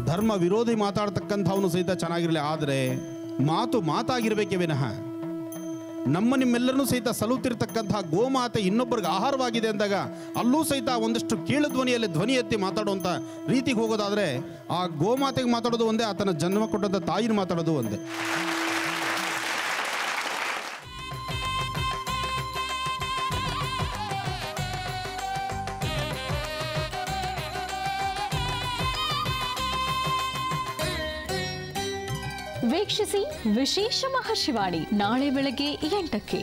ಧರ್ಮ ವಿರೋಧಿ ಮಾತಾಡ್ತಕ್ಕಂಥವನು ಸಹಿತ ಚೆನ್ನಾಗಿರಲಿ ಆದರೆ ಮಾತು ಮಾತಾಗಿರಬೇಕೇ ವಿನಃ ನಮ್ಮ ನಿಮ್ಮೆಲ್ಲರನ್ನೂ ಸಹಿತ ಸಲುತ್ತಿರ್ತಕ್ಕಂತಹ ಗೋಮಾತೆ ಇನ್ನೊಬ್ಬರಿಗೆ ಆಹಾರವಾಗಿದೆ ಅಂದಾಗ ಅಲ್ಲೂ ಸಹಿತ ಒಂದಷ್ಟು ಕೀಳು ಧ್ವನಿಯಲ್ಲಿ ಧ್ವನಿ ಎತ್ತಿ ಮಾತಾಡುವಂಥ ರೀತಿಗೆ ಹೋಗೋದಾದರೆ ಆ ಗೋಮಾತೆಗೆ ಮಾತಾಡೋದು ಒಂದೇ ಆತನ ಜನ್ಮ ಕೊಟ್ಟಂಥ ತಾಯಿನ ಮಾತಾಡೋದು ಒಂದೇ ವೀಕ್ಷಿಸಿ ವಿಶೇಷ ಮಹರ್ಷಿವಾಣಿ ನಾಳೆ ಬೆಳಗ್ಗೆ ಎಂಟಕ್ಕೆ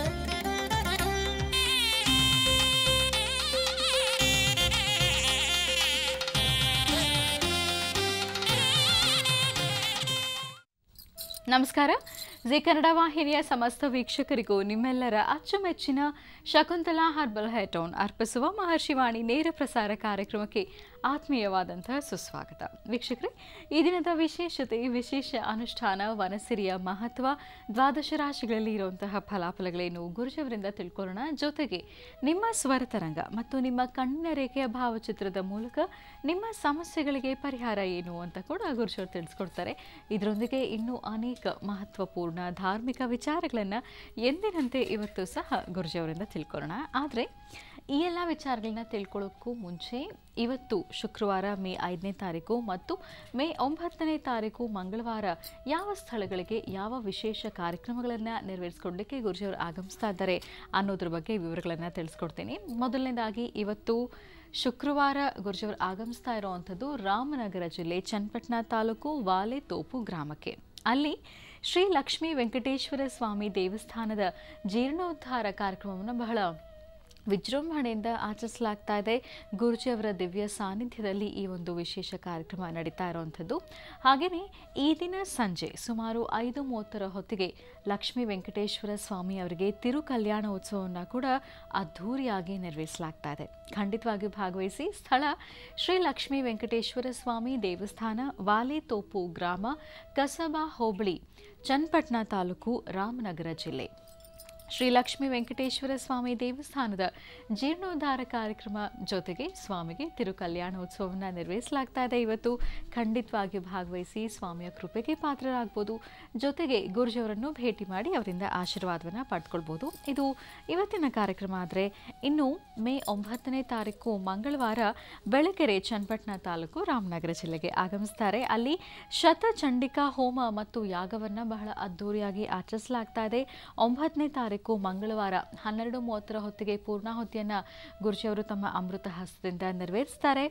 ನಮಸ್ಕಾರ ಜಿ ಕನ್ನಡ ವಾಹಿನಿಯ ಸಮಸ್ತ ವೀಕ್ಷಕರಿಗೂ ನಿಮ್ಮೆಲ್ಲರ ಅಚ್ಚುಮೆಚ್ಚಿನ ಶಕುಂತಲಾ ಹರ್ಬಲ್ ಹೇಟೌನ್ ಅರ್ಪಿಸುವ ಮಹರ್ಷಿವಾಣಿ ನೇರ ಪ್ರಸಾರ ಕಾರ್ಯಕ್ರಮಕ್ಕೆ ಆತ್ಮೀಯವಾದಂತಹ ಸುಸ್ವಾಗತ ವೀಕ್ಷಕರೇ ಈ ದಿನದ ವಿಶೇಷತೆ ವಿಶೇಷ ಅನುಷ್ಠಾನ ವನಸಿರಿಯ ಮಹತ್ವ ದ್ವಾದಶ ರಾಶಿಗಳಲ್ಲಿ ಇರುವಂತಹ ಫಲಾಫಲಗಳೇನು ಗುರುಜವರಿಂದ ತಿಳ್ಕೊಳ್ಳೋಣ ಜೊತೆಗೆ ನಿಮ್ಮ ಸ್ವರತರಂಗ ಮತ್ತು ನಿಮ್ಮ ಕಣ್ಣಿನ ರೇಖೆಯ ಭಾವಚಿತ್ರದ ಮೂಲಕ ನಿಮ್ಮ ಸಮಸ್ಯೆಗಳಿಗೆ ಪರಿಹಾರ ಏನು ಅಂತ ಕೂಡ ಗುರುಜವರು ತಿಳಿಸ್ಕೊಡ್ತಾರೆ ಇದರೊಂದಿಗೆ ಇನ್ನೂ ಅನೇಕ ಮಹತ್ವಪೂರ್ಣ ಧಾರ್ಮಿಕ ವಿಚಾರಗಳನ್ನು ಎಂದಿನಂತೆ ಇವತ್ತು ಸಹ ಗುರುಜಿಯವರಿಂದ ತಿಳ್ಕೊಳ್ಳೋಣ ಆದರೆ ಈ ಎಲ್ಲ ವಿಚಾರಗಳನ್ನ ತಿಳ್ಕೊಳ್ಳೋಕ್ಕೂ ಮುಂಚೆ ಇವತ್ತು ಶುಕ್ರವಾರ ಮೇ ಐದನೇ ತಾರೀಕು ಮತ್ತು ಮೇ ಒಂಬತ್ತನೇ ತಾರೀಕು ಮಂಗಳವಾರ ಯಾವ ಸ್ಥಳಗಳಿಗೆ ಯಾವ ವಿಶೇಷ ಕಾರ್ಯಕ್ರಮಗಳನ್ನು ನೆರವೇರಿಸ್ಕೊಳ್ಳಿಕ್ಕೆ ಗುರುಜಿಯವರು ಆಗಮಿಸ್ತಾ ಇದ್ದಾರೆ ಅನ್ನೋದ್ರ ಬಗ್ಗೆ ವಿವರಗಳನ್ನು ತಿಳಿಸ್ಕೊಡ್ತೀನಿ ಮೊದಲನೇದಾಗಿ ಇವತ್ತು ಶುಕ್ರವಾರ ಗುರುಜಿಯವರು ಆಗಮಿಸ್ತಾ ಇರುವಂಥದ್ದು ರಾಮನಗರ ಜಿಲ್ಲೆ ಚನ್ನಪಟ್ಟಣ ತಾಲೂಕು ವಾಲೆತೋಪು ಗ್ರಾಮಕ್ಕೆ ಅಲ್ಲಿ ಶ್ರೀ ಲಕ್ಷ್ಮೀ ವೆಂಕಟೇಶ್ವರ ಸ್ವಾಮಿ ದೇವಸ್ಥಾನದ ಜೀರ್ಣೋದ್ಧಾರ ಕಾರ್ಯಕ್ರಮವನ್ನು ಬಹಳ ವಿಜೃಂಭಣೆಯಿಂದ ಆಚರಿಸಲಾಗ್ತಾ ಇದೆ ಗುರುಜಿಯವರ ದಿವ್ಯ ಸಾನ್ನಿಧ್ಯದಲ್ಲಿ ಈ ಒಂದು ವಿಶೇಷ ಕಾರ್ಯಕ್ರಮ ನಡೀತಾ ಇರುವಂಥದ್ದು ಹಾಗೆಯೇ ಈ ದಿನ ಸಂಜೆ ಸುಮಾರು ಐದು ಮೂವತ್ತರ ಹೊತ್ತಿಗೆ ಲಕ್ಷ್ಮೀ ವೆಂಕಟೇಶ್ವರ ಸ್ವಾಮಿ ಅವರಿಗೆ ತಿರು ಕಲ್ಯಾಣ ಉತ್ಸವವನ್ನು ಕೂಡ ಅದ್ಧೂರಿಯಾಗಿ ನೆರವೇರಿಸಲಾಗ್ತಾ ಇದೆ ಖಂಡಿತವಾಗಿಯೂ ಭಾಗವಹಿಸಿ ಸ್ಥಳ ಶ್ರೀ ಲಕ್ಷ್ಮೀ ವೆಂಕಟೇಶ್ವರ ಸ್ವಾಮಿ ದೇವಸ್ಥಾನ ವಾಲೆತೋಪು ಗ್ರಾಮ ಕಸಬಾ ಹೋಬಳಿ ಚನ್ನಪಟ್ಟಣ ತಾಲೂಕು ರಾಮನಗರ ಜಿಲ್ಲೆ ಶ್ರೀ ಲಕ್ಷ್ಮೀ ವೆಂಕಟೇಶ್ವರ ಸ್ವಾಮಿ ದೇವಸ್ಥಾನದ ಜೀರ್ಣೋದ್ಧಾರ ಕಾರ್ಯಕ್ರಮ ಜೊತೆಗೆ ಸ್ವಾಮಿಗೆ ತಿರು ಕಲ್ಯಾಣೋತ್ಸವವನ್ನು ನೆರವೇರಿಸಲಾಗ್ತಾ ಇದೆ ಇವತ್ತು ಖಂಡಿತವಾಗಿಯೂ ಭಾಗವಹಿಸಿ ಸ್ವಾಮಿಯ ಕೃಪೆಗೆ ಪಾತ್ರರಾಗ್ಬೋದು ಜೊತೆಗೆ ಗುರುಜಿಯವರನ್ನು ಭೇಟಿ ಮಾಡಿ ಅವರಿಂದ ಆಶೀರ್ವಾದವನ್ನು ಪಡ್ಕೊಳ್ಬೋದು ಇದು ಇವತ್ತಿನ ಕಾರ್ಯಕ್ರಮ ಆದರೆ ಇನ್ನು ಮೇ ಒಂಬತ್ತನೇ ತಾರೀಕು ಮಂಗಳವಾರ ಬೆಳಗೆರೆ ಚನ್ನಪಟ್ಟಣ ತಾಲೂಕು ರಾಮನಗರ ಜಿಲ್ಲೆಗೆ ಆಗಮಿಸ್ತಾರೆ ಅಲ್ಲಿ ಶತಚಂಡಿಕಾ ಹೋಮ ಮತ್ತು ಯಾಗವನ್ನು ಬಹಳ ಅದ್ಧೂರಿಯಾಗಿ ಆಚರಿಸಲಾಗ್ತಾ ಇದೆ ಒಂಬತ್ತನೇ ತಾರೀಕು ಮಂಗಳವಾರ ಹನ್ನೆರಡು ಮೂವತ್ತರ ಹೊತ್ತಿಗೆ ಪೂರ್ಣಾಹುತಿಯನ್ನು ಗುರುಜಿಯವರು ತಮ್ಮ ಅಮೃತ ಹಸ್ತದಿಂದ ನೆರವೇರಿಸ್ತಾರೆ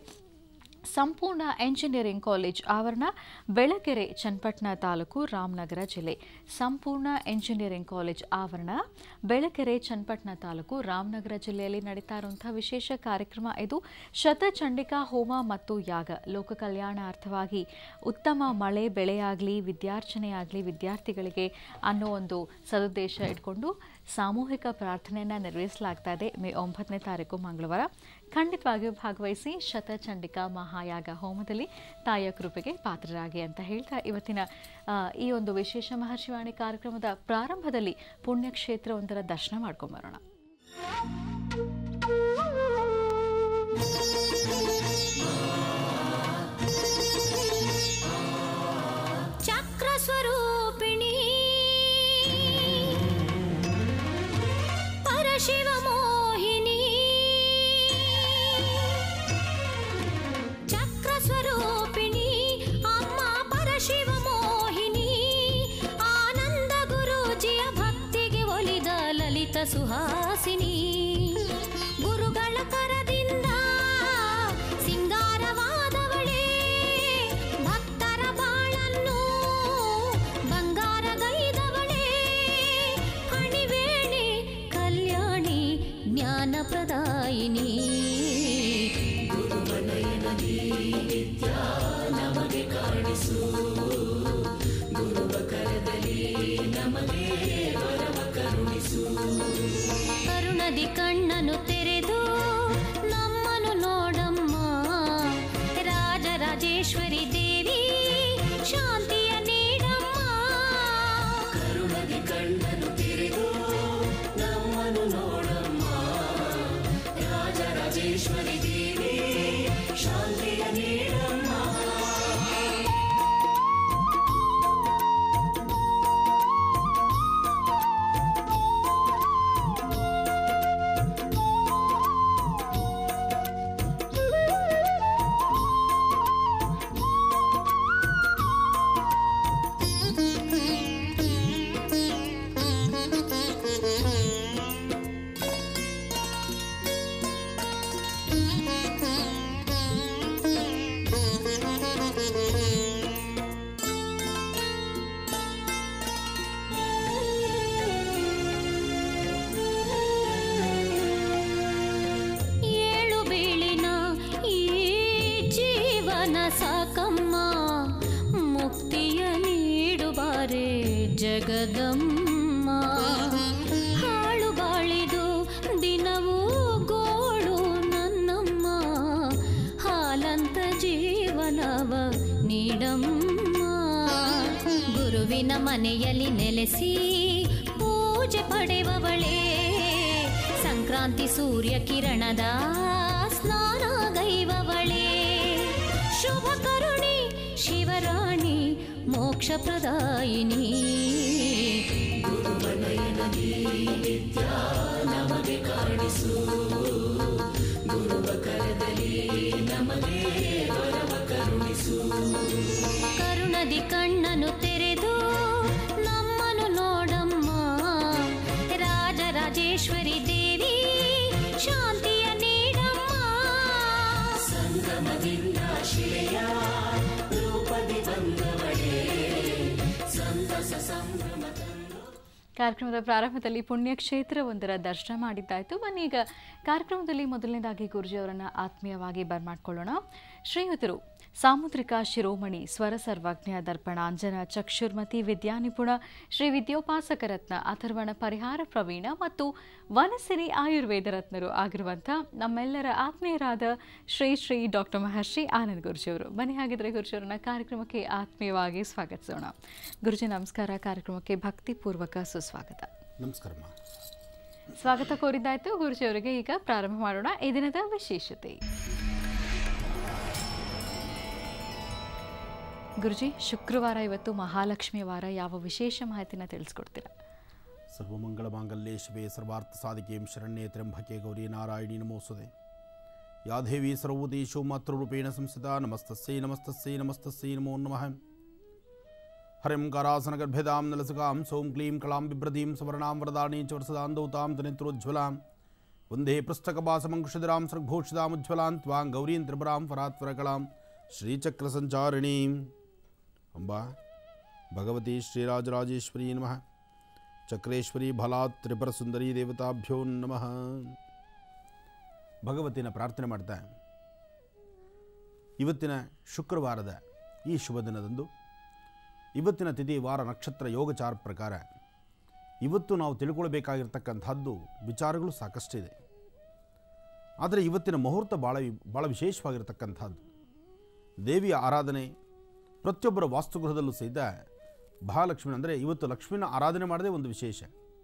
ಸಂಪೂರ್ಣ ಎಂಜಿನಿಯರಿಂಗ್ ಕಾಲೇಜ್ ಆವರಣ ಬೆಳಗೆರೆ ಚನ್ನಪಟ್ಟಣ ತಾಲೂಕು ರಾಮನಗರ ಜಿಲ್ಲೆ ಸಂಪೂರ್ಣ ಎಂಜಿನಿಯರಿಂಗ್ ಕಾಲೇಜ್ ಆವರಣ ಬೆಳಗೆರೆ ಚನ್ನಪಟ್ಟಣ ತಾಲೂಕು ರಾಮನಗರ ಜಿಲ್ಲೆಯಲ್ಲಿ ನಡೀತಾ ಇರುವಂತಹ ವಿಶೇಷ ಕಾರ್ಯಕ್ರಮ ಇದು ಶತಚಂಡಿಕಾ ಹೋಮ ಮತ್ತು ಯಾಗ ಲೋಕ ಕಲ್ಯಾಣಾರ್ಥವಾಗಿ ಉತ್ತಮ ಮಳೆ ಬೆಳೆಯಾಗಲಿ ವಿದ್ಯಾರ್ಚನೆಯಾಗಲಿ ವಿದ್ಯಾರ್ಥಿಗಳಿಗೆ ಅನ್ನೋ ಒಂದು ಸದುದ್ದೇಶ ಇಟ್ಕೊಂಡು ಸಾಮೂಹಿಕ ಪ್ರಾರ್ಥನೆಯನ್ನು ನೆರವೇರಿಸಲಾಗ್ತಾ ಇದೆ ಮೇ ಒಂಬತ್ತನೇ ತಾರೀಕು ಮಂಗಳವಾರ ಖಂಡಿತವಾಗಿಯೂ ಭಾಗವಹಿಸಿ ಶತಚಂಡಿಕಾ ಮಹಾಯಾಗ ಹೋಮದಲ್ಲಿ ತಾಯಿಯ ಕೃಪೆಗೆ ಪಾತ್ರರಾಗಿ ಅಂತ ಹೇಳ್ತಾ ಇವತ್ತಿನ ಆ, ಈ ಒಂದು ವಿಶೇಷ ಮಹರ್ಷಿವಾಣಿ ಕಾರ್ಯಕ್ರಮದ ಪ್ರಾರಂಭದಲ್ಲಿ ಪುಣ್ಯಕ್ಷೇತ್ರವೊಂದರ ದರ್ಶನ ಮಾಡ್ಕೊಂಬರೋಣ ಚಕ್ರಸ್ವರೂಪಿಣಿ ಪರಶಿವಮೋಹಿನಿ ಚಕ್ರಸ್ವರೂಪಿಣಿ ಅಮ್ಮ ಪರಶಿವಮೋಹಿನಿ ಆನಂದ ಗುರೂಜಿಯ ಭಕ್ತಿಗೆ ಒಲಿದ ಲಲಿತ ಸುಹಾಸಿನಿ ಗುರುಗಳ ಕರದಿಂದ ಸಿಂಗಾರವಾದವಳೇ ಭಕ್ತರ ಬಾಳನ್ನು ಬಂಗಾರಗೈದವಳೇ ಹಣಿವೇಣೆ ಕಲ್ಯಾಣಿ ಜ್ಞಾನ ಪ್ರದಾಯಿನಿ ಕರುಣದಿ ಕಣ್ಣನು ತೆರೆದು ನಮ್ಮನು ನೋಡಮ್ಮ ರಾಜರಾಜೇಶ್ವರಿ ದೇವಿ ಶಾಂತಿಯ ನೀಡಮ್ಮ ಕರುಣದಿ ಕಣ್ಣನು ತೆರೆದು ನಮ್ಮನು ನೋಡಮ್ಮ ರಾಜರಾಜೇಶ್ವರಿ ದೇವಿ ಶಾಂತಿಯ ನೀಡಮ್ಮ ಮನೆಯಲ್ಲಿ ನೆಲೆಸಿ ಪೂಜೆ ಪಡೆವವಳೇ ಸಂಕ್ರಾಂತಿ ಸೂರ್ಯ ಕಿರಣದ ಸ್ನಾನ ಗೈವವಳೇ ಶುಭ ಕರುಣಿ ಶಿವರಾಣಿ ಮೋಕ್ಷ ಪ್ರದಾಯಿನಿ ಕರುಣದಿ ಕಣ್ಣನು ತೆರೆದು ನಮ್ಮನು ನೋಡಮ್ಮ ರಾಜರಾಜೇಶ್ವರಿ ದೇವಿ ಶಾಂತಿಯ ನೀಡಮ್ಮ ಕಾರ್ಯಕ್ರಮದ ಪ್ರಾರಂಭದಲ್ಲಿ ಪುಣ್ಯಕ್ಷೇತ್ರವೊಂದರ ದರ್ಶನ ಮಾಡಿದ್ದಾಯಿತು ಬನ್ನಿ ಈಗ ಕಾರ್ಯಕ್ರಮದಲ್ಲಿ ಮೊದಲನೇದಾಗಿ ಗುರುಜಿಯವರನ್ನು ಆತ್ಮೀಯವಾಗಿ ಬರ್ಮಾಡ್ಕೊಳ್ಳೋಣ ಶ್ರೀಯುತರು ಸಾಮುದ್ರಿಕ ಶಿರೋಮಣಿ ಸ್ವರ ಸರ್ವಜ್ಞ ದರ್ಪಣಾಂಜನ ಚಕ್ಷುರ್ಮತಿ ವಿದ್ಯಾನಿಪುಣ ಶ್ರೀ ವಿದ್ಯೋಪಾಸಕ ರತ್ನ ಅಥರ್ವಣ ಪರಿಹಾರ ಪ್ರವೀಣ ಮತ್ತು ವನಸಿರಿ ಆಯುರ್ವೇದ ರತ್ನರು ಆಗಿರುವಂಥ ನಮ್ಮೆಲ್ಲರ ಆತ್ಮೀಯರಾದ ಶ್ರೀ ಶ್ರೀ ಡಾಕ್ಟರ್ ಮಹರ್ಷಿ ಆನಂದ್ ಗುರುಜಿಯವರು ಬನ್ನಿ ಹಾಗಿದ್ರೆ ಗುರುಜಿಯವರನ್ನ ಕಾರ್ಯಕ್ರಮಕ್ಕೆ ಆತ್ಮೀಯವಾಗಿ ಸ್ವಾಗತಿಸೋಣ ಗುರುಜಿ ನಮಸ್ಕಾರ ಕಾರ್ಯಕ್ರಮಕ್ಕೆ ಭಕ್ತಿಪೂರ್ವಕ ಸುಸ್ವಾಗತ ನಮಸ್ಕಾರಮ್ಮ ಸ್ವಾಗತ ಕೋರಿದ್ದಾಯ್ತು ಗುರುಜಿಯವರಿಗೆ ಈಗ ಪ್ರಾರಂಭ ಮಾಡೋಣ ಈ ದಿನದ ವಿಶೇಷತೆ ಗುರುಜಿ ಶುಕ್ರವಾರ ಇವತ್ತು ಮಹಾಲಕ್ಷ್ಮಿ ವಾರ ಯಾವ ವಿಶೇಷ ಮಾಹಿತಿನ ತಿಳಿಸ್ಕೊಡ್ತೀರಾ ಸರ್ವಮಂಗಳ ಮಾಂಗಲ್ಯೇ ಶಿವೆ ಸರ್ವಾರ್ಥ ಸಾಧಿಕೆಂ ಶರಣ್ಯೇ ತ್ರ್ಯಂಬಕೆ ಗೌರಿ ನಾರಾಯಣಿ ನಮೋಸುದೆ ಯಾ ದೇವಿ ಸರ್ವದೇಶೋ ಮಾತೃರೂಪೇಣ ಸಂಸ್ಥಿತ ನಮಸ್ತಸ್ಯೈ ನಮಸ್ತಸ್ಯೈ ನಮಸ್ತಸ್ಯೈ ನಮೋ ನಮಃ ಹರಿಂ ಕಾರಾಸನಗರ್ಭೆದಾಂ ನಲಸಕಾಂ ಸೌಂ ಕ್ಲೀಂ ಕಳಾಂ ಬಿಭ್ರದೀಂ ಸವರ್ಣಾಂ ವರದಾಣೀಂ ಚ ವರ್ಷದಾಂದೌತಾಂ ತನಿತ್ರೋಜ್ವಲಾಂ ವಂದೇ ಪೃಷ್ಠಕಪಾಸಮಂಕುಶಿಧರಾಂ ಸೃಗ್ಭೂಷಿತಾಮುಜ್ವಲಾಂ ತ್ವಾಂ ಗೌರೀಂ ತ್ರಿಪುರಾಂ ಫರಾತ್ವರಕಳಾಂ ಶ್ರೀಚಕ್ರಸಂಚಾರಿಣೀಂ ಅಂಬಾ ಭಗವತಿ ಶ್ರೀರಾಜರಾಜೇಶ್ವರಿ ನಮಃ ಚಕ್ರೇಶ್ವರಿ ಫಲಾತ್ ತ್ರಿಪುರ ಸುಂದರಿ ದೇವತಾಭ್ಯೋ ನಮಃ ಭಗವತಿನ ಪ್ರಾರ್ಥನೆ ಮಾಡ್ತಾ ಇವತ್ತಿನ ಶುಕ್ರವಾರದ ಈ ಶುಭ ದಿನದಂದು ಇವತ್ತಿನ ತಿಥಿ ವಾರ ನಕ್ಷತ್ರ ಯೋಗಚಾರ ಪ್ರಕಾರ ಇವತ್ತು ನಾವು ತಿಳ್ಕೊಳ್ಬೇಕಾಗಿರ್ತಕ್ಕಂಥದ್ದು ವಿಚಾರಗಳು ಸಾಕಷ್ಟಿದೆ ಆದರೆ ಇವತ್ತಿನ ಮುಹೂರ್ತ ಭಾಳ ಭಾಳ ವಿಶೇಷವಾಗಿರ್ತಕ್ಕಂಥದ್ದು ದೇವಿಯ ಆರಾಧನೆ ಪ್ರತಿಯೊಬ್ಬರ ವಾಸ್ತುಗೃಹದಲ್ಲೂ ಸಹಿತ ಮಹಾಲಕ್ಷ್ಮಿ ಅಂದರೆ ಇವತ್ತು ಲಕ್ಷ್ಮಿನ ಆರಾಧನೆ ಮಾಡದೇ ಒಂದು ವಿಶೇಷ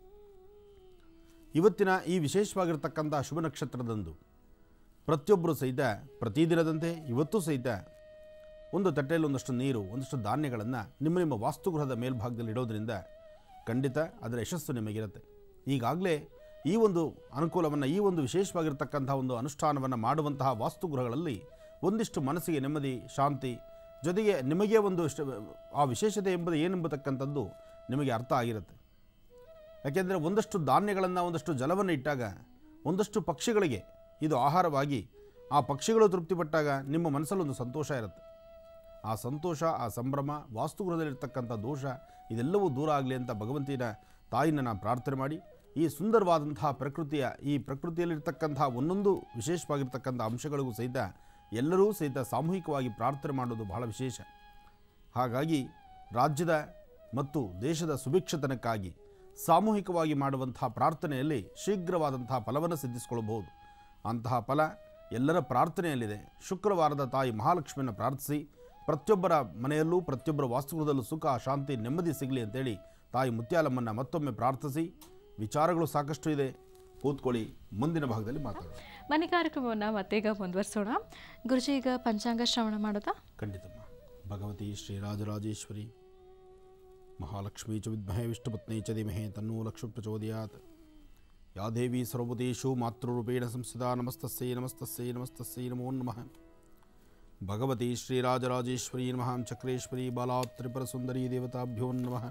ಇವತ್ತಿನ ಈ ವಿಶೇಷವಾಗಿರ್ತಕ್ಕಂಥ ಶುಭ ನಕ್ಷತ್ರದಂದು ಪ್ರತಿಯೊಬ್ಬರು ಸಹಿತ ಪ್ರತಿದಿನದಂತೆ ಇವತ್ತೂ ಸಹಿತ ಒಂದು ತಟ್ಟೆಯಲ್ಲಿ ಒಂದಷ್ಟು ನೀರು ಒಂದಷ್ಟು ಧಾನ್ಯಗಳನ್ನು ನಿಮ್ಮ ನಿಮ್ಮ ವಾಸ್ತುಗೃಹದ ಮೇಲ್ಭಾಗದಲ್ಲಿ ಇಡೋದ್ರಿಂದ ಖಂಡಿತ ಅದರ ಯಶಸ್ಸು ನಿಮಗಿರುತ್ತೆ ಈಗಾಗಲೇ ಈ ಒಂದು ಅನುಕೂಲವನ್ನು ಈ ಒಂದು ವಿಶೇಷವಾಗಿರ್ತಕ್ಕಂಥ ಒಂದು ಅನುಷ್ಠಾನವನ್ನು ಮಾಡುವಂತಹ ವಾಸ್ತುಗೃಹಗಳಲ್ಲಿ ಒಂದಿಷ್ಟು ಮನಸ್ಸಿಗೆ ನೆಮ್ಮದಿ ಶಾಂತಿ ಜೊತೆಗೆ ನಿಮಗೆ ಒಂದು ಇಷ್ಟ ಆ ವಿಶೇಷತೆ ಎಂಬುದು ಏನೆಂಬತಕ್ಕಂಥದ್ದು ನಿಮಗೆ ಅರ್ಥ ಆಗಿರುತ್ತೆ ಯಾಕೆಂದರೆ ಒಂದಷ್ಟು ಧಾನ್ಯಗಳನ್ನು ಒಂದಷ್ಟು ಜಲವನ್ನು ಇಟ್ಟಾಗ ಒಂದಷ್ಟು ಪಕ್ಷಿಗಳಿಗೆ ಇದು ಆಹಾರವಾಗಿ ಆ ಪಕ್ಷಿಗಳು ತೃಪ್ತಿಪಟ್ಟಾಗ ನಿಮ್ಮ ಮನಸ್ಸಲ್ಲಿ ಒಂದು ಸಂತೋಷ ಇರುತ್ತೆ ಆ ಸಂತೋಷ ಆ ಸಂಭ್ರಮ ವಾಸ್ತುಗೃಹದಲ್ಲಿರ್ತಕ್ಕಂಥ ದೋಷ ಇದೆಲ್ಲವೂ ದೂರ ಆಗಲಿ ಅಂತ ಭಗವಂತಿನ ತಾಯಿನ ನಾನು ಪ್ರಾರ್ಥನೆ ಮಾಡಿ ಈ ಸುಂದರವಾದಂತಹ ಪ್ರಕೃತಿಯ ಈ ಪ್ರಕೃತಿಯಲ್ಲಿರ್ತಕ್ಕಂಥ ಒಂದೊಂದು ವಿಶೇಷವಾಗಿರ್ತಕ್ಕಂಥ ಅಂಶಗಳಿಗೂ ಸಹಿತ ಎಲ್ಲರೂ ಸಹಿತ ಸಾಮೂಹಿಕವಾಗಿ ಪ್ರಾರ್ಥನೆ ಮಾಡೋದು ಬಹಳ ವಿಶೇಷ ಹಾಗಾಗಿ ರಾಜ್ಯದ ಮತ್ತು ದೇಶದ ಸುಭಿಕ್ಷತನಕ್ಕಾಗಿ ಸಾಮೂಹಿಕವಾಗಿ ಮಾಡುವಂತಹ ಪ್ರಾರ್ಥನೆಯಲ್ಲಿ ಶೀಘ್ರವಾದಂತಹ ಫಲವನ್ನು ಸಿದ್ಧಿಸಿಕೊಳ್ಳಬಹುದು ಅಂತಹ ಫಲ ಎಲ್ಲರ ಪ್ರಾರ್ಥನೆಯಲ್ಲಿದೆ ಶುಕ್ರವಾರದ ತಾಯಿ ಮಹಾಲಕ್ಷ್ಮಿಯನ್ನು ಪ್ರಾರ್ಥಿಸಿ ಪ್ರತಿಯೊಬ್ಬರ ಮನೆಯಲ್ಲೂ ಪ್ರತಿಯೊಬ್ಬರ ವಾಸ್ತುಗೃಹದಲ್ಲೂ ಸುಖ ಶಾಂತಿ ನೆಮ್ಮದಿ ಸಿಗಲಿ ಅಂತೇಳಿ ತಾಯಿ ಮುತ್ಯಾಲಮ್ಮನ್ನು ಮತ್ತೊಮ್ಮೆ ಪ್ರಾರ್ಥಿಸಿ ವಿಚಾರಗಳು ಸಾಕಷ್ಟು ಇದೆ ಕೂತ್ಕೊಳ್ಳಿ ಮುಂದಿನ ಭಾಗದಲ್ಲಿ ಮಾತಾಡೋಣ ಬನ್ನಿ ಕಾರ್ಯಕ್ರಮವನ್ನು ಮತ್ತೀಗ ಮುಂದುವರಿಸೋಣ ಗುರುಜಿ ಈಗ ಪಂಚಾಂಗ ಶ್ರವಣ ಮಾಡೋದಾ ಖಂಡಿತಮ್ಮ ಭಗವತಿ ಶ್ರೀರಾಜರಾಜೇಶ್ವರಿ ಮಹಾಲಕ್ಷ್ಮೀ ಚ ವಿದ್ಮಹೇ ವಿಷ್ಣುಪತ್ನಿ ಚ ಧೀಮಹಿ ತನ್ನೋ ಲಕ್ಷ್ಮಿ ಪ್ರಚೋದಯಾತ್ ಯಾ ದೇವಿ ಸರ್ವದೇಶು ಮಾತೃರೂಪೇಣ ಸಂಸ್ಥಿತಾ ನಮಸ್ತಸ್ಯೈ ನಮಸ್ತಸ್ಯೈ ನಮಸ್ತಸ್ಯೈ ನಮೋ ನಮಃ ಭಗವತಿ ಶ್ರೀರಾಜರಾಜೇಶ್ವರಿ ನಮಃ ಚಕ್ರೇಶ್ವರಿ ಬಾಲಾತ್ ತ್ರಿಪುರ ಸುಂದರಿ ದೇವತಾಭ್ಯೋ ನಮಃ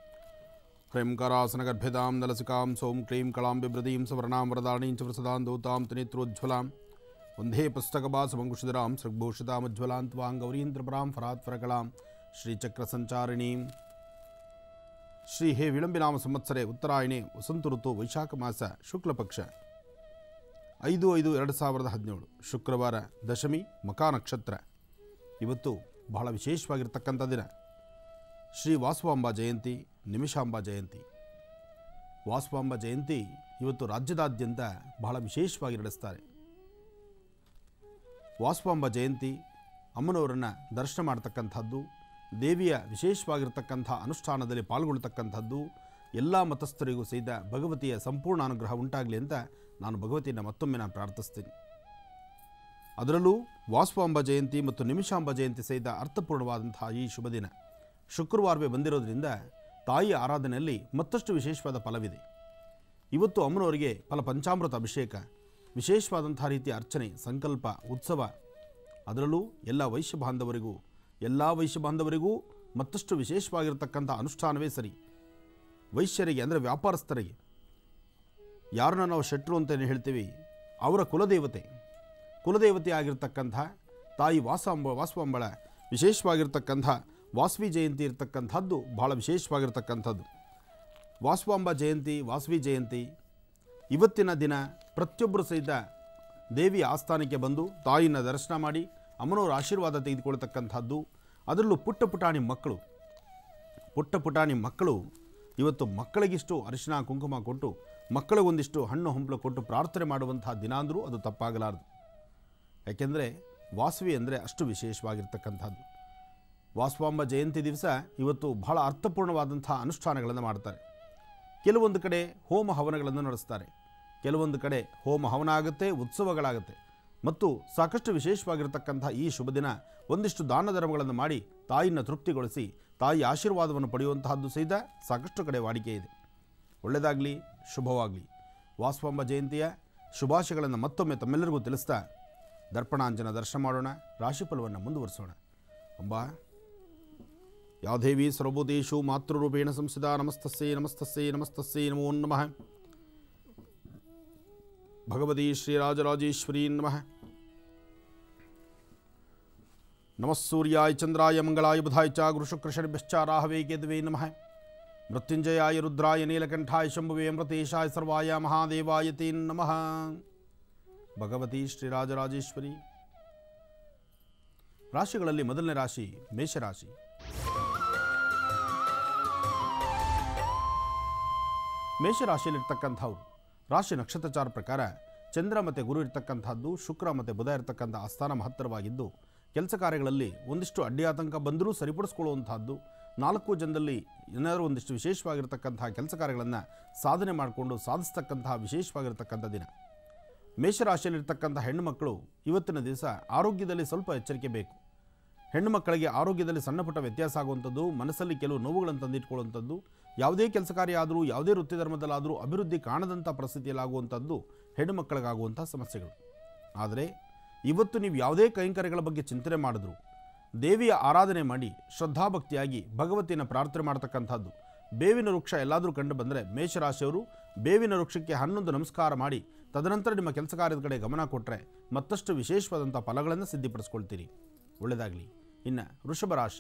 హ్రైంకరాసనగర్భితాం నలసికాం సోం క్లీం కళాం బిభ్రదీం సవర్ణాం వరదాణీం చ వృసదాం దౌతాం త్రినేత్రోజ్వలాం వందే పుస్తకపాసమంకుశిధరాం సృగ్భూషితాముజ్వలాం త్వాం గౌరీం త్రిపురాం ಫರಾತ್ವರಕಳಾಂ ಶ್ರೀಚಕ್ರಸಂಚಾರಿಣೀಂ ಶ್ರೀ ಹೇ ವಿಳಂಬಿನಾಮ ಸಂವತ್ಸರೆ ಉತ್ತರಾಯಣೆ ವಸಂತ ಋತು ವೈಶಾಖ ಮಾಸ ಶುಕ್ಲ ಪಕ್ಷ ಐದು ಐದು ಎರಡು ಸಾವಿರದ ಹದಿನೇಳು ಶುಕ್ರವಾರ ದಶಮಿ ಮಕಾ ನಕ್ಷತ್ರ ಇವತ್ತು ಬಹಳ ವಿಶೇಷವಾಗಿರ್ತಕ್ಕಂಥ ದಿನ ಶ್ರೀ ವಾಸವಾಂಬ ಜಯಂತಿ ನಿಮಿಷಾಂಬ ಜಯಂತಿ ವಾಸವಾಂಬ ಜಯಂತಿ ಇವತ್ತು ರಾಜ್ಯದಾದ್ಯಂತ ಬಹಳ ವಿಶೇಷವಾಗಿ ನಡೆಸ್ತಾರೆ ವಾಸವಾಂಬ ಜಯಂತಿ ಅಮ್ಮನವರನ್ನು ದರ್ಶನ ಮಾಡ್ತಕ್ಕಂಥದ್ದು ದೇವಿಯ ವಿಶೇಷವಾಗಿರ್ತಕ್ಕಂಥ ಅನುಷ್ಠಾನದಲ್ಲಿ ಪಾಲ್ಗೊಳ್ತಕ್ಕಂಥದ್ದು ಎಲ್ಲ ಮತಸ್ಥರಿಗೂ ಸಹಿತ ಭಗವತಿಯ ಸಂಪೂರ್ಣ ಅನುಗ್ರಹ ಉಂಟಾಗಲಿ ಅಂತ ನಾನು ಭಗವತಿಯನ್ನು ಮತ್ತೊಮ್ಮೆ ನಾನು ಪ್ರಾರ್ಥಿಸ್ತೀನಿ ಅದರಲ್ಲೂ ವಾಸುವಾಂಬ ಜಯಂತಿ ಮತ್ತು ನಿಮಿಷಾಂಬ ಜಯಂತಿ ಸಹಿತ ಅರ್ಥಪೂರ್ಣವಾದಂತಹ ಈ ಶುಭ ದಿನ ಶುಕ್ರವಾರವೇ ಬಂದಿರೋದ್ರಿಂದ ತಾಯಿ ಆರಾಧನೆಯಲ್ಲಿ ಮತ್ತಷ್ಟು ವಿಶೇಷವಾದ ಫಲವಿದೆ ಇವತ್ತು ಅಮ್ಮನವರಿಗೆ ಫಲ ಪಂಚಾಮೃತ ಅಭಿಷೇಕ ವಿಶೇಷವಾದಂಥ ರೀತಿಯ ಅರ್ಚನೆ ಸಂಕಲ್ಪ ಉತ್ಸವ ಅದರಲ್ಲೂ ಎಲ್ಲ ವೈಶ್ಯ ಬಾಂಧವರಿಗೂ ಎಲ್ಲ ವೈಶ್ಯ ಬಾಂಧವರಿಗೂ ಮತ್ತಷ್ಟು ವಿಶೇಷವಾಗಿರ್ತಕ್ಕಂಥ ಅನುಷ್ಠಾನವೇ ಸರಿ ವೈಶ್ಯರಿಗೆ ಅಂದರೆ ವ್ಯಾಪಾರಸ್ಥರಿಗೆ ಯಾರನ್ನ ನಾವು ಶೆಟ್ರು ಅಂತ ಹೇಳ್ತೀವಿ ಅವರ ಕುಲದೇವತೆ ಕುಲದೇವತೆ ಆಗಿರ್ತಕ್ಕಂಥ ತಾಯಿ ವಾಸಾಂಬ ವಾಸವಾಂಬಳ ವಿಶೇಷವಾಗಿರ್ತಕ್ಕಂಥ ವಾಸವಿ ಜಯಂತಿ ಇರತಕ್ಕಂಥದ್ದು ಬಹಳ ವಿಶೇಷವಾಗಿರ್ತಕ್ಕಂಥದ್ದು ವಾಸವಾಂಬ ಜಯಂತಿ ವಾಸವಿ ಜಯಂತಿ ಇವತ್ತಿನ ದಿನ ಪ್ರತಿಯೊಬ್ಬರು ಸಹಿತ ದೇವಿಯ ಆಸ್ಥಾನಕ್ಕೆ ಬಂದು ತಾಯಿನ ದರ್ಶನ ಮಾಡಿ ಅಮ್ಮನವರ ಆಶೀರ್ವಾದ ತೆಗೆದುಕೊಳ್ತಕ್ಕಂಥದ್ದು ಅದರಲ್ಲೂ ಪುಟ್ಟ ಪುಟಾಣಿ ಮಕ್ಕಳು ಪುಟ್ಟ ಪುಟಾಣಿ ಮಕ್ಕಳು ಇವತ್ತು ಮಕ್ಕಳಿಗಿಷ್ಟು ಅರಿಶಿನ ಕುಂಕುಮ ಕೊಟ್ಟು ಮಕ್ಕಳಿಗೊಂದಿಷ್ಟು ಹಣ್ಣು ಹಂಪಲು ಕೊಟ್ಟು ಪ್ರಾರ್ಥನೆ ಮಾಡುವಂತಹ ದಿನ ಅಂದರೂ ಅದು ತಪ್ಪಾಗಲಾರದು ಯಾಕೆಂದರೆ ವಾಸವಿ ಅಂದರೆ ಅಷ್ಟು ವಿಶೇಷವಾಗಿರ್ತಕ್ಕಂಥದ್ದು ವಾಸವಾಂಬ ಜಯಂತಿ ದಿವಸ ಇವತ್ತು ಬಹಳ ಅರ್ಥಪೂರ್ಣವಾದಂಥ ಅನುಷ್ಠಾನಗಳನ್ನು ಮಾಡ್ತಾರೆ ಕೆಲವೊಂದು ಕಡೆ ಹೋಮ ಹವನಗಳನ್ನು ನಡೆಸ್ತಾರೆ ಕೆಲವೊಂದು ಕಡೆ ಹೋಮ ಹವನ ಆಗುತ್ತೆ ಉತ್ಸವಗಳಾಗುತ್ತೆ ಮತ್ತು ಸಾಕಷ್ಟು ವಿಶೇಷವಾಗಿರ್ತಕ್ಕಂಥ ಈ ಶುಭ ದಿನ ಒಂದಿಷ್ಟು ದಾನ ಧರ್ಮಗಳನ್ನು ಮಾಡಿ ತಾಯಿನ ತೃಪ್ತಿಗೊಳಿಸಿ ತಾಯಿ ಆಶೀರ್ವಾದವನ್ನು ಪಡೆಯುವಂತಹದ್ದು ಸಹಿತ ಸಾಕಷ್ಟು ಕಡೆ ವಾಡಿಕೆ ಇದೆ ಒಳ್ಳೆಯದಾಗಲಿ ಶುಭವಾಗಲಿ ವಾಸವಾಂಬ ಜಯಂತಿಯ ಶುಭಾಶಯಗಳನ್ನು ಮತ್ತೊಮ್ಮೆ ತಮ್ಮೆಲ್ಲರಿಗೂ ತಿಳಿಸ್ತಾ ದರ್ಪಣಾಂಜನ ದರ್ಶನ ಮಾಡೋಣ ರಾಶಿಫಲವನ್ನು ಮುಂದುವರಿಸೋಣ ಅಂಬಾ ಯಾ ದೇವಿ ಸರ್ವಭೂತೇಷು ಮಾತೃರೂಪೇಣ ಸಂಸ್ಥಿತ ನಮಸ್ತಸ್ಸೇ ನಮಸ್ತಸ್ಸೇ ನಮಸ್ತಸ್ಸೇ ನಮೋ ನಮಃ ಭಗವತಿ ಶ್ರೀರಾಜರಾಜೇಶ್ವರೀ ನಮಃ ನಮಃ ಸೂರ್ಯಾಯ ಚಂದ್ರಾಯ ಮಂಗಳಾಯ ಬುಧಾಯ ಚ ಗುರುಶುಕ್ರಶನಿಭ್ಯಶ್ಚ ರಾಹವೇ ಕೇತವೇ ನಮಃ ಮೃತ್ಯುಂಜಯಾಯ ರುದ್ರಾಯ ನೀಲಕಂಠಾಯ ಶಂಭುವೇ ಅಮೃತೇಶಾಯ ಸರ್ವಾಯ ಮಹಾದೇವಾಯ ತೇ ನಮಃ ಭಗವತಿ ಶ್ರೀರಾಜರಾಜೇಶ್ವರಿ ರಾಶಿಗಳಲ್ಲಿ ಮೊದಲನೇ ರಾಶಿ ಮೇಷರಾಶಿ ಮೇಷರಾಶಿಯಲ್ಲಿರ್ತಕ್ಕಂಥವ್ರು ರಾಶಿ ನಕ್ಷತ್ರಚಾರ ಪ್ರಕಾರ ಚಂದ್ರ ಮತ್ತು ಗುರು ಇರ್ತಕ್ಕಂಥದ್ದು ಶುಕ್ರ ಮತ್ತು ಬುಧ ಇರ್ತಕ್ಕಂಥ ಆಸ್ಥಾನ ಮಹತ್ತರವಾಗಿದ್ದು ಕೆಲಸ ಕಾರ್ಯಗಳಲ್ಲಿ ಒಂದಿಷ್ಟು ಅಡ್ಡಿ ಆತಂಕ ಬಂದರೂ ಸರಿಪಡಿಸ್ಕೊಳ್ಳುವಂಥದ್ದು ನಾಲ್ಕು ಜನದಲ್ಲಿ ಏನಾದರೂ ಒಂದಿಷ್ಟು ವಿಶೇಷವಾಗಿರ್ತಕ್ಕಂತಹ ಕೆಲಸ ಕಾರ್ಯಗಳನ್ನು ಸಾಧನೆ ಮಾಡಿಕೊಂಡು ಸಾಧಿಸ್ತಕ್ಕಂತಹ ವಿಶೇಷವಾಗಿರ್ತಕ್ಕಂಥ ದಿನ ಮೇಷರಾಶಿಯಲ್ಲಿರ್ತಕ್ಕಂಥ ಹೆಣ್ಣುಮಕ್ಕಳು ಇವತ್ತಿನ ದಿವಸ ಆರೋಗ್ಯದಲ್ಲಿ ಸ್ವಲ್ಪ ಎಚ್ಚರಿಕೆ ಬೇಕು ಹೆಣ್ಣು ಮಕ್ಕಳಿಗೆ ಆರೋಗ್ಯದಲ್ಲಿ ಸಣ್ಣ ಪುಟ್ಟ ವ್ಯತ್ಯಾಸ ಆಗುವಂಥದ್ದು ಮನಸ್ಸಲ್ಲಿ ಕೆಲವು ನೋವುಗಳನ್ನು ತಂದಿಟ್ಕೊಳ್ಳುವಂಥದ್ದು ಯಾವುದೇ ಕೆಲಸ ಕಾರ್ಯ ಆದರೂ ಯಾವುದೇ ವೃತ್ತಿ ಧರ್ಮದಲ್ಲಾದರೂ ಅಭಿವೃದ್ಧಿ ಕಾಣದಂಥ ಪರಿಸ್ಥಿತಿಯಲ್ಲಾಗುವಂಥದ್ದು ಹೆಣ್ಣು ಮಕ್ಕಳಿಗಾಗುವಂಥ ಸಮಸ್ಯೆಗಳು ಆದರೆ ಇವತ್ತು ನೀವು ಯಾವುದೇ ಕೈಂಕರ್ಯಗಳ ಬಗ್ಗೆ ಚಿಂತನೆ ಮಾಡಿದ್ರು ದೇವಿಯ ಆರಾಧನೆ ಮಾಡಿ ಶ್ರದ್ಧಾಭಕ್ತಿಯಾಗಿ ಭಗವತಿಯನ್ನು ಪ್ರಾರ್ಥನೆ ಮಾಡ್ತಕ್ಕಂಥದ್ದು ಬೇವಿನ ವೃಕ್ಷ ಎಲ್ಲಾದರೂ ಕಂಡು ಬಂದರೆ ಮೇಷರಾಶಿಯವರು ಬೇವಿನ ವೃಕ್ಷಕ್ಕೆ ಹನ್ನೊಂದು ನಮಸ್ಕಾರ ಮಾಡಿ ತದನಂತರ ನಿಮ್ಮ ಕೆಲಸ ಕಾರ್ಯದ ಕಡೆ ಗಮನ ಕೊಟ್ಟರೆ ಮತ್ತಷ್ಟು ವಿಶೇಷವಾದಂಥ ಫಲಗಳನ್ನು ಸಿದ್ಧಿಪಡಿಸ್ಕೊಳ್ತೀರಿ ಒಳ್ಳೆಯದಾಗಲಿ ಇನ್ನು ವೃಷಭ ರಾಶಿ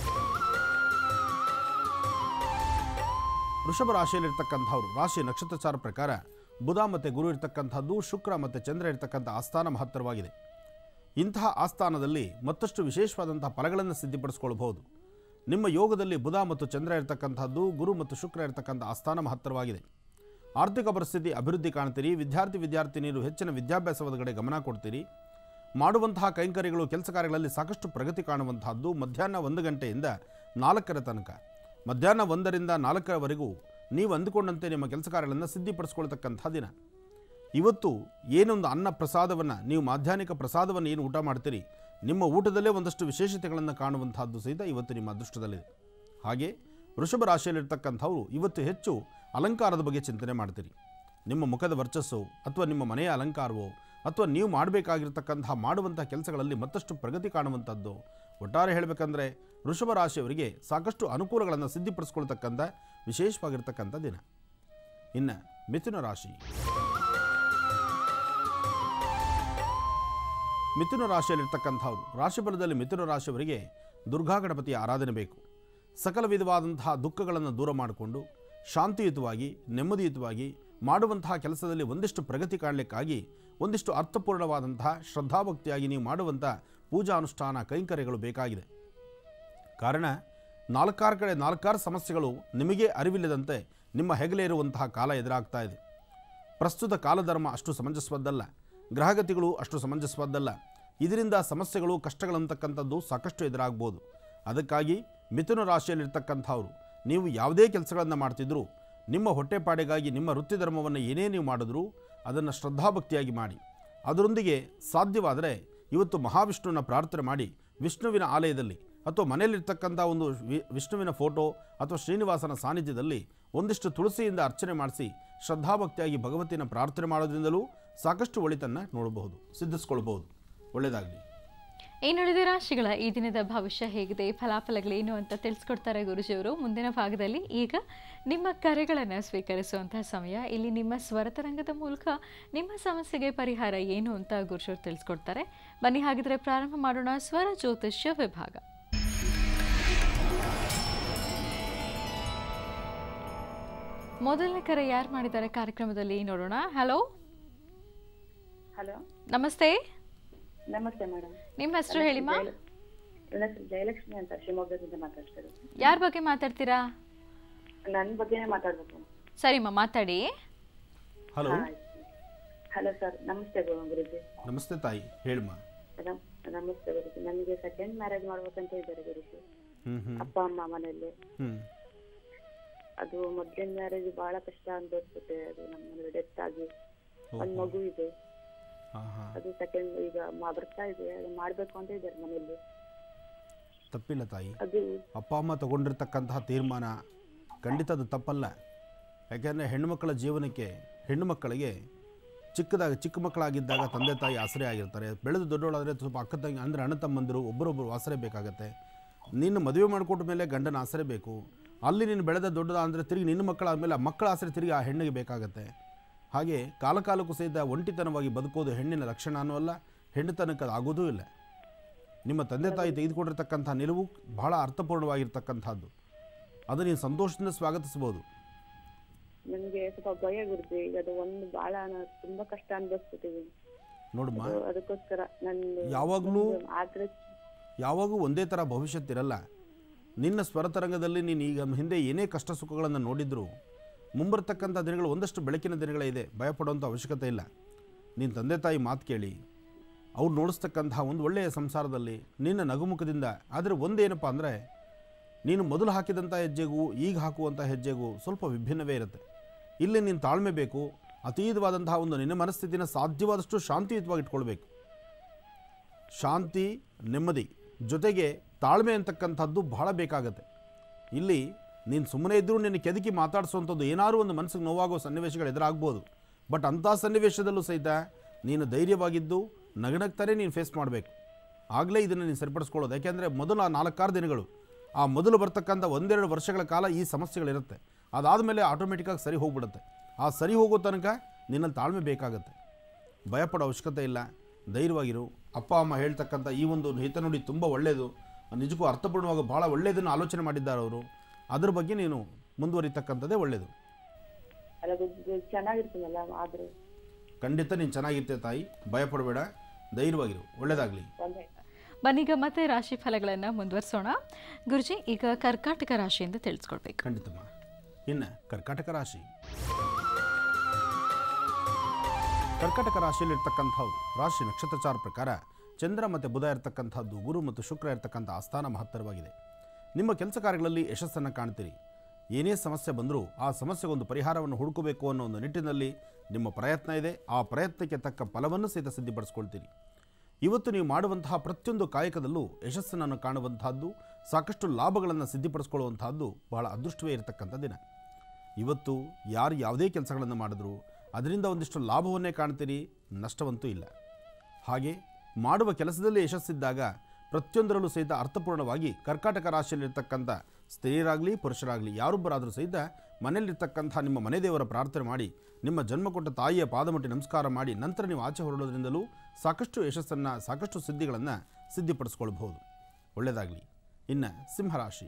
ವೃಷಭ ರಾಶಿಯಲ್ಲಿರ್ತಕ್ಕಂಥವ್ರು ರಾಶಿ ನಕ್ಷತ್ರಚಾರ ಪ್ರಕಾರ ಬುಧ ಮತ್ತು ಗುರು ಇರ್ತಕ್ಕಂಥದ್ದು ಶುಕ್ರ ಮತ್ತು ಚಂದ್ರ ಇರ್ತಕ್ಕಂಥ ಆಸ್ಥಾನ ಮಹತ್ತರವಾಗಿದೆ ಇಂತಹ ಆಸ್ಥಾನದಲ್ಲಿ ಮತ್ತಷ್ಟು ವಿಶೇಷವಾದಂತಹ ಫಲಗಳನ್ನು ಸಿದ್ಧಿಪಡಿಸ್ಕೊಳ್ಬಹುದು ನಿಮ್ಮ ಯೋಗದಲ್ಲಿ ಬುಧ ಮತ್ತು ಚಂದ್ರ ಇರ್ತಕ್ಕಂಥದ್ದು ಗುರು ಮತ್ತು ಶುಕ್ರ ಇರ್ತಕ್ಕಂಥ ಆಸ್ಥಾನ ಮಹತ್ತರವಾಗಿದೆ ಆರ್ಥಿಕ ಪರಿಸ್ಥಿತಿ ಅಭಿವೃದ್ಧಿ ಕಾಣ್ತೀರಿ ವಿದ್ಯಾರ್ಥಿ ವಿದ್ಯಾರ್ಥಿನಿಯರು ಹೆಚ್ಚಿನ ವಿದ್ಯಾಭ್ಯಾಸದ ಕಡೆ ಗಮನ ಕೊಡ್ತೀರಿ ಮಾಡುವಂತಹ ಕೈಂಕರ್ಯಗಳು ಕೆಲಸ ಕಾರ್ಯಗಳಲ್ಲಿ ಸಾಕಷ್ಟು ಪ್ರಗತಿ ಕಾಣುವಂತಹದ್ದು ಮಧ್ಯಾಹ್ನ ಒಂದು ಗಂಟೆಯಿಂದ ನಾಲ್ಕರ ತನಕ ಮಧ್ಯಾಹ್ನ ಒಂದರಿಂದ ನಾಲ್ಕರವರೆಗೂ ನೀವು ಅಂದುಕೊಂಡಂತೆ ನಿಮ್ಮ ಕೆಲಸ ಕಾರ್ಯಗಳನ್ನು ಸಿದ್ಧಿಪಡಿಸ್ಕೊಳ್ತಕ್ಕಂಥ ದಿನ ಇವತ್ತು ಏನೊಂದು ಅನ್ನ ಪ್ರಸಾದವನ್ನು ನೀವು ಮಾಧ್ಯಾಹ್ನಿಕ ಪ್ರಸಾದವನ್ನು ಏನು ಊಟ ಮಾಡ್ತೀರಿ ನಿಮ್ಮ ಊಟದಲ್ಲೇ ಒಂದಷ್ಟು ವಿಶೇಷತೆಗಳನ್ನು ಕಾಣುವಂತಹದ್ದು ಸಹಿತ ಇವತ್ತು ನಿಮ್ಮ ಅದೃಷ್ಟದಲ್ಲಿದೆ ಹಾಗೆ ವೃಷಭ ರಾಶಿಯಲ್ಲಿರ್ತಕ್ಕಂಥವ್ರು ಇವತ್ತು ಹೆಚ್ಚು ಅಲಂಕಾರದ ಬಗ್ಗೆ ಚಿಂತನೆ ಮಾಡ್ತೀರಿ ನಿಮ್ಮ ಮುಖದ ವರ್ಚಸ್ಸು ಅಥವಾ ನಿಮ್ಮ ಮನೆಯ ಅಲಂಕಾರವೋ ಅಥವಾ ನೀವು ಮಾಡಬೇಕಾಗಿರ್ತಕ್ಕಂತಹ ಮಾಡುವಂಥ ಕೆಲಸಗಳಲ್ಲಿ ಮತ್ತಷ್ಟು ಪ್ರಗತಿ ಕಾಣುವಂಥದ್ದು ಒಟ್ಟಾರೆ ಹೇಳಬೇಕಂದ್ರೆ ವೃಷಭ ರಾಶಿಯವರಿಗೆ ಸಾಕಷ್ಟು ಅನುಕೂಲಗಳನ್ನು ಸಿದ್ಧಿಪಡಿಸ್ಕೊಳ್ತಕ್ಕಂಥ ವಿಶೇಷವಾಗಿರ್ತಕ್ಕಂಥ ದಿನ ಇನ್ನು ಮಿಥುನ ರಾಶಿ ಮಿಥುನ ರಾಶಿಯಲ್ಲಿರ್ತಕ್ಕಂಥವ್ರು ರಾಶಿಫಲದಲ್ಲಿ ಮಿಥುನ ರಾಶಿಯವರಿಗೆ ದುರ್ಗಾ ಗಣಪತಿಯ ಆರಾಧನೆ ಬೇಕು ಸಕಲ ವಿಧವಾದಂತಹ ದುಃಖಗಳನ್ನು ದೂರ ಮಾಡಿಕೊಂಡು ಶಾಂತಿಯುತವಾಗಿ ನೆಮ್ಮದಿಯುತವಾಗಿ ಮಾಡುವಂತಹ ಕೆಲಸದಲ್ಲಿ ಒಂದಿಷ್ಟು ಪ್ರಗತಿ ಕಾಣಲಿಕ್ಕಾಗಿ ಒಂದಿಷ್ಟು ಅರ್ಥಪೂರ್ಣವಾದಂತಹ ಶ್ರದ್ಧಾಭಕ್ತಿಯಾಗಿ ನೀವು ಮಾಡುವಂಥ ಪೂಜಾ ಅನುಷ್ಠಾನ ಕೈಂಕರ್ಯಗಳು ಬೇಕಾಗಿದೆ ಕಾರಣ ನಾಲ್ಕಾರು ಕಡೆ ನಾಲ್ಕಾರು ಸಮಸ್ಯೆಗಳು ನಿಮಗೆ ಅರಿವಿಲ್ಲದಂತೆ ನಿಮ್ಮ ಹೆಗಲೇ ಇರುವಂತಹ ಕಾಲ ಎದುರಾಗ್ತಾ ಇದೆ ಪ್ರಸ್ತುತ ಕಾಲಧರ್ಮ ಅಷ್ಟು ಸಮಂಜಸವಾದ್ದಲ್ಲ ಗ್ರಹಗತಿಗಳು ಅಷ್ಟು ಸಮಂಜಸವಾದ್ದಲ್ಲ ಇದರಿಂದ ಸಮಸ್ಯೆಗಳು ಕಷ್ಟಗಳಂತಕ್ಕಂಥದ್ದು ಸಾಕಷ್ಟು ಎದುರಾಗ್ಬೋದು ಅದಕ್ಕಾಗಿ ಮಿಥುನ ರಾಶಿಯಲ್ಲಿರ್ತಕ್ಕಂಥವ್ರು ನೀವು ಯಾವುದೇ ಕೆಲಸಗಳನ್ನು ಮಾಡ್ತಿದ್ರೂ ನಿಮ್ಮ ಹೊಟ್ಟೆಪಾಡಿಗಾಗಿ ನಿಮ್ಮ ವೃತ್ತಿ ಧರ್ಮವನ್ನು ಏನೇ ನೀವು ಮಾಡಿದ್ರೂ ಅದನ್ನು ಶ್ರದ್ಧಾಭಕ್ತಿಯಾಗಿ ಮಾಡಿ ಅದರೊಂದಿಗೆ ಸಾಧ್ಯವಾದರೆ ಇವತ್ತು ಮಹಾವಿಷ್ಣುವಿನ ಪ್ರಾರ್ಥನೆ ಮಾಡಿ ವಿಷ್ಣುವಿನ ಆಲಯದಲ್ಲಿ ಅಥವಾ ಮನೆಯಲ್ಲಿರ್ತಕ್ಕಂಥ ಒಂದು ವಿ- ವಿಷ್ಣುವಿನ ಫೋಟೋ ಅಥವಾ ಶ್ರೀನಿವಾಸನ ಸಾನ್ನಿಧ್ಯದಲ್ಲಿ ಒಂದಿಷ್ಟು ತುಳಸಿಯಿಂದ ಅರ್ಚನೆ ಮಾಡಿಸಿ ಶ್ರದ್ಧಾಭಕ್ತಿಯಾಗಿ ಭಗವತಿನ ಪ್ರಾರ್ಥನೆ ಮಾಡೋದ್ರಿಂದಲೂ ಸಾಕಷ್ಟು ಒಳಿತನ್ನು ನೋಡಬಹುದು ಸಿದ್ಧಿಸ್ಕೊಳ್ಬಹುದು ಒಳ್ಳೆಯದಾಗಲಿ ಇನ್ನುಳಿದ ರಾಶಿಗಳ ಈ ದಿನದ ಭವಿಷ್ಯ ಹೇಗಿದೆ ಫಲಾಫಲಗಳೇನು ಅಂತ ತಿಳಿಸ್ಕೊಡ್ತಾರೆ ಗುರುಜಿಯವರು ಮುಂದಿನ ಭಾಗದಲ್ಲಿ ಈಗ ನಿಮ್ಮ ಕರೆಗಳನ್ನು ಸ್ವೀಕರಿಸುವಂತಹ ಸಮಯ ಇಲ್ಲಿ ನಿಮ್ಮ ಸ್ವರತರಂಗದ ಮೂಲಕ ನಿಮ್ಮ ಸಮಸ್ಯೆಗೆ ಪರಿಹಾರ ಏನು ಅಂತ ಗುರುಜಿಯವರು ತಿಳಿಸ್ಕೊಡ್ತಾರೆ ಬನ್ನಿ ಹಾಗಿದ್ರೆ ಪ್ರಾರಂಭ ಮಾಡೋಣ ಸ್ವರ ಜ್ಯೋತಿಷ್ಯ ವಿಭಾಗ ಮೊದಲನೇ ಕರೆ ಯಾರು ಮಾಡಿದ್ದಾರೆ ಕಾರ್ಯಕ್ರಮದಲ್ಲಿ ನೋಡೋಣ ಹಲೋ ಹಲೋ ನಮಸ್ತೆ ನಮಸ್ತೆ ಮೇಡಮ್ ನಿಮ್ಮ ಹೆಸರು ಹೇಳಿಮ್ಮ ನನ್ನ ಹೆಸರು ಜಯಲಕ್ಷ್ಮಿ ಅಂತ ಶಿವಮೊಗ್ಗದಿಂದ ಮಾತಾಡ್ತಿರೋದು ಯಾರ ಬಗ್ಗೆ ಮಾತಾಡ್ತೀರಾ ನನ್ನ ಬಗ್ಗೆನೇ ಮಾತಾಡ್ಬೇಕು ಸರಿಮ್ಮ ಮಾತಾಡಿ ಹಲೋ ಹಲೋ ಸರ್ ನಮಸ್ತೆ ಗು- ಗುರುಜಿ ನಮಸ್ತೆ ತಾಯಿ ಹೇಳಮ್ಮ ನಮ್- ನಮಸ್ತೆ ಗುರುಜಿ ನನಗೆ ಸೆಕೆಂಡ್ ಮ್ಯಾರೇಜ್ ಮಾಡ್ಬೇಕಂತ ಇದ್ದಾರೆ ಗುರುಜಿ ಹ್ಞೂ ಹ್ಞೂ ಅಪ್ಪ ಅಮ್ಮ ಮನೆಯಲ್ಲಿ ಹ್ಞೂ ಅದು ಮೊದ್ಲಿನ ಮ್ಯಾರೇಜ್ ಬಹಳ ಕಷ್ಟ ಅನ್ಭವಿಸುತ್ತೆ ಅದು ನಮ್ಮ ಮನೇಲಿ ಡೆತ್ ಆಗಿ ಒಂದ್ ಮಗು ಇದೆ ಹಾಂ ಹಾಂ ಅದು ಸೆಕೆಂಡ್ ಈಗ ಮ- ಬರ್ತಾ ಇದೆ ಅದು ಮಾಡ್ಬೇಕು ಅಂತ ಇದ್ದಾರೆ ಮನೆಯಲ್ಲಿ ತಪ್ಪಿಲ್ಲ ತಾಯಿ ಅದು ಅಪ್ಪ ಅಮ್ಮ ತಗೊಂಡಿರ್ತಕ್ಕಂತಹ ತೀರ್ಮಾನ ಖಂಡಿತ ಅದು ತಪ್ಪಲ್ಲ ಯಾಕೆಂದರೆ ಹೆಣ್ಣುಮಕ್ಕಳ ಜೀವನಕ್ಕೆ ಹೆಣ್ಣು ಮಕ್ಕಳಿಗೆ ಚಿಕ್ಕದಾಗಿ ಚಿಕ್ಕ ಮಕ್ಕಳಾಗಿದ್ದಾಗ ತಂದೆ ತಾಯಿ ಆಸರೆ ಆಗಿರ್ತಾರೆ ಬೆಳೆದು ದೊಡ್ಡವಳಾದರೆ ಸ್ವಲ್ಪ ಅಕ್ಕ ತಂಗಿ ಅಂದರೆ ಅಣ್ಣ ತಮ್ಮಂದಿರು ಒಬ್ಬರೊಬ್ಬರು ಆಸರೆ ಬೇಕಾಗತ್ತೆ ನಿನ್ನ ಮದುವೆ ಮಾಡಿಕೊಟ್ಟ ಮೇಲೆ ಗಂಡನ ಆಸರೆ ಬೇಕು ಅಲ್ಲಿ ನೀನು ಬೆಳೆದ ದೊಡ್ಡದ ಅಂದರೆ ತಿರುಗಿ ನಿನ್ನ ಮಕ್ಕಳಾದಮೇಲೆ ಆ ಮಕ್ಕಳ ಆಸರೆ ತಿರುಗಿ ಆ ಹೆಣ್ಣಿಗೆ ಬೇಕಾಗತ್ತೆ ಹಾಗೆ ಕಾಲ ಕಾಲಕ್ಕೂ ಸಹಿತ ಒಂಟಿತನವಾಗಿ ಬದುಕೋದು ಹೆಣ್ಣಿನ ಲಕ್ಷಣ ಅನ್ನೋ ಅಲ್ಲ ಹೆಣ್ಣುತನಕ್ಕೆ ಅದು ಆಗೋದೂ ಇಲ್ಲ ನಿಮ್ಮ ತಂದೆ ತಾಯಿ ತೆಗೆದುಕೊಂಡಿರ್ತಕ್ಕಂಥ ನಿಲುವು ಬಹಳ ಅರ್ಥಪೂರ್ಣವಾಗಿರ್ತಕ್ಕಂಥದ್ದು ಅದು ನೀನು ಸಂತೋಷದಿಂದ ಸ್ವಾಗತಿಸ್ಬೋದು ನನ್ಗೆ ಸ್ವಲ್ಪ ಭಯ ಗುರುಜಿ ಈಗ ಅದು ಒಂದು ಬಹಳ ನಾನು ತುಂಬಾ ಕಷ್ಟ ಅನ್ಭವಿಸ್ಬಿಟ್ಟಿದ್ದೀನಿ ನೋಡಮ್ಮ ಅದು ಅದಕ್ಕೋಸ್ಕರ ನನ್ನ ಯಾವಾಗ್ಲೂ- ಆದ್ರೆ ಯಾವಾಗೂ ಒಂದೇ ಥರ ಭವಿಷ್ಯತ್ತಿರಲ್ಲ ನಿನ್ನ ಸ್ವರತರಂಗದಲ್ಲಿ ನೀನು ಈಗ ಹಿಂದೆ ಏನೇ ಕಷ್ಟ ಸುಖಗಳನ್ನು ನೋಡಿದ್ರು ಮುಂಬರ್ತಕ್ಕಂಥ ದಿನಗಳು ಒಂದಷ್ಟು ಬೆಳಕಿನ ದಿನಗಳೇ ಇದೆ ಭಯಪಡುವಂಥ ಅವಶ್ಯಕತೆ ಇಲ್ಲ ನಿನ್ನ ತಂದೆ ತಾಯಿ ಮಾತು ಕೇಳಿ ಅವ್ರು ನೋಡಿಸ್ತಕ್ಕಂತಹ ಒಂದು ಒಳ್ಳೆಯ ಸಂಸಾರದಲ್ಲಿ ನಿನ್ನ ನಗುಮುಖದಿಂದ ಆದರೆ ಒಂದೇನಪ್ಪ ಅಂದರೆ ನೀನು ಮೊದಲು ಹಾಕಿದಂಥ ಹೆಜ್ಜೆಗೂ ಈಗ ಹಾಕುವಂಥ ಹೆಜ್ಜೆಗೂ ಸ್ವಲ್ಪ ವಿಭಿನ್ನವೇ ಇರುತ್ತೆ ಇಲ್ಲಿ ನೀನು ತಾಳ್ಮೆ ಬೇಕು ಅತೀತವಾದಂತಹ ಒಂದು ನಿನ್ನ ಮನಸ್ಥಿತಿನ ಸಾಧ್ಯವಾದಷ್ಟು ಶಾಂತಿಯುತವಾಗಿ ಇಟ್ಕೊಳ್ಬೇಕು ಶಾಂತಿ ನೆಮ್ಮದಿ ಜೊತೆಗೆ ತಾಳ್ಮೆ ಅಂತಕ್ಕಂಥದ್ದು ಬಹಳ ಬೇಕಾಗತ್ತೆ ಇಲ್ಲಿ ನೀನು ಸುಮ್ಮನೆ ಇದ್ದರೂ ನಿನ್ನ ಕೆದಕಿ ಮಾತಾಡಿಸುವಂಥದ್ದು ಏನಾದರೂ ಒಂದು ಮನಸ್ಸಿಗೆ ನೋವಾಗೋ ಸನ್ನಿವೇಶಗಳು ಎದುರಾಗ್ಬೋದು ಬಟ್ ಅಂಥ ಸನ್ನಿವೇಶದಲ್ಲೂ ಸಹಿತ ನೀನು ಧೈರ್ಯವಾಗಿದ್ದು ನಗನಗ್ತಾನೆ ನೀನು ಫೇಸ್ ಮಾಡಬೇಕು ಆಗಲೇ ಇದನ್ನು ನೀನು ಸರಿಪಡಿಸ್ಕೊಳ್ಳೋದು ಯಾಕೆಂದರೆ ಮೊದಲು ಆ ನಾಲ್ಕಾರು ದಿನಗಳು ಆ ಮೊದಲು ಬರ್ತಕ್ಕಂಥ ಒಂದೆರಡು ವರ್ಷಗಳ ಕಾಲ ಈ ಸಮಸ್ಯೆಗಳಿರುತ್ತೆ ಅದಾದಮೇಲೆ ಆಟೋಮೆಟಿಕ್ಕಾಗಿ ಸರಿ ಹೋಗ್ಬಿಡುತ್ತೆ ಆ ಸರಿ ಹೋಗೋ ತನಕ ನಿನ್ನಲ್ಲಿ ತಾಳ್ಮೆ ಬೇಕಾಗತ್ತೆ ಭಯಪಡೋ ಅವಶ್ಯಕತೆ ಇಲ್ಲ ಧೈರ್ಯವಾಗಿರು ಅಪ್ಪ ಅಮ್ಮ ಹೇಳ್ತಕ್ಕಂಥ ಈ ಒಂದು ಹಿತನುಡಿ ತುಂಬ ಒಳ್ಳೆಯದು ನಿಜಕ್ಕೂ ಅರ್ಥಪೂರ್ಣವಾಗಿ ಭಾಳ ಒಳ್ಳೆಯದನ್ನು ಆಲೋಚನೆ ಮಾಡಿದ್ದಾರೆ ಅವರು ಅದ್ರ ಬಗ್ಗೆ ನೀನು ಮುಂದುವರಿತಕ್ಕಂಥದ್ದೇ ಒಳ್ಳೆಯದು ಅಲ್ಲ ಅದು ಚೆನ್ನಾಗಿರ್ತೀನಲ್ಲ ಆದ್ರೆ ಖಂಡಿತ ನೀನು ಚೆನ್ನಾಗಿರ್ತೀಯ ತಾಯಿ ಭಯಪಡಬೇಡ ಧೈರ್ಯವಾಗಿರು ಒಳ್ಳೆಯದಾಗಲಿ ತೊಂದ್ರೆ ಬನ್ನೀಗ ಮತ್ತೆ ರಾಶಿ ಫಲಗಳನ್ನು ಮುಂದುವರಿಸೋಣ ಗುರುಜಿ ಈಗ ಕರ್ಕಾಟಕ ರಾಶಿಯಿಂದ ತಿಳಿಸ್ಕೊಡ್ಬೇಕು ಖಂಡಿತಮ್ಮ ಇನ್ನು ಕರ್ಕಾಟಕ ರಾಶಿ ಕರ್ಕಾಟಕ ರಾಶಿಯಲ್ಲಿರ್ತಕ್ಕಂಥವ್ರು ರಾಶಿ ನಕ್ಷತ್ರಚಾರ ಪ್ರಕಾರ ಚಂದ್ರ ಮತ್ತು ಬುಧ ಇರತಕ್ಕಂಥದ್ದು ಗುರು ಮತ್ತು ಶುಕ್ರ ಇರತಕ್ಕಂಥ ಆಸ್ಥಾನ ಮಹತ್ತರವಾಗಿದೆ ನಿಮ್ಮ ಕೆಲಸ ಕಾರ್ಯಗಳಲ್ಲಿ ಯಶಸ್ಸನ್ನು ಕಾಣ್ತೀರಿ ಏನೇ ಸಮಸ್ಯೆ ಬಂದರೂ ಆ ಸಮಸ್ಯೆಗೊಂದು ಪರಿಹಾರವನ್ನು ಹುಡುಕಬೇಕು ಅನ್ನೋ ಒಂದು ನಿಟ್ಟಿನಲ್ಲಿ ನಿಮ್ಮ ಪ್ರಯತ್ನ ಇದೆ ಆ ಪ್ರಯತ್ನಕ್ಕೆ ತಕ್ಕ ಫಲವನ್ನು ಸಹಿತ ಸಿದ್ಧಪಡಿಸ್ಕೊಳ್ತೀರಿ ಇವತ್ತು ನೀವು ಮಾಡುವಂತಹ ಪ್ರತಿಯೊಂದು ಕಾಯಕದಲ್ಲೂ ಯಶಸ್ಸನ್ನು ಕಾಣುವಂತಹದ್ದು ಸಾಕಷ್ಟು ಲಾಭಗಳನ್ನು ಸಿದ್ಧಪಡಿಸ್ಕೊಳ್ಳುವಂತಹದ್ದು ಬಹಳ ಅದೃಷ್ಟವೇ ಇರತಕ್ಕಂಥ ದಿನ ಇವತ್ತು ಯಾರು ಯಾವುದೇ ಕೆಲಸಗಳನ್ನು ಮಾಡಿದ್ರು ಅದರಿಂದ ಒಂದಿಷ್ಟು ಲಾಭವನ್ನೇ ಕಾಣ್ತೀರಿ ನಷ್ಟವಂತೂ ಇಲ್ಲ ಹಾಗೆ ಮಾಡುವ ಕೆಲಸದಲ್ಲಿ ಯಶಸ್ಸಿದ್ದಾಗ ಪ್ರತಿಯೊಂದರಲ್ಲೂ ಸಹಿತ ಅರ್ಥಪೂರ್ಣವಾಗಿ ಕರ್ಕಾಟಕ ರಾಶಿಯಲ್ಲಿರ್ತಕ್ಕಂಥ ಸ್ತ್ರೀಯರಾಗಲಿ ಪುರುಷರಾಗಲಿ ಯಾರೊಬ್ಬರಾದರೂ ಸಹಿತ ಮನೆಯಲ್ಲಿರ್ತಕ್ಕಂಥ ನಿಮ್ಮ ಮನೆ ದೇವರ ಪ್ರಾರ್ಥನೆ ಮಾಡಿ ನಿಮ್ಮ ಜನ್ಮ ಕೊಟ್ಟ ತಾಯಿಯ ಪಾದಮಟ್ಟಿ ನಮಸ್ಕಾರ ಮಾಡಿ ನಂತರ ನೀವು ಆಚೆ ಹೊರಡೋದ್ರಿಂದಲೂ ಸಾಕಷ್ಟು ಯಶಸ್ಸನ್ನು ಸಾಕಷ್ಟು ಸಿದ್ಧಿಗಳನ್ನು ಸಿದ್ಧಿಪಡಿಸ್ಕೊಳ್ಬಹುದು ಒಳ್ಳೆಯದಾಗಲಿ ಇನ್ನು ಸಿಂಹರಾಶಿ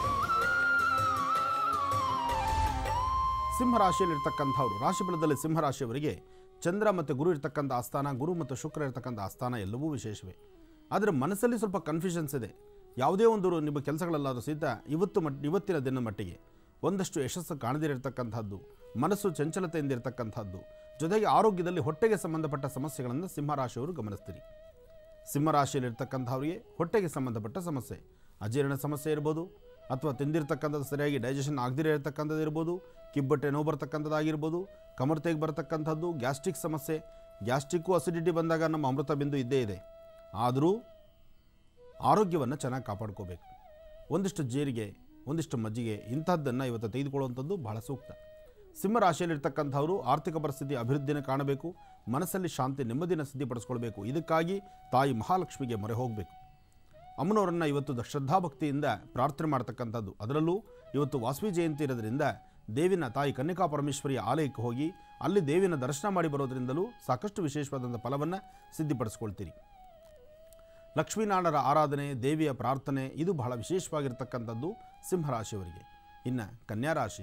ಸಿಂಹರಾಶಿಯಲ್ಲಿರ್ತಕ್ಕಂಥವ್ರು ರಾಶಿಫಲದಲ್ಲಿ ಸಿಂಹರಾಶಿಯವರಿಗೆ ಚಂದ್ರ ಮತ್ತು ಗುರು ಇರ್ತಕ್ಕಂಥ ಆಸ್ಥಾನ ಗುರು ಮತ್ತು ಶುಕ್ರ ಇರ್ತಕ್ಕಂಥ ಆಸ್ಥಾನ ಎಲ್ಲವೂ ವಿಶೇಷವೇ ಆದರೆ ಮನಸ್ಸಲ್ಲಿ ಸ್ವಲ್ಪ ಕನ್ಫ್ಯೂಷನ್ಸ್ ಇದೆ ಯಾವುದೇ ಒಂದು ನಿಮ್ಮ ಕೆಲಸಗಳಲ್ಲಾದರೂ ಸಹಿತ ಇವತ್ತು ಮಟ್ ಇವತ್ತಿನ ದಿನ ಮಟ್ಟಿಗೆ ಒಂದಷ್ಟು ಯಶಸ್ಸು ಕಾಣದಿರತಕ್ಕಂಥದ್ದು ಮನಸ್ಸು ಚಂಚಲತೆಯಿಂದ ಇರತಕ್ಕಂಥದ್ದು ಜೊತೆಗೆ ಆರೋಗ್ಯದಲ್ಲಿ ಹೊಟ್ಟೆಗೆ ಸಂಬಂಧಪಟ್ಟ ಸಮಸ್ಯೆಗಳನ್ನು ಸಿಂಹರಾಶಿಯವರು ಗಮನಿಸ್ತೀರಿ ಸಿಂಹರಾಶಿಯಲ್ಲಿರ್ತಕ್ಕಂಥವ್ರಿಗೆ ಹೊಟ್ಟೆಗೆ ಸಂಬಂಧಪಟ್ಟ ಸಮಸ್ಯೆ ಅಜೀರ್ಣ ಸಮಸ್ಯೆ ಇರ್ಬೋದು ಅಥವಾ ತಿಂದಿರ್ತಕ್ಕಂಥದ್ದು ಸರಿಯಾಗಿ ಡೈಜೆಷನ್ ಆಗದಿರೇ ಇರತಕ್ಕಂಥದ್ದು ಇರ್ಬೋದು ಕಿಬ್ಬಟ್ಟೆ ನೋವು ಬರ್ತಕ್ಕಂಥದ್ದಾಗಿರ್ಬೋದು ಕಮರ್ತೆಗೆ ಬರ್ತಕ್ಕಂಥದ್ದು ಗ್ಯಾಸ್ಟ್ರಿಕ್ ಸಮಸ್ಯೆ ಗ್ಯಾಸ್ಟ್ರಿಕ್ಕು ಅಸಿಡಿಟಿ ಬಂದಾಗ ನಮ್ಮ ಅಮೃತ ಬಿಂದು ಇದ್ದೇ ಇದೆ ಆದರೂ ಆರೋಗ್ಯವನ್ನು ಚೆನ್ನಾಗಿ ಕಾಪಾಡ್ಕೋಬೇಕು ಒಂದಿಷ್ಟು ಜೀರಿಗೆ ಒಂದಿಷ್ಟು ಮಜ್ಜಿಗೆ ಇಂಥದ್ದನ್ನು ಇವತ್ತು ತೆಗೆದುಕೊಳ್ಳುವಂಥದ್ದು ಬಹಳ ಸೂಕ್ತ ಸಿಂಹ ರಾಶಿಯಲ್ಲಿರ್ತಕ್ಕಂಥವರು ಆರ್ಥಿಕ ಪರಿಸ್ಥಿತಿ ಅಭಿವೃದ್ಧಿನ ಕಾಣಬೇಕು ಮನಸ್ಸಲ್ಲಿ ಶಾಂತಿ ನೆಮ್ಮದಿನ ಸಿದ್ಧಿಪಡಿಸ್ಕೊಳ್ಬೇಕು ಇದಕ್ಕಾಗಿ ತಾಯಿ ಮಹಾಲಕ್ಷ್ಮಿಗೆ ಮೊರೆ ಹೋಗಬೇಕು ಅಮ್ಮನವರನ್ನು ಇವತ್ತು ದ- ಶ್ರದ್ಧಾಭಕ್ತಿಯಿಂದ ಪ್ರಾರ್ಥನೆ ಮಾಡ್ತಕ್ಕಂಥದ್ದು ಅದರಲ್ಲೂ ಇವತ್ತು ವಾಸವಿ ಜಯಂತಿ ಇರೋದ್ರಿಂದ ದೇವಿನ ತಾಯಿ ಕನ್ನಿಕಾ ಪರಮೇಶ್ವರಿಯ ಆಲಯಕ್ಕೆ ಹೋಗಿ ಅಲ್ಲಿ ದೇವಿನ ದರ್ಶನ ಮಾಡಿ ಬರೋದ್ರಿಂದಲೂ ಸಾಕಷ್ಟು ವಿಶೇಷವಾದಂಥ ಫಲವನ್ನು ಸಿದ್ಧಿಪಡಿಸ್ಕೊಳ್ತೀರಿ ಲಕ್ಷ್ಮೀನಾರಾಯಣರ ಆರಾಧನೆ ದೇವಿಯ ಪ್ರಾರ್ಥನೆ ಇದು ಬಹಳ ವಿಶೇಷವಾಗಿರ್ತಕ್ಕಂಥದ್ದು ಸಿಂಹರಾಶಿಯವರಿಗೆ ಇನ್ನು ಕನ್ಯಾ ರಾಶಿ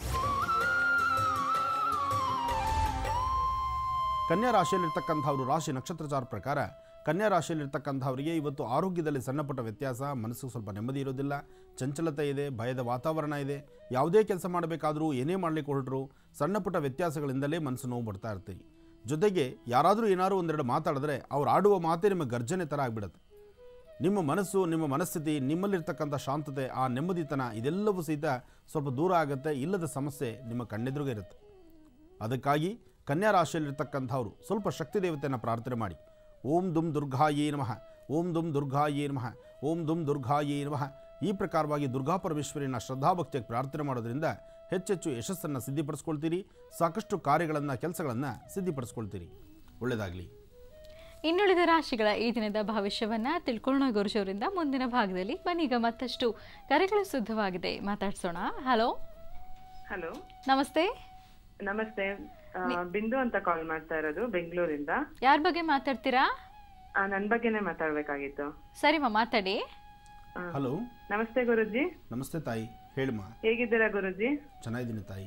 ಕನ್ಯಾ ರಾಶಿಯಲ್ಲಿರ್ತಕ್ಕಂಥವ್ರು ರಾಶಿ ನಕ್ಷತ್ರಚಾರ ಪ್ರಕಾರ ಕನ್ಯಾ ರಾಶಿಯಲ್ಲಿರ್ತಕ್ಕಂಥವರಿಗೆ ಇವತ್ತು ಆರೋಗ್ಯದಲ್ಲಿ ಸಣ್ಣ ಪುಟ್ಟ ವ್ಯತ್ಯಾಸ ಮನಸ್ಸಿಗೆ ಸ್ವಲ್ಪ ನೆಮ್ಮದಿ ಇರೋದಿಲ್ಲ ಚಂಚಲತೆ ಇದೆ ಭಯದ ವಾತಾವರಣ ಇದೆ ಯಾವುದೇ ಕೆಲಸ ಮಾಡಬೇಕಾದರೂ ಏನೇ ಮಾಡಲಿಕ್ಕೆ ಹೊರಟರು ಸಣ್ಣ ಪುಟ್ಟ ವ್ಯತ್ಯಾಸಗಳಿಂದಲೇ ಮನಸ್ಸು ನೋವು ಬರ್ತಾ ಇರ್ತೀರಿ ಜೊತೆಗೆ ಯಾರಾದರೂ ಏನಾದರೂ ಒಂದೆರಡು ಮಾತಾಡಿದ್ರೆ ಅವ್ರು ಆಡುವ ಮಾತೇ ನಿಮ್ಮ ಗರ್ಜನೆ ಥರ ಆಗಿಬಿಡುತ್ತೆ ನಿಮ್ಮ ಮನಸ್ಸು ನಿಮ್ಮ ಮನಸ್ಥಿತಿ ನಿಮ್ಮಲ್ಲಿರ್ತಕ್ಕಂಥ ಶಾಂತತೆ ಆ ನೆಮ್ಮದಿತನ ಇದೆಲ್ಲವೂ ಸಹಿತ ಸ್ವಲ್ಪ ದೂರ ಆಗುತ್ತೆ ಇಲ್ಲದ ಸಮಸ್ಯೆ ನಿಮ್ಮ ಕಣ್ಣೆದುರುಗೆ ಇರುತ್ತೆ ಅದಕ್ಕಾಗಿ ಕನ್ಯಾ ರಾಶಿಯಲ್ಲಿರ್ತಕ್ಕಂಥವ್ರು ಸ್ವಲ್ಪ ಶಕ್ತಿ ದೇವತೆಯನ್ನು ಪ್ರಾರ್ಥನೆ ಮಾಡಿ ಓಂ ದುಮ್ ದುರ್ಗಾಯೇ ನಮಃ ಓಂ ದುಮ್ ದುರ್ಗಾಯೇ ನಮಃ ಓಂ ದುಮ್ ದುರ್ಗಾಯೇ ನಮಃ ಈ ಪ್ರಕಾರವಾಗಿ ದುರ್ಗಾ ಪರಮೇಶ್ವರಿನ ಶ್ರದ್ಧಾಭಕ್ತಿಯಾಗಿ ಪ್ರಾರ್ಥನೆ ಮಾಡೋದ್ರಿಂದ ಹೆಚ್ಚೆಚ್ಚು ಯಶಸ್ಸನ್ನು ಸಿದ್ಧಿಪಡಿಸ್ಕೊಳ್ತೀರಿ ಸಾಕಷ್ಟು ಕಾರ್ಯಗಳನ್ನು ಕೆಲಸಗಳನ್ನು ಸಿದ್ಧಿಪಡಿಸ್ಕೊಳ್ತೀರಿ ಒಳ್ಳೆಯದಾಗಲಿ ಇನ್ನುಳಿದ ರಾಶಿಗಳ ಈ ದಿನದ ಭವಿಷ್ಯವನ್ನ ತಿಳ್ಕೊಳ್ಳೋಣ ಗುರುಜವರಿಂದ ಮುಂದಿನ ಭಾಗದಲ್ಲಿ ಬನ್ನೀಗ ಮತ್ತಷ್ಟು ಕರೆಗಳು ಸಿದ್ಧವಾಗಿದೆ ಮಾತಾಡ್ಸೋಣ ಹಲೋ ಹಲೋ ನಮಸ್ತೆ ನಮಸ್ತೆ ಆ, ಬಿಂದು ಅಂತ ಕಾಲ್ ಮಾಡ್ತಾ ಇರೋದು ಬೆಂಗಳೂರಿಂದ ಯಾರ ಬಗ್ಗೆ ಮಾತಾಡ್ತೀರಾ ಆ, ನನ್ ಬಗ್ಗೆನೇ ಮಾತಾಡ್ಬೇಕಾಗಿತ್ತು ಸರಿಮ್ಮ ಮಾತಾಡಿ ಆ, ಹಲೋ ನಮಸ್ತೆ ಗುರುಜಿ ನಮಸ್ತೆ ತಾಯಿ ಹೇಳಿಮ್ಮ ಹೇಗಿದ್ದೀರಾ ಗುರುಜಿ ಚೆನ್ನಾಗಿದ್ದೀನಿ ತಾಯಿ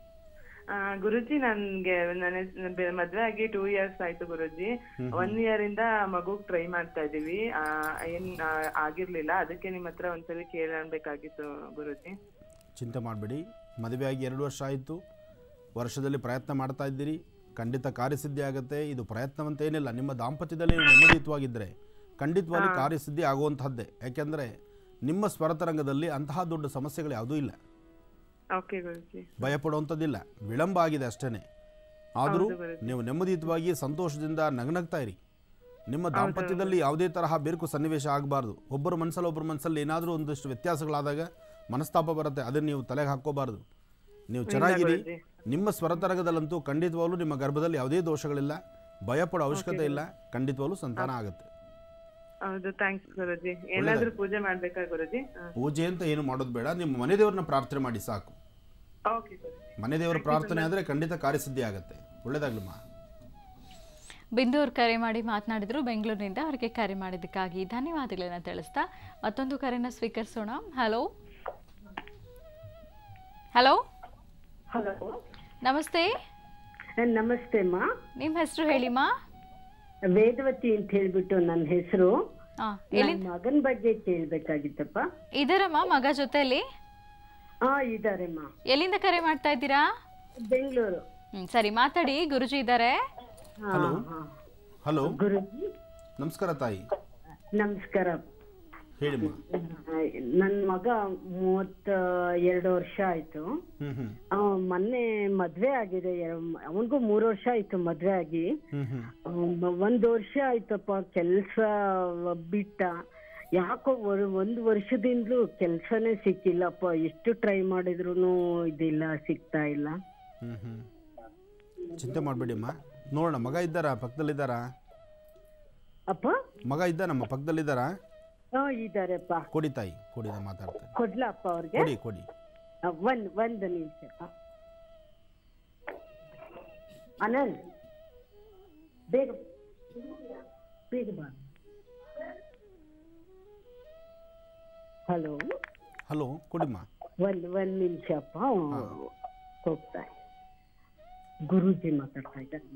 ಆ, ಗುರುಜಿ ನನ್ಗೆ ನನ್ನ ಬೆ- ಮದ್ವೆ ಆಗಿ ಟೂ ಇಯರ್ಸ್ ಆಯ್ತು ಗುರುಜಿ ಒನ್ ಇಯರ್ ಇಂದ ಮಗುಗ್ ಟ್ರೈ ಮಾಡ್ತಾ ಇದೀವಿ ಆ, ಏನ್ ಆ, ಆಗಿರ್ಲಿಲ್ಲ ಅದಕ್ಕೆ ನಿಮ್ ಹತ್ರ ಒಂದ್ಸಲಿ ಕೇಳಬೇಕಾಗಿತ್ತು ಗುರುಜಿ ಚಿಂತೆ ಮಾಡಬೇಡಿ ಮದುವೆಯಾಗಿ ಎರಡು ವರ್ಷ ಆಯಿತು ವರ್ಷದಲ್ಲಿ ಪ್ರಯತ್ನ ಮಾಡ್ತಾ ಇದ್ದೀರಿ ಖಂಡಿತ ಕಾರ್ಯಸಿದ್ಧಿ ಆಗುತ್ತೆ ಇದು ಪ್ರಯತ್ನವಂತೇನಿಲ್ಲ ನಿಮ್ಮ ದಾಂಪತ್ಯದಲ್ಲಿ ನೀವು ನೆಮ್ಮದಿಯುತವಾಗಿದ್ದರೆ ಖಂಡಿತವಾಗಿ ಕಾರ್ಯಸಿದ್ಧಿ ಆಗುವಂತಹದ್ದೇ ಯಾಕೆಂದರೆ ನಿಮ್ಮ ಸ್ವರತರಂಗದಲ್ಲಿ ಅಂತಹ ದೊಡ್ಡ ಸಮಸ್ಯೆಗಳು ಯಾವುದೂ ಇಲ್ಲ ಓಕೆ ಗುರುಜಿ ಭಯಪಡುವಂಥದ್ದಿಲ್ಲ ವಿಳಂಬ ಆಗಿದೆ ಅಷ್ಟೇ ಆದರೂ ನೀವು ನೆಮ್ಮದಿಯುತವಾಗಿ ಸಂತೋಷದಿಂದ ನಗನಗ್ತಾ ಇರಿ ನಿಮ್ಮ ದಾಂಪತ್ಯದಲ್ಲಿ ಯಾವುದೇ ತರಹ ಬಿರುಕು ಸನ್ನಿವೇಶ ಆಗಬಾರ್ದು ಒಬ್ಬರ ಮನಸ್ಸಲ್ಲಿ ಒಬ್ಬರ ಮನಸ್ಸಲ್ಲಿ ಏನಾದರೂ ಒಂದಷ್ಟು ವ್ಯತ್ಯಾಸಗಳಾದಾಗ ಮನಸ್ತಾಪ ಬರುತ್ತೆ ಅದನ್ನು ನೀವು ತಲೆಗೆ ಹಾಕ್ಕೋಬಾರ್ದು ನೀವು ಚೆನ್ನಾಗಿರಿ ನಿಮ್ಮ ಸ್ವರತರಂಗದಲ್ಲಂತೂ ಖಂಡಿತವಾಗ್ಲೂ ನಿಮ್ಮ ಗರ್ಭದಲ್ಲಿ ಯಾವುದೇ ದೋಷಗಳಿಲ್ಲ ಭಯಪಡೋ ಅವಶ್ಯಕತೆ ಇಲ್ಲ ಖಂಡಿತವಾಗ್ಲೂ ಸಂತಾನ ಆಗುತ್ತೆ ಹೌದು ಥ್ಯಾಂಕ್ಸ್ ಗುರುಜಿ ಏನಾದ್ರೂ ಪೂಜೆ ಮಾಡ್ಬೇಕಾ ಗುರುಜಿ ಪೂಜೆ ಅಂತ ಏನು ಮಾಡೋದು ಬೇಡ ನಿಮ್ಮ ಮನೆ ದೇವ್ರನ್ನ ಪ್ರಾರ್ಥನೆ ಮಾಡಿ ಸಾಕು ಓಕೆ ಗುರುಜಿ ಮನೆ ದೇವರ ಪ್ರಾರ್ಥನೆ ಆದರೆ ಖಂಡಿತ ಕಾರ್ಯಸಿದ್ಧಿ ಆಗುತ್ತೆ ಒಳ್ಳೇದಾಗ್ಲಮ್ಮ ಬಿಂದು ಅವ್ರು ಕರೆ ಮಾಡಿ ಮಾತನಾಡಿದ್ರು ಬೆಂಗಳೂರಿನಿಂದ ಅವರಿಗೆ ಕರೆ ಮಾಡಿದ್ದಕ್ಕಾಗಿ ಧನ್ಯವಾದಗಳನ್ನ ತಿಳಿಸ್ತಾ ಮತ್ತೊಂದು ಕರೆನ ಸ್ವೀಕರಿಸೋಣ ಹಲೋ ಹಲೋ ಹಲೋ ನಮಸ್ತೆ ನಮಸ್ತೆ ಅಮ್ಮ ನಿಮ್ಮ ಹೆಸರು ಹೇಳಿಮ್ಮ ವೇದವತಿ ಅಂತ ಹೇಳ್ಬಿಟ್ಟು ನನ್ನ ಹೆಸರು ಆ, ನನ್ನ ಎಲ್ಲಿ ಮಗನ್ ಬಗ್ಗೆ ಕೇಳ್ಬೇಕಾಗಿತ್ತಪ್ಪ ಇದರಮ್ಮ ಮಗ ಜೊತೆಯಲ್ಲಿ ಹಾ ಇದಾರೆಮ್ಮ ಎಲ್ಲಿಂದ ಕರೆ ಮಾಡ್ತಾ ಇದ್ದೀರಾ ಬೆಂಗಳೂರು ಹ್ಮ್ ಸರಿ ಮಾತಾಡಿ ಗುರುಜಿ ಇದ್ದಾರೆ ಹಾ, ಹಲೋ ಹಾ. ಹಲೋ ಗುರುಜಿ ನಮಸ್ಕಾರ ತಾಯಿ ನಮಸ್ಕಾರ ಹೇಳಿಮ್ಮ ನನ್ ಮಗ ಮೂವತ್ತ ಎರಡು ವರ್ಷ ಆಯ್ತು ಹ್ಞೂ ಹ್ಞೂ ಅವ ಮೊನ್ನೆ ಮದ್ವೆ ಆಗಿದೆ ಅವನಿಗೂ ಮೂರು ವರ್ಷ ಆಯ್ತು ಮದ್ವೆ ಆಗಿ ಹ್ಞೂ ಹ್ಞೂ ಅವ್ನ್ ಒಂದ್ ವರ್ಷ ಆಯ್ತಪ್ಪ ಕೆಲ್ಸ ಬಿಟ್ಟ ಯಾಕೋ ಒ- ಒಂದ್ ವರ್ಷದಿಂದಲೂ ಕೆಲ್ಸನೇ ಸಿಕ್ಕಿಲ್ಲಪ್ಪ ಎಷ್ಟು ಟ್ರೈ ಮಾಡಿದ್ರು ಇದಿಲ್ಲ ಸಿಗ್ತಾ ಇಲ್ಲ ಹ್ಞೂ ಹ್ಞೂ ಚಿಂತೆ ಮಾಡಬೇಡಿಮ್ಮ ನೋಡೋಣ ಮಗ ಇದ್ದಾರಾ ಪಕ್ಕದಲ್ಲಿದ್ದಾರಾ ಅಪ್ಪ ಮಗ ಇದ್ದ ನಮ್ಮ ಪಕ್ಕದಲ್ಲಿದ್ದಾರಾ ಹಾ ಇದಾರೆಪ್ಪ ಕೊಡಿ ತಾಯಿ ಕೊಡಿ ನಾನು ಮಾತಾಡ್ತೇನೆ ಕೊಡ್ಲಾ ಅಪ್ಪ ಅವ್ರಿಗೆ ಕೊಡಿ ಕೊಡಿ ಆ, ಒಂದ್ ಒಂದ್ ನಿಮಿಷ ಅನಂತ್ ಬೇಗ ಬೇಗ ಬಾ ಹಲೋ ಹಲೋ ಕೊಡಿಮ್ಮ ಒಂದ್ ಒಂದ್ ನಿಮಿಷ ಅಪ್ಪ ಹೋಗ್ತಾ ಗುರೂಜಿ ಮಾತಾಡ್ತಾ ಇದ್ದಾರೆ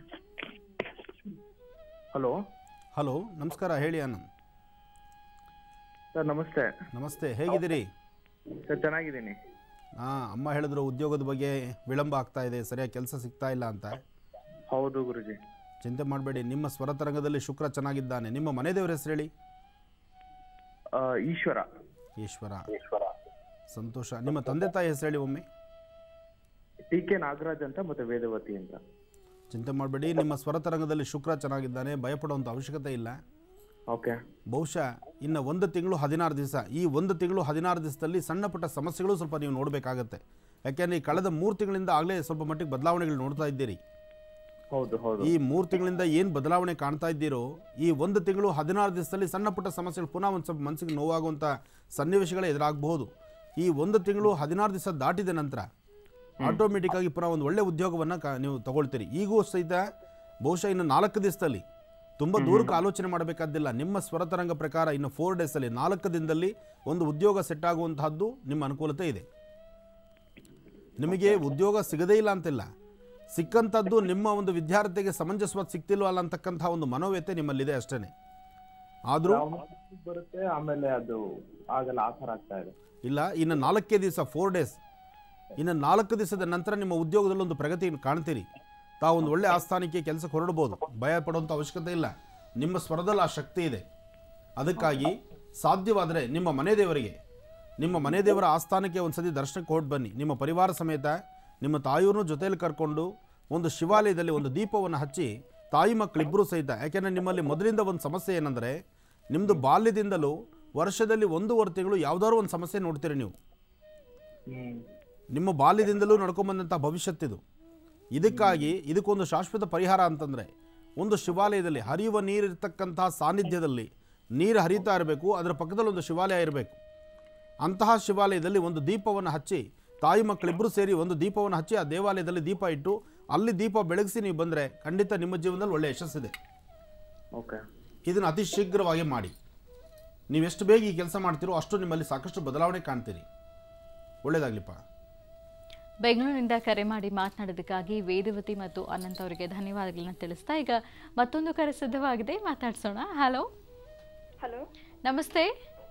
ಹಲೋ ಹಲೋ ನಮಸ್ಕಾರ ಹೇಳಿ ಆನಂದ್ ಸರ್ ನಮಸ್ತೆ ನಮಸ್ತೆ ಹೇಗಿದ್ದೀರಿ ಸರ್ ಚೆನ್ನಾಗಿದ್ದೀನಿ ಹಾಂ ಅಮ್ಮ ಹೇಳಿದ್ರು ಉದ್ಯೋಗದ ಬಗ್ಗೆ ವಿಳಂಬ ಆಗ್ತಾ ಇದೆ ಸರಿಯಾಗಿ ಕೆಲಸ ಸಿಗ್ತಾ ಇಲ್ಲ ಅಂತ ಹೌದು ಗುರುಜಿ ಚಿಂತೆ ಮಾಡಬೇಡಿ ನಿಮ್ಮ ಸ್ವರತರಂಗದಲ್ಲಿ ಶುಕ್ರ ಚೆನ್ನಾಗಿದ್ದಾನೆ ನಿಮ್ಮ ಮನೆ ದೇವರ ಹೆಸರು ಹೇಳಿ ಆ, ಈಶ್ವರ ಈಶ್ವರ ಸಂತೋಷ ನಿಮ್ಮ ತಂದೆ ತಾಯಿ ಹೆಸರು ಹೇಳಿ ಒಮ್ಮೆ ಟಿ ಕೆ ನಾಗರಾಜ್ ಅಂತ ಮತ್ತೆ ವೇದವತಿ ಅಂತ ಚಿಂತೆ ಮಾಡಬೇಡಿ ನಿಮ್ಮ ಸ್ವರತರಂಗದಲ್ಲಿ ಶುಕ್ರ ಚೆನ್ನಾಗಿದ್ದಾನೆ ಭಯಪಡುವಂಥ ಅವಶ್ಯಕತೆ ಇಲ್ಲ ಓಕೆ ಬಹುಶಃ ಇನ್ನು ಒಂದು ತಿಂಗಳು ಹದಿನಾರು ದಿವಸ ಈ ಒಂದು ತಿಂಗಳು ಹದಿನಾರು ದಿವಸದಲ್ಲಿ ಸಣ್ಣ ಪುಟ್ಟ ಸಮಸ್ಯೆಗಳು ಸ್ವಲ್ಪ ನೀವು ನೋಡಬೇಕಾಗತ್ತೆ ಯಾಕೆಂದರೆ ಈ ಕಳೆದ ಮೂರು ತಿಂಗಳಿಂದ ಆಗಲೇ ಸ್ವಲ್ಪ ಮಟ್ಟಿಗೆ ಬದಲಾವಣೆಗಳು ನೋಡ್ತಾ ಇದ್ದೀರಿ ಹೌದು ಹೌದು ಈ ಮೂರು ತಿಂಗಳಿಂದ ಏನು ಬದಲಾವಣೆ ಕಾಣ್ತಾ ಇದ್ದೀರೋ ಈ ಒಂದು ತಿಂಗಳು ಹದಿನಾರು ದಿವಸದಲ್ಲಿ ಸಣ್ಣ ಪುಟ್ಟ ಸಮಸ್ಯೆಗಳು ಪುನಃ ಒಂದು ಸ್ವಲ್ಪ ಮನಸ್ಸಿಗೆ ನೋವಾಗುವಂಥ ಸನ್ನಿವೇಶಗಳೇ ಎದುರಾಗಬಹುದು ಈ ಒಂದು ತಿಂಗಳು ಹದಿನಾರು ದಿವಸ ದಾಟಿದ ನಂತರ ಆಟೋಮೆಟಿಕ್ ಆಗಿ ಪುನಃ ಒಂದು ಒಳ್ಳೆ ಉದ್ಯೋಗವನ್ನು ಕ ನೀವು ತಗೊಳ್ತೀರಿ ಈಗೂ ಸಹಿತ ಬಹುಶಃ ಇನ್ನು ನಾಲ್ಕು ದಿವಸದಲ್ಲಿ ತುಂಬ ದೂರಕ್ಕೆ ಆಲೋಚನೆ ಮಾಡಬೇಕಾದ್ದಿಲ್ಲ ನಿಮ್ಮ ಸ್ವರತರಂಗ ಪ್ರಕಾರ ಇನ್ನು ಫೋರ್ ಡೇಸಲ್ಲಿ ನಾಲ್ಕು ದಿನದಲ್ಲಿ ಒಂದು ಉದ್ಯೋಗ ಸೆಟ್ ಆಗುವಂತಹದ್ದು ನಿಮ್ಮ ಅನುಕೂಲತೆ ಇದೆ ನಿಮಗೆ ಉದ್ಯೋಗ ಸಿಗದೇ ಇಲ್ಲ ಅಂತಿಲ್ಲ ಸಿಕ್ಕಂಥದ್ದು ನಿಮ್ಮ ಒಂದು ವಿದ್ಯಾರ್ಥಿಗೆ ಸಮಂಜಸವಾದ ಸಿಗ್ತಿಲ್ವ ಅಲ್ಲ ಅಂತಕ್ಕಂಥ ಒಂದು ಮನೋವ್ಯತೆ ನಿಮ್ಮಲ್ಲಿದೆ ಅಷ್ಟೇ ಆದರೂ ಬರುತ್ತೆ ಆಮೇಲೆ ಅದು ಆಗಲ್ಲ ಆ ಥರ ಆಗ್ತಾ ಇದೆ ಇಲ್ಲ ಇನ್ನು ನಾಲ್ಕೇ ದಿವಸ ಫೋರ್ ಡೇಸ್ ಇನ್ನು ನಾಲ್ಕು ದಿವಸದ ನಂತರ ನಿಮ್ಮ ಉದ್ಯೋಗದಲ್ಲಿ ಒಂದು ಪ್ರಗತಿ ಕಾಣ್ತೀರಿ ತಾವು ಒಂದು ಒಳ್ಳೆ ಆಸ್ಥಾನಕ್ಕೆ ಕೆಲಸಕ್ಕೆ ಹೊರಡ್ಬೋದು ಭಯ ಪಡುವಂಥ ಅವಶ್ಯಕತೆ ಇಲ್ಲ ನಿಮ್ಮ ಸ್ವರದಲ್ಲಿ ಆ ಶಕ್ತಿ ಇದೆ ಅದಕ್ಕಾಗಿ ಸಾಧ್ಯವಾದರೆ ನಿಮ್ಮ ಮನೆ ದೇವರಿಗೆ ನಿಮ್ಮ ಮನೆ ದೇವರ ಆಸ್ಥಾನಕ್ಕೆ ಒಂದು ಸತಿ ದರ್ಶನಕ್ಕೆ ಹೊರಟು ಬನ್ನಿ ನಿಮ್ಮ ಪರಿವಾರ ಸಮೇತ ನಿಮ್ಮ ತಾಯಿಯವ್ರನ್ನೂ ಜೊತೆಯಲ್ಲಿ ಕರ್ಕೊಂಡು ಒಂದು ಶಿವಾಲಯದಲ್ಲಿ ಒಂದು ದೀಪವನ್ನು ಹಚ್ಚಿ ತಾಯಿ ಮಕ್ಕಳಿಬ್ಬರೂ ಸಹಿತ ಯಾಕೆಂದರೆ ನಿಮ್ಮಲ್ಲಿ ಮೊದಲಿಂದ ಒಂದು ಸಮಸ್ಯೆ ಏನಂದರೆ ನಿಮ್ಮದು ಬಾಲ್ಯದಿಂದಲೂ ವರ್ಷದಲ್ಲಿ ಒಂದೂವರೆ ತಿಂಗಳು ಯಾವುದಾದ್ರು ಒಂದು ಸಮಸ್ಯೆ ನೋಡ್ತೀರಿ ನೀವು ಹ್ಮ್ ನಿಮ್ಮ ಬಾಲ್ಯದಿಂದಲೂ ನಡ್ಕೊಂಬಂದಂಥ ಭವಿಷ್ಯತ್ತಿದು ಇದಕ್ಕಾಗಿ ಇದಕ್ಕೊಂದು ಶಾಶ್ವತ ಪರಿಹಾರ ಅಂತಂದರೆ ಒಂದು ಶಿವಾಲಯದಲ್ಲಿ ಹರಿಯುವ ನೀರಿರ್ತಕ್ಕಂತಹ ಸಾನ್ನಿಧ್ಯದಲ್ಲಿ ನೀರು ಹರಿತಾ ಇರಬೇಕು ಅದರ ಪಕ್ಕದಲ್ಲಿ ಒಂದು ಶಿವಾಲಯ ಇರಬೇಕು ಅಂತಹ ಶಿವಾಲಯದಲ್ಲಿ ಒಂದು ದೀಪವನ್ನು ಹಚ್ಚಿ ತಾಯಿ ಮಕ್ಕಳಿಬ್ಬರು ಸೇರಿ ಒಂದು ದೀಪವನ್ನು ಹಚ್ಚಿ ಆ ದೇವಾಲಯದಲ್ಲಿ ದೀಪ ಇಟ್ಟು ಅಲ್ಲಿ ದೀಪ ಬೆಳಗಿಸಿ ನೀವು ಬಂದರೆ ಖಂಡಿತ ನಿಮ್ಮ ಜೀವನದಲ್ಲಿ ಒಳ್ಳೆಯ ಯಶಸ್ಸಿದೆ ಓಕೆ ಇದನ್ನು ಅತಿ ಶೀಘ್ರವಾಗಿ ಮಾಡಿ ನೀವೆಷ್ಟು ಬೇಗ ಈ ಕೆಲಸ ಮಾಡ್ತೀರೋ ಅಷ್ಟು ನಿಮ್ಮಲ್ಲಿ ಸಾಕಷ್ಟು ಬದಲಾವಣೆ ಕಾಣ್ತೀರಿ ಒಳ್ಳೆಯದಾಗಲಿಪ್ಪ ಬೆಂಗಳೂರಿನಿಂದ ಕರೆ ಮಾಡಿ ಮಾತನಾಡೋದಕ್ಕಾಗಿ ವೇದವತಿ ಮತ್ತು ಅನಂತ್ ಅವರಿಗೆ ಧನ್ಯವಾದಗಳನ್ನ ತಿಳಿಸ್ತಾ ಈಗ ಮತ್ತೊಂದು ಕರೆ ಸಿದ್ಧವಾಗಿದೆ ಮಾತಾಡ್ಸೋಣ ಹಲೋ ಹಲೋ ನಮಸ್ತೆ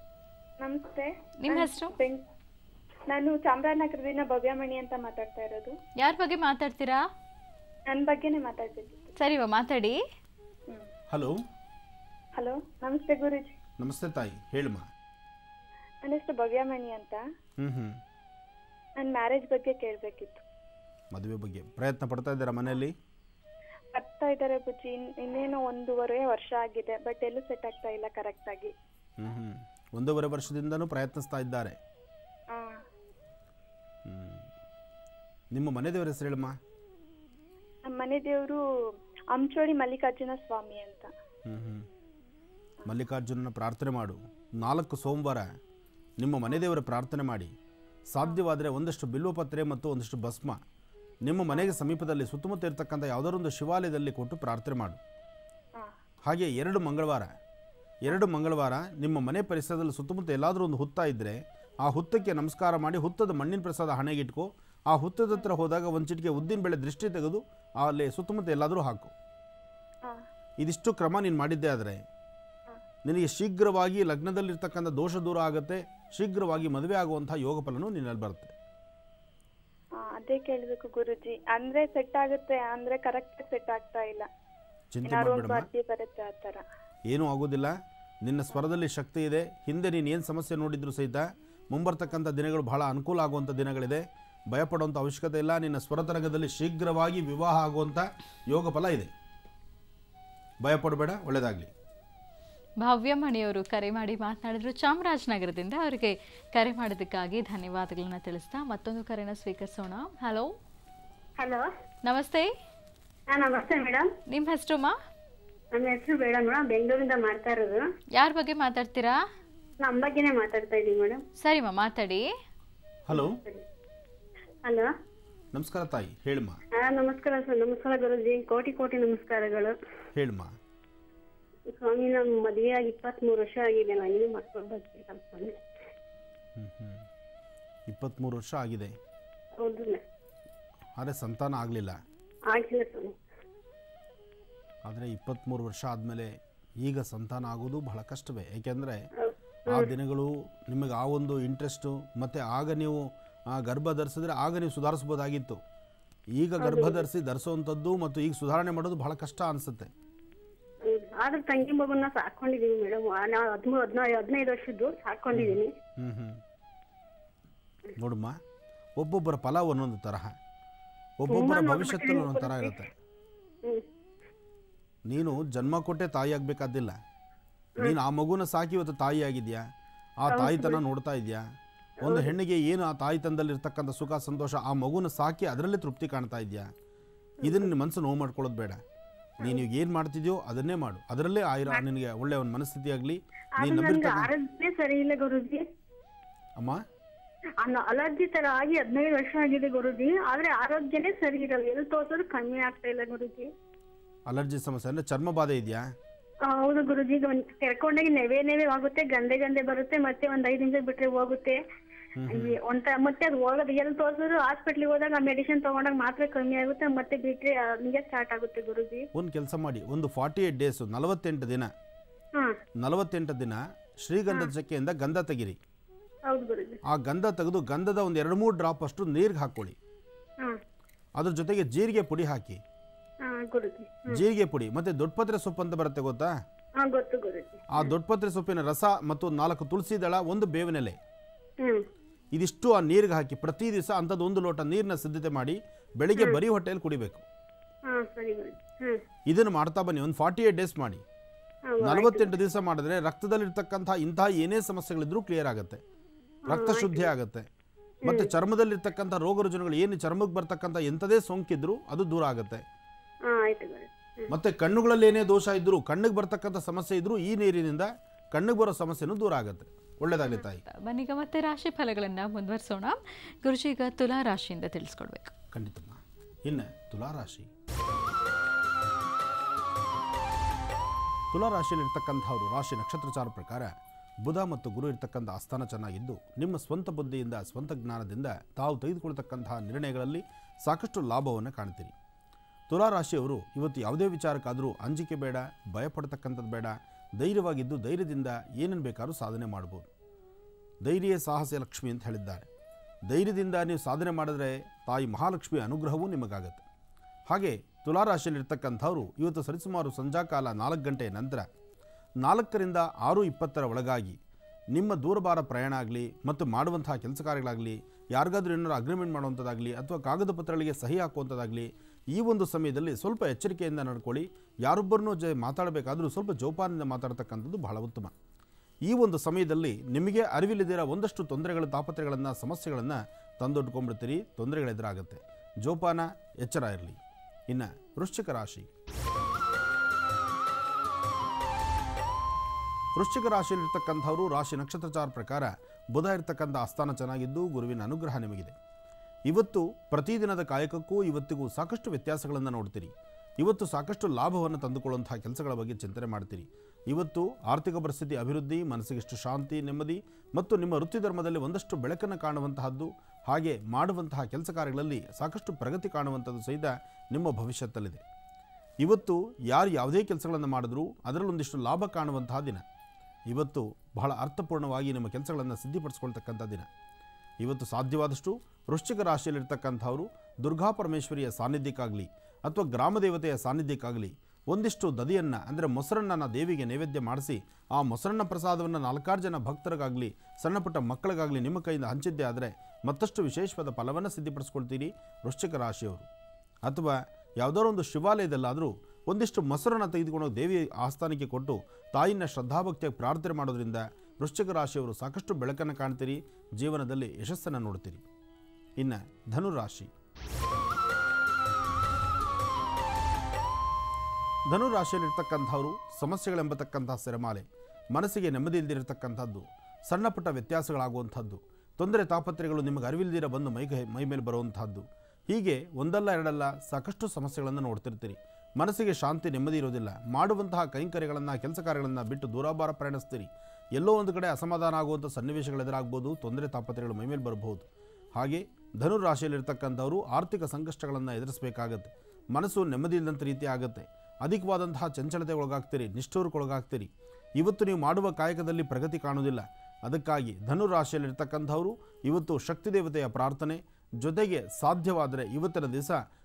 ನಮಸ್ತೆ ನಿಮ್ಮ ನಾನ್ ಹೆಸರು ಬೆಂಗ್- ನಾನು ಚಾಮರಾಜನಗರದಿಂದ ಭವ್ಯಮಣಿ ಅಂತ ಮಾತಾಡ್ತಾ ಇರೋದು ಯಾರ ಬಗ್ಗೆ ಮಾತಾಡ್ತೀರಾ ನನ್ನ ಬಗ್ಗೆನೇ ಮಾತಾಡ್ತಿದ್ದಿದ್ದು ಸರಿವಾ ಮಾತಾಡಿ ಹಲೋ ಹಲೋ ನಮಸ್ತೆ ಗುರುಜಿ ನಮಸ್ತೆ ತಾಯಿ ಹೇಳಮ್ಮ ನನ್ನ ಹೆಸರು ಭವ್ಯಮಣಿ ಅಂತ ಹ್ಞೂ ಹ್ಞೂ ನನ್ನ ಮ್ಯಾರೇಜ್ ಬಗ್ಗೆ ಕೇಳಬೇಕಿತ್ತು ಮದುವೆ ಬಗ್ಗೆ ಪ್ರಯತ್ನ ಪಡ್ತಾ ಇದ್ದೀರಾ ಮನೆಯಲ್ಲಿ ಬರ್ತಾ ಇದ್ದಾರೆ ಬುಜ್ಜಿ ಇನ್- ಇನ್ನೇನೋ ಒಂದೂವರೆ ವರ್ಷ ಆಗಿದೆ ಬಟ್ ಎಲ್ಲೂ ಸೆಟ್ ಆಗ್ತಾ ಇಲ್ಲ ಕರೆಕ್ಟಾಗಿ ಹ್ಞೂ ಹ್ಞೂ ಒಂದೂವರೆ ವರ್ಷದಿಂದನೂ ಪ್ರಯತ್ನಿಸ್ತಾ ಇದ್ದಾರೆ ಹಾಂ ಹ್ಞೂ ನಿಮ್ಮ ಮನೆ ದೇವರ ಹೆಸರು ಹೇಳಮ್ಮ ನಮ್ಮ ಮನೆ ದೇವರು ಅಂಚೋಳಿ ಮಲ್ಲಿಕಾರ್ಜುನ ಸ್ವಾಮಿ ಅಂತ ಹ್ಞೂ ಹ್ಞೂ ಮಲ್ಲಿಕಾರ್ಜುನನ ಪ್ರಾರ್ಥನೆ ಮಾಡು ನಾಲ್ಕು ಸೋಮವಾರ ನಿಮ್ಮ ಮನೆ ದೇವರ ಪ್ರಾರ್ಥನೆ ಮಾಡಿ ಸಾಧ್ಯವಾದರೆ ಒಂದಷ್ಟು ಬಿಲ್ವಪತ್ರೆ ಮತ್ತು ಒಂದಷ್ಟು ಭಸ್ಮ ನಿಮ್ಮ ಮನೆಗೆ ಸಮೀಪದಲ್ಲಿ ಸುತ್ತಮುತ್ತ ಇರತಕ್ಕಂಥ ಯಾವುದಾದ್ರು ಒಂದು ಶಿವಾಲಯದಲ್ಲಿ ಕೊಟ್ಟು ಪ್ರಾರ್ಥನೆ ಮಾಡು ಹಾಂ ಹಾಗೆ ಎರಡು ಮಂಗಳವಾರ ಎರಡು ಮಂಗಳವಾರ ನಿಮ್ಮ ಮನೆ ಪರಿಸರದಲ್ಲಿ ಸುತ್ತಮುತ್ತ ಎಲ್ಲಾದರೂ ಒಂದು ಹುತ್ತ ಇದ್ದರೆ ಆ ಹುತ್ತಕ್ಕೆ ನಮಸ್ಕಾರ ಮಾಡಿ ಹುತ್ತದ ಮಣ್ಣಿನ ಪ್ರಸಾದ ಹಣೆಗಿಟ್ಕೋ ಆ ಹುತ್ತದ ಹತ್ರ ಹೋದಾಗ ಒಂದು ಚಿಟಿಕೆ ಉದ್ದಿನ ಬೆಳೆ ದೃಷ್ಟಿ ತೆಗೆದು ಅಲ್ಲಿ ಸುತ್ತಮುತ್ತ ಎಲ್ಲಾದರೂ ಹಾಕು ಹಾಂ ಇದಿಷ್ಟು ಕ್ರಮ ನೀನು ಮಾಡಿದ್ದೇ ಆದರೆ ನಿನಗೆ ಶೀಘ್ರವಾಗಿ ಲಗ್ನದಲ್ಲಿರ್ತಕ್ಕಂಥ ದೋಷ ದೂರ ಆಗುತ್ತೆ ಶೀಘ್ರವಾಗಿ ಮದುವೆ ಆಗುವಂಥ ಯೋಗ ಫಲನೂ ನಿನ್ನಲ್ಲಿ ಬರುತ್ತೆ ಹಾಂ ಅದೇ ಕೇಳಬೇಕು ಗುರುಜಿ ಅಂದ್ರೆ ಸೆಟ್ ಆಗುತ್ತೆ ಅಂದ್ರೆ ಕರೆಕ್ಟ್ ಸೆಟ್ ಆಗ್ತಾ ಇಲ್ಲ ಚಿಂತೆ ಏನಾದ್ರು ಒಂದು ಮಾಡಬೇಡಮ್ಮ ಅರ್ಜಿ ಬರುತ್ತೆ ಆ ಥರ ಏನೂ ಆಗೋದಿಲ್ಲ ನಿನ್ನ ಸ್ವರದಲ್ಲಿ ಶಕ್ತಿ ಇದೆ ಹಿಂದೆ ನೀನು ಏನು ಸಮಸ್ಯೆ ನೋಡಿದ್ರು ಸಹಿತ ಮುಂಬರ್ತಕ್ಕಂಥ ದಿನಗಳು ಬಹಳ ಅನುಕೂಲ ಆಗುವಂಥ ದಿನಗಳಿದೆ ಭಯಪಡುವಂಥ ಅವಶ್ಯಕತೆ ಇಲ್ಲ ನಿನ್ನ ಸ್ವರತರಂಗದಲ್ಲಿ ಶೀಘ್ರವಾಗಿ ವಿವಾಹ ಆಗುವಂಥ ಯೋಗ ಫಲ ಇದೆ ಭಯಪಡಬೇಡ ಒಳ್ಳೆಯದಾಗಲಿ ಭವ್ಯಮಣಿಯವರು ಕರೆ ಮಾಡಿ ಮಾತನಾಡಿದ್ರು ಚಾಮರಾಜನಗರದಿಂದ ಅವರಿಗೆ ಕರೆ ಮಾಡೋದಕ್ಕಾಗಿ ಧನ್ಯವಾದಗಳನ್ನ ತಿಳಿಸ್ತಾ ಮತ್ತೊಂದು ಕರೆನ ಸ್ವೀಕರಿಸೋಣ ಹಲೋ ಹಲೋ ನಮಸ್ತೆ ಹಾ ನಮಸ್ತೆ ಮೇಡಮ್ ನಿಮ್ಮ ಹೆಸರುಮ್ಮ ನನ್ನ ಹೆಸರು ಮೇಡಮ್ ಮೇಡಮ್ ಬೆಂಗಳೂರಿಂದ ಮಾಡ್ತಾ ಇರೋದು ಯಾರ ಬಗ್ಗೆ ಮಾತಾಡ್ತೀರಾ ನಮ್ಮ ಬಗ್ಗೆನೇ ಮಾತಾಡ್ತಾ ಇದ್ದೀವಿ ಮೇಡಮ್ ಸರಿಮ್ಮ ಮಾತಾಡಿ ಹಲೋ ಹಲೋ ನಮಸ್ಕಾರ ತಾಯಿ ಹೇಳಮ್ಮ ಹಾ ನಮಸ್ಕಾರ ಸರ್ ನಮಸ್ಕಾರ ಗುರುಜಿ ಕೋಟಿ ಕೋಟಿ ನಮಸ್ಕಾರಗಳು ಹೇಳಮ್ಮ ಸ್ವಾಮಿ ನಮ್ಮ ಮದುವೆ ಆಗಿ ಇಪ್ಪತ್ಮೂರು ವರ್ಷ ಆಗಿದೆ ನಾನು ಇನ್ನೂ ಮಕ್ಕಳು ಬರ್ತೀನಿ ಅನ್ಕೊಂಡೆ ಹ್ಞೂ ಹ್ಞೂ ಇಪ್ಪತ್ತ್ಮೂರು ವರ್ಷ ಆಗಿದೆ ಹೌದು ಆದರೆ ಸಂತಾನ ಆಗಲಿಲ್ಲ ಆಗಿಲ್ಲ ಸ್ವಾಮಿ ಆದರೆ ಇಪ್ಪತ್ತ್ಮೂರು ವರ್ಷ ಆದಮೇಲೆ ಈಗ ಸಂತಾನ ಆಗೋದು ಬಹಳ ಕಷ್ಟವೇ ಏಕೆಂದರೆ ಆ ದಿನಗಳು ನಿಮಗೆ ಆ ಒಂದು ಇಂಟ್ರೆಸ್ಟು ಮತ್ತು ಆಗ ನೀವು ಆ ಗರ್ಭ ಧರಿಸಿದ್ರೆ ಆಗ ನೀವು ಸುಧಾರಿಸ್ಬೋದಾಗಿತ್ತು ಈಗ ಗರ್ಭ ಧರಿಸಿ ಧರಿಸುವಂಥದ್ದು ಮತ್ತು ಈಗ ಸುಧಾರಣೆ ಮಾಡೋದು ಬಹಳ ಕಷ್ಟ ಅನಿಸುತ್ತೆ ಹ್ಮ್. ಆದ್ರೆ ತಂಗಿ ಮಗುನ ಸಾಕೊಂಡಿದೀನಿ ಮೇಡಮ್ ನಾವು ಹದಿಮೂರು ಹದಿನೈದು ಹದಿನೈದು ವರ್ಷದ್ದು ಸಾಕೊಂಡಿದೀನಿ ಹ್ಞೂ ಹ್ಞೂ ನೋಡಮ್ಮ ಒಬ್ಬೊಬ್ಬರ ಫಲ ಒಂದೊಂದು ತರಹ ಒಬ್ಬೊಬ್ಬರ ತುಂಬಾ ಭವಿಷ್ಯದಲ್ಲಿ ನೋಡ್ಬಿಟ್ಟಿದ್ದೀನಿ ಒಂದೊಂದು ಥರ ಇರುತ್ತೆ ಹ್ಮ್ ನೀನು ಜನ್ಮ ಕೊಟ್ಟೆ ತಾಯಿ ಆಗಬೇಕಾದಿಲ್ಲ ನೀನು ಆ ಮಗುನ ಸಾಕಿ ಇವತ್ತು ತಾಯಿ ಆಗಿದ್ಯಾ ಆ ತಾಯಿತನ ನೋಡ್ತಾ ಇದೆಯಾ ಒಂದು ಹೆಣ್ಣಿಗೆ ಏನು ಆ ತಾಯಿತನದಲ್ಲಿ ಇರ್ತಕ್ಕಂಥ ಸುಖ ಸಂತೋಷ ಆ ಮಗುನ ಸಾಕಿ ಅದರಲ್ಲೇ ತೃಪ್ತಿ ಕಾಣ್ತಾ ಇದೆಯಾ ಇದನ್ನ ನಿನ್ನ ಮನಸ್ಸು ನೋವು ಮಾಡ್ಕೊಳ್ಳೋದು ಬೇಡ ನೀನು ಈಗ ಏನು ಮಾಡ್ತಿದ್ಯೋ ಅದನ್ನೇ ಮಾಡು ಅದರಲ್ಲೇ ಆಯಿರ ನಿನಗೆ ಒಳ್ಳೆಯ ಒಂದು ಮನಸ್ಥಿತಿ ಆಗಲಿ ನೀನು ಆದ್ರೆ ನನ್ಗೆ ನಂಬಿರ್ತಕ್ಕ ಆರೋಗ್ಯ ಸರಿ ಇಲ್ಲ ಗುರುಜಿ ಅಮ್ಮ ಅಲರ್ಜಿ ತರ ಆಗಿ ಹದಿನೈದು ವರ್ಷ ಆಗಿದೆ ಗುರುಜಿ ಆದ್ರೆ ಆರೋಗ್ಯನೇ ಸರಿ ಇರಲ್ಲ ಎಲ್ಲಿ ತೋರ್ಸಿದ್ರು ಕಮ್ಮಿ ಆಗ್ತಾ ಇಲ್ಲ ಗುರುಜಿ ಅಲರ್ಜಿ ಸಮಸ್ಯೆ ಅಂದರೆ ಚರ್ಮ ಬಾಧೆ ಇದೆಯಾ ಆ, ಹೌದು ಗುರುಜಿ ಈಗ ಒಂದ್ ಕೆರ್ಕೊಂಡಾಗ ನೆವೆ ನೆವೆ ಆಗುತ್ತೆ ಗಂದೆ ಗಂದೆ ಬರುತ್ತೆ ಮತ್ತೆ ಒಂದ್ ಐದ್ ನಿಮಿಷ ಬಿಟ್ರೆ ಹೋಗುತ್ತೆ ಈ ಒಂತ ಮತ್ತೆ ಅದು ಹೋಗೋದು ಎಲ್ಲಿ ತೋರ್ಸಿದ್ರು ಹಾಸ್ಪಿಟ್ಲಿಗೆ ಹೋದಾಗ ಮೆಡಿಸಿನ್ ತಗೊಂಡಾಗ ಮಾತ್ರ ಕಮ್ಮಿ ಆಗುತ್ತೆ ಮತ್ತೆ ಬಿಟ್ರೆ ನಿಮಗೆ ಸ್ಟಾರ್ಟ್ ಆಗುತ್ತೆ ಗುರುಜಿ ಒಂದು ಕೆಲಸ ಮಾಡಿ ಒಂದು ಫಾರ್ಟಿ ಏಯ್ಟ್ ಡೇಸು ನಲವತ್ತೆಂಟು ದಿನ ಹಾ ನಲವತ್ತೆಂಟು ದಿನ ಶ್ರೀಗಂಧದ ಚಕ್ಕೆಯಿಂದ ಗಂಧ ತೆಗಿರಿ ಹೌದು ಗುರುಜಿ ಆ ಗಂಧ ತೆಗೆದು ಗಂಧದ ಒಂದು ಎರಡು ಮೂರು ಡ್ರಾಪ್ ಅಷ್ಟು ನೀರಿಗೆ ಹಾಕ್ಕೊಳ್ಳಿ ಹಾ ಅದ್ರ ಜೊತೆಗೆ ಜೀರಿಗೆ ಪುಡಿ ಹಾಕಿ ಹಾ ಗುರುಜಿ ಜೀರಿಗೆ ಪುಡಿ ಮತ್ತು ದೊಡ್ಡಪತ್ರೆ ಸೊಪ್ಪು ಅಂತ ಬರುತ್ತೆ ಗೊತ್ತಾ ಹಾ ಗೊತ್ತು ಗುರುಜಿ ಆ ದೊಡ್ಡಪತ್ರೆ ಸೊಪ್ಪಿನ ರಸ ಮತ್ತು ನಾಲ್ಕು ತುಳಸಿ ದಳ ಒಂದು ಬೇವಿನೆಲೆ ಹ್ಮ್ ಇದಿಷ್ಟು ಆ ನೀರಿಗೆ ಹಾಕಿ ಪ್ರತಿ ದಿವಸ ಅಂಥದ್ದು ಒಂದು ಲೋಟ ನೀರನ್ನ ಸಿದ್ಧತೆ ಮಾಡಿ ಬೆಳಿಗ್ಗೆ ಬರೀ ಹೊಟ್ಟೆಯಲ್ಲಿ ಕುಡಿಬೇಕು ಹಾ ಸರಿ ಗುರುಜಿ ಹ್ಮ್ ಇದನ್ನು ಮಾಡ್ತಾ ಬನ್ನಿ ಒಂದು ಫಾರ್ಟಿ ಏಟ್ ಡೇಸ್ ಮಾಡಿ ಹಾ, ನಲವತ್ತೆಂಟು ದಿವಸ ಮಾಡಿದ್ರೆ ರಕ್ತದಲ್ಲಿರ್ತಕ್ಕಂಥ ಇಂತಹ ಏನೇ ಸಮಸ್ಯೆಗಳಿದ್ರೂ ಕ್ಲಿಯರ್ ಆಗುತ್ತೆ ರಕ್ತ ಶುದ್ಧಿ ಆಗುತ್ತೆ ಮತ್ತು ಚರ್ಮದಲ್ಲಿರ್ತಕ್ಕಂಥ ರೋಗ ರುಜಿನಗಳು ಏನು ಚರ್ಮಕ್ಕೆ ಬರ್ತಕ್ಕಂಥ ಎಂಥದೇ ಸೋಂಕಿದ್ರೂ ಅದು ದೂರ ಆಗುತ್ತೆ ಹಾ ಆಯ್ತು ಗುರುಜಿ ಹ್ಮ್ ಮತ್ತೆ ಕಣ್ಣುಗಳಲ್ಲಿ ಏನೇ ದೋಷ ಇದ್ದರೂ ಕಣ್ಣಿಗೆ ಬರ್ತಕ್ಕಂಥ ಸಮಸ್ಯೆ ಇದ್ರೂ ಈ ನೀರಿನಿಂದ ಕಣ್ಣಿಗೆ ಬರೋ ಸಮಸ್ಯೆನೂ ದೂರ ಆಗುತ್ತೆ ಒಳ್ಳೇದಾಗಲಿ ತಾಯಿ ಬನ್ನೀಗ ಮತ್ತೆ ರಾಶಿ ಫಲಗಳನ್ನು ಮುಂದುವರಿಸೋಣ ಗುರುಜಿ ಈಗ ತುಲಾ ರಾಶಿಯಿಂದ ತಿಳಿಸ್ಕೊಡ್ಬೇಕು ಖಂಡಿತಮ್ಮ ಇನ್ನು ತುಲಾರಾಶಿ ತುಲಾರಾಶಿಯಲ್ಲಿ ಇರ್ತಕ್ಕಂಥವ್ರು ರಾಶಿ ನಕ್ಷತ್ರಚಾರ ಪ್ರಕಾರ ಬುಧ ಮತ್ತು ಗುರು ಇರ್ತಕ್ಕಂಥ ಆಸ್ಥಾನ ಚೆನ್ನಾಗಿದ್ದು ನಿಮ್ಮ ಸ್ವಂತ ಬುದ್ಧಿಯಿಂದ ಸ್ವಂತ ಜ್ಞಾನದಿಂದ ತಾವು ತೆಗೆದುಕೊಳ್ತಕ್ಕಂತಹ ನಿರ್ಣಯಗಳಲ್ಲಿ ಸಾಕಷ್ಟು ಲಾಭವನ್ನು ಕಾಣ್ತೀರಿ ತುಲಾರಾಶಿಯವರು ಇವತ್ತು ಯಾವುದೇ ವಿಚಾರಕ್ಕಾದರೂ ಅಂಜಿಕೆ ಬೇಡ ಭಯಪಡ್ತಕ್ಕಂಥದ್ದು ಬೇಡ ಧೈರ್ಯವಾಗಿದ್ದು ಧೈರ್ಯದಿಂದ ಏನನ್ನು ಬೇಕಾದ್ರೂ ಸಾಧನೆ ಮಾಡ್ಬೋದು ಧೈರ್ಯ ಸಾಹಸ ಲಕ್ಷ್ಮಿ ಅಂತ ಹೇಳಿದ್ದಾರೆ ಧೈರ್ಯದಿಂದ ನೀವು ಸಾಧನೆ ಮಾಡಿದ್ರೆ ತಾಯಿ ಮಹಾಲಕ್ಷ್ಮಿ ಅನುಗ್ರಹವೂ ನಿಮಗಾಗತ್ತೆ ಹಾಗೆ ತುಲಾರಾಶಿಯಲ್ಲಿರ್ತಕ್ಕಂಥವ್ರು ಇವತ್ತು ಸರಿಸುಮಾರು ಸಂಜಾಕಾಲ ನಾಲ್ಕು ಗಂಟೆ ನಂತರ ನಾಲ್ಕರಿಂದ ಆರು ಇಪ್ಪತ್ತರ ಒಳಗಾಗಿ ನಿಮ್ಮ ದೂರಭಾರ ಪ್ರಯಾಣ ಆಗಲಿ ಮತ್ತು ಮಾಡುವಂತಹ ಕೆಲಸ ಕಾರ್ಯಗಳಾಗಲಿ ಯಾರಿಗಾದ್ರೂ ಏನಾರು ಅಗ್ರಿಮೆಂಟ್ ಮಾಡುವಂಥದ್ದಾಗಲಿ ಅಥವಾ ಕಾಗದ ಪತ್ರಗಳಿಗೆ ಸಹಿ ಹಾಕುವಂಥದ್ದಾಗಲಿ ಈ ಒಂದು ಸಮಯದಲ್ಲಿ ಸ್ವಲ್ಪ ಎಚ್ಚರಿಕೆಯಿಂದ ನಡ್ಕೊಳ್ಳಿ ಯಾರೊಬ್ಬರನ್ನೂ ಜ ಮಾತಾಡಬೇಕಾದ್ರೂ ಸ್ವಲ್ಪ ಜೋಪಾನದಿಂದ ಮಾತಾಡ್ತಕ್ಕಂಥದ್ದು ಬಹಳ ಉತ್ತಮ ಈ ಒಂದು ಸಮಯದಲ್ಲಿ ನಿಮಗೆ ಅರಿವಿಲ್ಲದಿರೋ ಒಂದಷ್ಟು ತೊಂದರೆಗಳ ತಾಪತ್ರೆಗಳನ್ನು ಸಮಸ್ಯೆಗಳನ್ನು ತಂದೊಡ್ಕೊಂಡ್ಬಿಡ್ತೀರಿ ತೊಂದರೆಗಳು ಎದುರಾಗುತ್ತೆ ಜೋಪಾನ ಎಚ್ಚರ ಇರಲಿ ಇನ್ನು ವೃಶ್ಚಿಕ ರಾಶಿ ವೃಶ್ಚಿಕ ರಾಶಿಯಲ್ಲಿರ್ತಕ್ಕಂಥವರು ರಾಶಿ ನಕ್ಷತ್ರಚಾರ ಪ್ರಕಾರ ಬುಧ ಇರ್ತಕ್ಕಂಥ ಆಸ್ಥಾನ ಚೆನ್ನಾಗಿದ್ದು ಗುರುವಿನ ಅನುಗ್ರಹ ನಿಮಗಿದೆ ಇವತ್ತು ಪ್ರತಿದಿನದ ಕಾಯಕಕ್ಕೂ ಇವತ್ತಿಗೂ ಸಾಕಷ್ಟು ವ್ಯತ್ಯಾಸಗಳನ್ನು ನೋಡ್ತೀರಿ ಇವತ್ತು ಸಾಕಷ್ಟು ಲಾಭವನ್ನು ತಂದುಕೊಳ್ಳುವಂತಹ ಕೆಲಸಗಳ ಬಗ್ಗೆ ಚಿಂತನೆ ಮಾಡ್ತೀರಿ ಇವತ್ತು ಆರ್ಥಿಕ ಪರಿಸ್ಥಿತಿ ಅಭಿವೃದ್ಧಿ ಮನಸ್ಸಿಗೆಷ್ಟು ಶಾಂತಿ ನೆಮ್ಮದಿ ಮತ್ತು ನಿಮ್ಮ ವೃತ್ತಿ ಧರ್ಮದಲ್ಲಿ ಒಂದಷ್ಟು ಬೆಳಕನ್ನು ಕಾಣುವಂತಹದ್ದು ಹಾಗೆ ಮಾಡುವಂತಹ ಕೆಲಸ ಕಾರ್ಯಗಳಲ್ಲಿ ಸಾಕಷ್ಟು ಪ್ರಗತಿ ಕಾಣುವಂಥದ್ದು ಸಹಿತ ನಿಮ್ಮ ಭವಿಷ್ಯತ್ತಲ್ಲಿದೆ ಇವತ್ತು ಯಾರು ಯಾವುದೇ ಕೆಲಸಗಳನ್ನು ಮಾಡಿದ್ರೂ ಅದರಲ್ಲೊಂದಿಷ್ಟು ಲಾಭ ಕಾಣುವಂತಹ ದಿನ ಇವತ್ತು ಬಹಳ ಅರ್ಥಪೂರ್ಣವಾಗಿ ನಿಮ್ಮ ಕೆಲಸಗಳನ್ನು ಸಿದ್ಧಿಪಡಿಸ್ಕೊಳ್ತಕ್ಕಂಥ ದಿನ ಇವತ್ತು ಸಾಧ್ಯವಾದಷ್ಟು ವೃಶ್ಚಿಕ ರಾಶಿಯಲ್ಲಿರ್ತಕ್ಕಂಥವರು ದುರ್ಗಾ ಪರಮೇಶ್ವರಿಯ ಸಾನ್ನಿಧ್ಯಕ್ಕಾಗಲಿ ಅಥವಾ ಗ್ರಾಮ ದೇವತೆಯ ಸಾನ್ನಿಧ್ಯಕ್ಕಾಗಲಿ ಒಂದಿಷ್ಟು ದದಿಯನ್ನು ಅಂದರೆ ಮೊಸರನ್ನ ದೇವಿಗೆ ನೈವೇದ್ಯ ಮಾಡಿಸಿ ಆ ಮೊಸರನ್ನ ಪ್ರಸಾದವನ್ನು ನಾಲ್ಕಾರು ಜನ ಭಕ್ತರಿಗಾಗಲಿ ಸಣ್ಣ ಪುಟ್ಟ ಮಕ್ಕಳಿಗಾಗಲಿ ನಿಮ್ಮ ಕೈಯಿಂದ ಹಂಚಿದ್ದೇ ಆದರೆ ಮತ್ತಷ್ಟು ವಿಶೇಷವಾದ ಫಲವನ್ನು ಸಿದ್ಧಿಪಡಿಸ್ಕೊಳ್ತೀರಿ ವೃಶ್ಚಿಕ ರಾಶಿಯವರು ಅಥವಾ ಯಾವುದಾದ್ರು ಒಂದು ಶಿವಾಲಯದಲ್ಲಾದರೂ ಒಂದಿಷ್ಟು ಮೊಸರನ್ನು ತೆಗೆದುಕೊಂಡು ಹೋಗಿ ದೇವಿ ಆಸ್ಥಾನಕ್ಕೆ ಕೊಟ್ಟು ತಾಯಿನ ಶ್ರದ್ಧಾಭಕ್ತಿಯಾಗಿ ಪ್ರಾರ್ಥನೆ ಮಾಡೋದ್ರಿಂದ ವೃಶ್ಚಿಕ ರಾಶಿಯವರು ಸಾಕಷ್ಟು ಬೆಳಕನ್ನು ಕಾಣ್ತೀರಿ ಜೀವನದಲ್ಲಿ ಯಶಸ್ಸನ್ನು ನೋಡ್ತೀರಿ ಇನ್ನು ಧನುರಾಶಿ ಧನುರಾಶಿಯಲ್ಲಿರ್ತಕ್ಕಂಥವರು ಸಮಸ್ಯೆಗಳೆಂಬತಕ್ಕಂಥ ಸೆರೆಮಾಲೆ ಮನಸ್ಸಿಗೆ ನೆಮ್ಮದಿ ಇಲ್ದಿರತಕ್ಕಂಥದ್ದು ಸಣ್ಣ ಪುಟ್ಟ ವ್ಯತ್ಯಾಸಗಳಾಗುವಂಥದ್ದು ತೊಂದರೆ ತಾಪತ್ರೆಗಳು ನಿಮಗೆ ಅರಿವಿಲ್ದಿರ ಬಂದು ಮೈಗೆ ಮೈ ಮೇಲೆ ಬರುವಂಥದ್ದು ಹೀಗೆ ಒಂದಲ್ಲ ಎರಡಲ್ಲ ಸಾಕಷ್ಟು ಸಮಸ್ಯೆಗಳನ್ನು ನೋಡ್ತಿರ್ತೀರಿ ಮನಸ್ಸಿಗೆ ಶಾಂತಿ ನೆಮ್ಮದಿ ಇರೋದಿಲ್ಲ ಮಾಡುವಂತಹ ಕೈಂಕರ್ಯಗಳನ್ನು ಕೆಲಸ ಕಾರ್ಯಗಳನ್ನು ಬಿಟ್ಟು ದೂರಾಭಾರ ಪ್ರಯಾಣಿಸ್ತೀರಿ ಎಲ್ಲೋ ಒಂದು ಕಡೆ ಅಸಮಾಧಾನ ಆಗುವಂಥ ಸನ್ನಿವೇಶಗಳು ಎದುರಾಗ್ಬೋದು ತೊಂದರೆ ತಾಪತ್ರೆಗಳು ಮೈಮೇಲೆ ಬರಬಹುದು ಹಾಗೆ ಧನುರ್ ರಾಶಿಯಲ್ಲಿರ್ತಕ್ಕಂಥವರು ಆರ್ಥಿಕ ಸಂಕಷ್ಟಗಳನ್ನು ಎದುರಿಸಬೇಕಾಗತ್ತೆ ಮನಸ್ಸು ನೆಮ್ಮದಿ ಇಲ್ಲದಂಥ ರೀತಿ ಆಗುತ್ತೆ ಅಧಿಕವಾದಂತಹ ಚಂಚಲತೆ ಒಳಗಾಗ್ತೀರಿ ನಿಷ್ಠೂರಕ್ಕೊಳಗಾಗ್ತೀರಿ ಇವತ್ತು ನೀವು ಮಾಡುವ ಕಾಯಕದಲ್ಲಿ ಪ್ರಗತಿ ಕಾಣುವುದಿಲ್ಲ ಅದಕ್ಕಾಗಿ ಧನುರ್ ರಾಶಿಯಲ್ಲಿರ್ತಕ್ಕಂಥವರು ಇವತ್ತು ಶಕ್ತಿ ದೇವತೆಯ ಪ್ರಾರ್ಥನೆ ಜೊತೆಗೆ ಸಾಧ್ಯವಾದರೆ ಇವತ್ತಿನ ದಿವಸ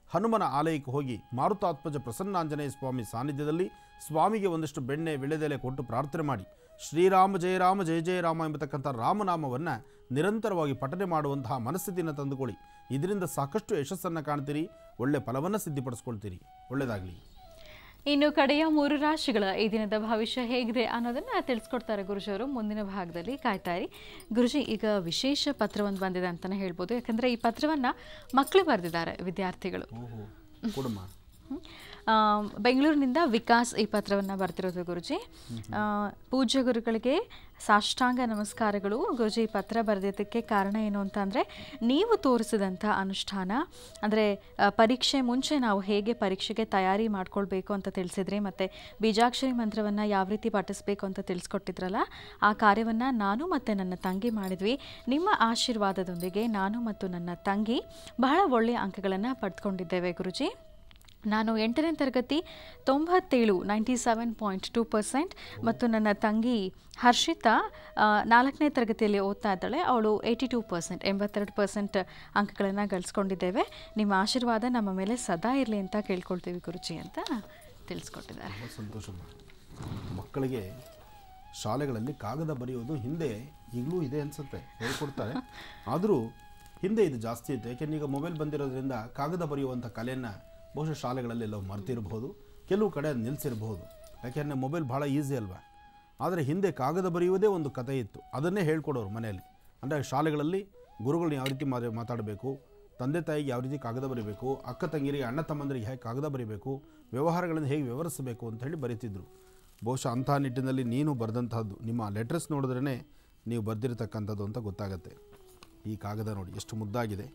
ಹನುಮನ ಆಲಯಕ್ಕೆ ಹೋಗಿ ಮಾರುತಾತ್ಮಜ ಪ್ರಸನ್ನಾಂಜನೇಯ ಸ್ವಾಮಿ ಸಾನ್ನಿಧ್ಯದಲ್ಲಿ ಸ್ವಾಮಿಗೆ ಒಂದಷ್ಟು ಬೆಣ್ಣೆ ವಿಳೆದೆಲೆ ಕೊಟ್ಟು ಪ್ರಾರ್ಥನೆ ಮಾಡಿ ಶ್ರೀರಾಮ ಜಯ ರಾಮ ಜಯ ಜಯ ರಾಮ ಎಂಬತಕ್ಕಂಥ ರಾಮನಾಮವನ್ನು ನಿರಂತರವಾಗಿ ಪಠನೆ ಮಾಡುವಂತಹ ಮನಸ್ಥಿತಿಯನ್ನು ತಂದುಕೊಳ್ಳಿ ಇದರಿಂದ ಸಾಕಷ್ಟು ಯಶಸ್ಸನ್ನು ಕಾಣ್ತೀರಿ ಒಳ್ಳೆ ಫಲವನ್ನು ಸಿದ್ಧಿಪಡಿಸ್ಕೊಳ್ತೀರಿ ಒಳ್ಳೆಯದಾಗಲಿ ಇನ್ನು ಕಡೆಯ ಮೂರು ರಾಶಿಗಳ ಈ ದಿನದ ಭವಿಷ್ಯ ಹೇಗಿದೆ ಅನ್ನೋದನ್ನ ತಿಳಿಸ್ಕೊಡ್ತಾರೆ ಗುರುಜಿಯವರು ಮುಂದಿನ ಭಾಗದಲ್ಲಿ ಕಾಯ್ತಾ ಇರಿ ಗುರುಜಿ ಈಗ ವಿಶೇಷ ಪತ್ರವೊಂದು ಬಂದಿದೆ ಅಂತಲೇ ಹೇಳ್ಬೋದು ಯಾಕಂದರೆ ಈ ಪತ್ರವನ್ನು ಮಕ್ಕಳು ಬರೆದಿದ್ದಾರೆ ವಿದ್ಯಾರ್ಥಿಗಳು ಓಹೋ ಕೊಡಮ್ಮ ಹ್ಮ್. ಆ, ಬೆಂಗಳೂರಿನಿಂದ ವಿಕಾಸ್ ಈ ಪತ್ರವನ್ನು ಬರ್ತಿರೋದು ಗುರುಜಿ ಆ, ಪೂಜ್ಯ ಗುರುಗಳಿಗೆ ಸಾಷ್ಟಾಂಗ ನಮಸ್ಕಾರಗಳು ಗುರುಜಿ ಈ ಪತ್ರ ಬರೆದಿದ್ದಕ್ಕೆ ಕಾರಣ ಏನು ಅಂತ ಅಂದರೆ ನೀವು ತೋರಿಸಿದಂಥ ಅನುಷ್ಠಾನ ಅಂದರೆ ಪರೀಕ್ಷೆ ಮುಂಚೆ ನಾವು ಹೇಗೆ ಪರೀಕ್ಷೆಗೆ ತಯಾರಿ ಮಾಡ್ಕೊಳ್ಬೇಕು ಅಂತ ತಿಳಿಸಿದ್ರಿ ಮತ್ತು ಬೀಜಾಕ್ಷರಿ ಮಂತ್ರವನ್ನು ಯಾವ ರೀತಿ ಪಠಿಸ್ಬೇಕು ಅಂತ ತಿಳಿಸ್ಕೊಟ್ಟಿದ್ರಲ್ಲ ಆ ಕಾರ್ಯವನ್ನು ನಾನು ಮತ್ತು ನನ್ನ ತಂಗಿ ಮಾಡಿದ್ವಿ ನಿಮ್ಮ ಆಶೀರ್ವಾದದೊಂದಿಗೆ ನಾನು ಮತ್ತು ನನ್ನ ತಂಗಿ ಬಹಳ ಒಳ್ಳೆಯ ಅಂಕಗಳನ್ನು ಪಡೆದುಕೊಂಡಿದ್ದೇವೆ ಗುರುಜಿ ನಾನು ಎಂಟನೇ ತರಗತಿ ತೊಂಬತ್ತೇಳು ninety seven point two percent ಮತ್ತು ನನ್ನ ತಂಗಿ ಹರ್ಷಿತಾ ಆ, ನಾಲ್ಕನೇ ತರಗತಿಯಲ್ಲಿ ಓದ್ತಾ ಇದ್ದಾಳೆ ಅವಳು ಏಯ್ಟಿ ಟೂ ಪರ್ಸೆಂಟ್ ಎಂಬತ್ತೆರಡು ಪರ್ಸೆಂಟ್ ಅಂಕಗಳನ್ನು ಗಳಿಸ್ಕೊಂಡಿದ್ದೇವೆ ನಿಮ್ಮ ಆಶೀರ್ವಾದ ನಮ್ಮ ಮೇಲೆ ಸದಾ ಇರಲಿ ಅಂತ ಕೇಳ್ಕೊಳ್ತೀವಿ ಗುರುಜಿ ಅಂತ ತಿಳಿಸ್ಕೊಟ್ಟಿದ್ದಾರೆ ತುಂಬ ಸಂತೋಷ ಮಕ್ಕಳಿಗೆ ಶಾಲೆಗಳಲ್ಲಿ ಕಾಗದ ಬರೆಯೋದು ಹಿಂದೆ ಈಗಲೂ ಇದೆ ಅನಿಸುತ್ತೆ ಹೇಳ್ಕೊಡ್ತಾರೆ ಆದರೂ ಹಿಂದೆ ಇದು ಜಾಸ್ತಿ ಇತ್ತು ಯಾಕೆಂದ್ರೆ ಈಗ ಮೊಬೈಲ್ ಬಂದಿರೋದ್ರಿಂದ ಕಾಗದ ಬರೆಯುವಂಥ ಕಲೆಯನ್ನು ಬಹುಶಃ ಶಾಲೆಗಳಲ್ಲಿ ಎಲ್ಲೋ ಮರ್ತಿರಬಹುದು ಕೆಲವು ಕಡೆ ನಿಲ್ಲಿಸಿರಬಹುದು ಯಾಕೆಂದರೆ ಮೊಬೈಲ್ ಭಾಳ ಈಸಿ ಅಲ್ವಾ ಆದರೆ ಹಿಂದೆ ಕಾಗದ ಬರೆಯುವುದೇ ಒಂದು ಕಥೆ ಇತ್ತು ಅದನ್ನೇ ಹೇಳ್ಕೊಡೋರು ಮನೆಯಲ್ಲಿ ಅಂದರೆ ಶಾಲೆಗಳಲ್ಲಿ ಗುರುಗಳನ್ನ ಯಾವ ರೀತಿ ಮಾತಾ ಮಾತಾಡಬೇಕು ತಂದೆ ತಾಯಿಗೆ ಯಾವ ರೀತಿ ಕಾಗದ ಬರೀಬೇಕು ಅಕ್ಕ ತಂಗಿರಿಗೆ ಅಣ್ಣ ತಮ್ಮಂದರಿಗೆ ಹೇಗೆ ಕಾಗದ ಬರೀಬೇಕು ವ್ಯವಹಾರಗಳನ್ನು ಹೇಗೆ ವಿವರಿಸಬೇಕು ಅಂತ ಹೇಳಿ ಬರೀತಿದ್ರು ಬಹುಶಃ ಅಂಥ ನಿಟ್ಟಿನಲ್ಲಿ ನೀನು ಬರೆದಂತಹದ್ದು ನಿಮ್ಮ ಲೆಟರ್ಸ್ ನೋಡಿದ್ರೇ ನೀವು ಬರೆದಿರ್ತಕ್ಕಂಥದ್ದು ಅಂತ ಗೊತ್ತಾಗತ್ತೆ ಈ ಕಾಗದ ನೋಡಿ ಎಷ್ಟು ಮುದ್ದಾಗಿದೆ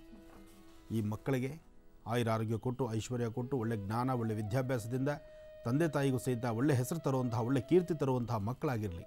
ಈ ಮಕ್ಕಳಿಗೆ ಆಯುರ ಆರೋಗ್ಯ ಕೊಟ್ಟು ಐಶ್ವರ್ಯ ಕೊಟ್ಟು ಒಳ್ಳೆ ಜ್ಞಾನ ಒಳ್ಳೆ ವಿದ್ಯಾಭ್ಯಾಸದಿಂದ ತಂದೆ ತಾಯಿಗೂ ಸಹಿತ ಒಳ್ಳೆ ಹೆಸರು ತರುವಂತಹ ಒಳ್ಳೆ ಕೀರ್ತಿ ತರುವಂತಹ ಮಕ್ಕಳಾಗಿರಲಿ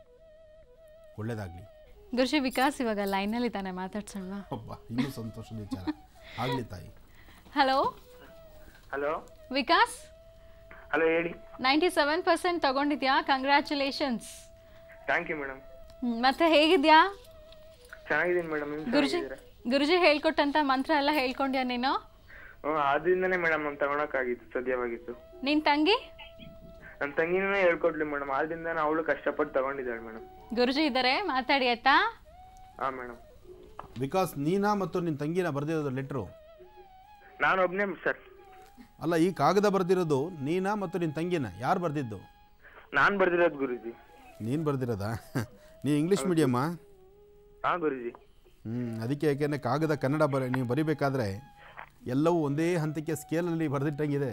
ಒಳ್ಳೆಯದಾಗಲಿ ಗುರುಜಿ ವಿಕಾಸ್ ಇವಾಗ ಲೈನಲ್ಲಿ ತಾನೆ ಮಾತಾಡ್ಸೋಣ ಒಬ್ಬ ಇನ್ನೂ ಸಂತೋಷದ ವಿಚಾರ ಆಗಲಿ ತಾಯಿ ಹಲೋ ಹಲೋ ವಿಕಾಸ್ ಹಲೋ ಹೇಳಿ ನೈಂಟಿ ಸೆವೆನ್ ಪರ್ಸೆಂಟ್ ತಗೊಂಡಿದ್ಯಾ ಕಂಗ್ರ್ಯಾಚುಲೇಷನ್ಸ್ ಥ್ಯಾಂಕ್ ಯು ಮೇಡಮ್ ಮತ್ತೆ ಹೇಗಿದ್ಯಾ ಚೆನ್ನಾಗಿದ್ದೀನಿ ಮೇಡಮ್ ನಿಮ್ ಗುರುಜಿ ಗುರುಜಿ ಹೇಳ್ಕೊಟ್ಟಂತ ಮಂತ್ರ ಎಲ್ಲ ಹೇಳ್ಕೊಂಡ್ಯಾ ನೀನು ಹ್ಮ್ ಆದ್ರಿಂದನೇ ಮೇಡಮ್ ನಾನು ತಗೊಳಕ್ಕಾಗಿತ್ತು ಸದ್ಯವಾಗಿತ್ತು ನಿನ್ ತಂಗಿ ನನ್ನ ತಂಗಿನೂ ಹೇಳ್ಕೊಡ್ಲಿ ಮೇಡಮ್ ಆದ್ರಿಂದ ಅವಳು ಕಷ್ಟಪಟ್ಟು ತಗೊಂಡಿದ್ದಾಳೆ ಮೇಡಮ್ ಗುರುಜಿ ಇದ್ದಾರೆ ಮಾತಾಡಿ ಆಯ್ತಾ ಹಾ ಮೇಡಮ್ ವಿಕಾಸ್ ನೀನಾ ಮತ್ತು ನಿನ್ನ ತಂಗಿನ ಬರೆದಿರೋದು ಲೆಟ್ರು ನಾನು ಒಬ್ನೇ ಸರ್ ಅಲ್ಲ ಈ ಕಾಗದ ಬರೆದಿರೋದು ನೀನಾ ಮತ್ತು ನಿನ್ನ ತಂಗಿನ ಯಾರು ಬರೆದಿದ್ದು ನಾನ್ ಬರ್ದಿರೋದು ಗುರುಜಿ ನೀನು ಬರೆದಿರೋದಾ ನೀನು ಇಂಗ್ಲೀಷ್ ಮೀಡಿಯಮ್ಮಾ ಹಾ ಗುರುಜಿ ಹ್ಞೂ ಅದಕ್ಕೆ ಯಾಕೆಂದರೆ ಕಾಗದ ಕನ್ನಡ ಬರ ನೀವು ಬರಿಬೇಕಾದ್ರೆ ಎಲ್ಲವೂ ಒಂದೇ ಹಂತಕ್ಕೆ ಸ್ಕೇಲಲ್ಲಿ ಬರೆದಿಟ್ಟಂಗಿದೆ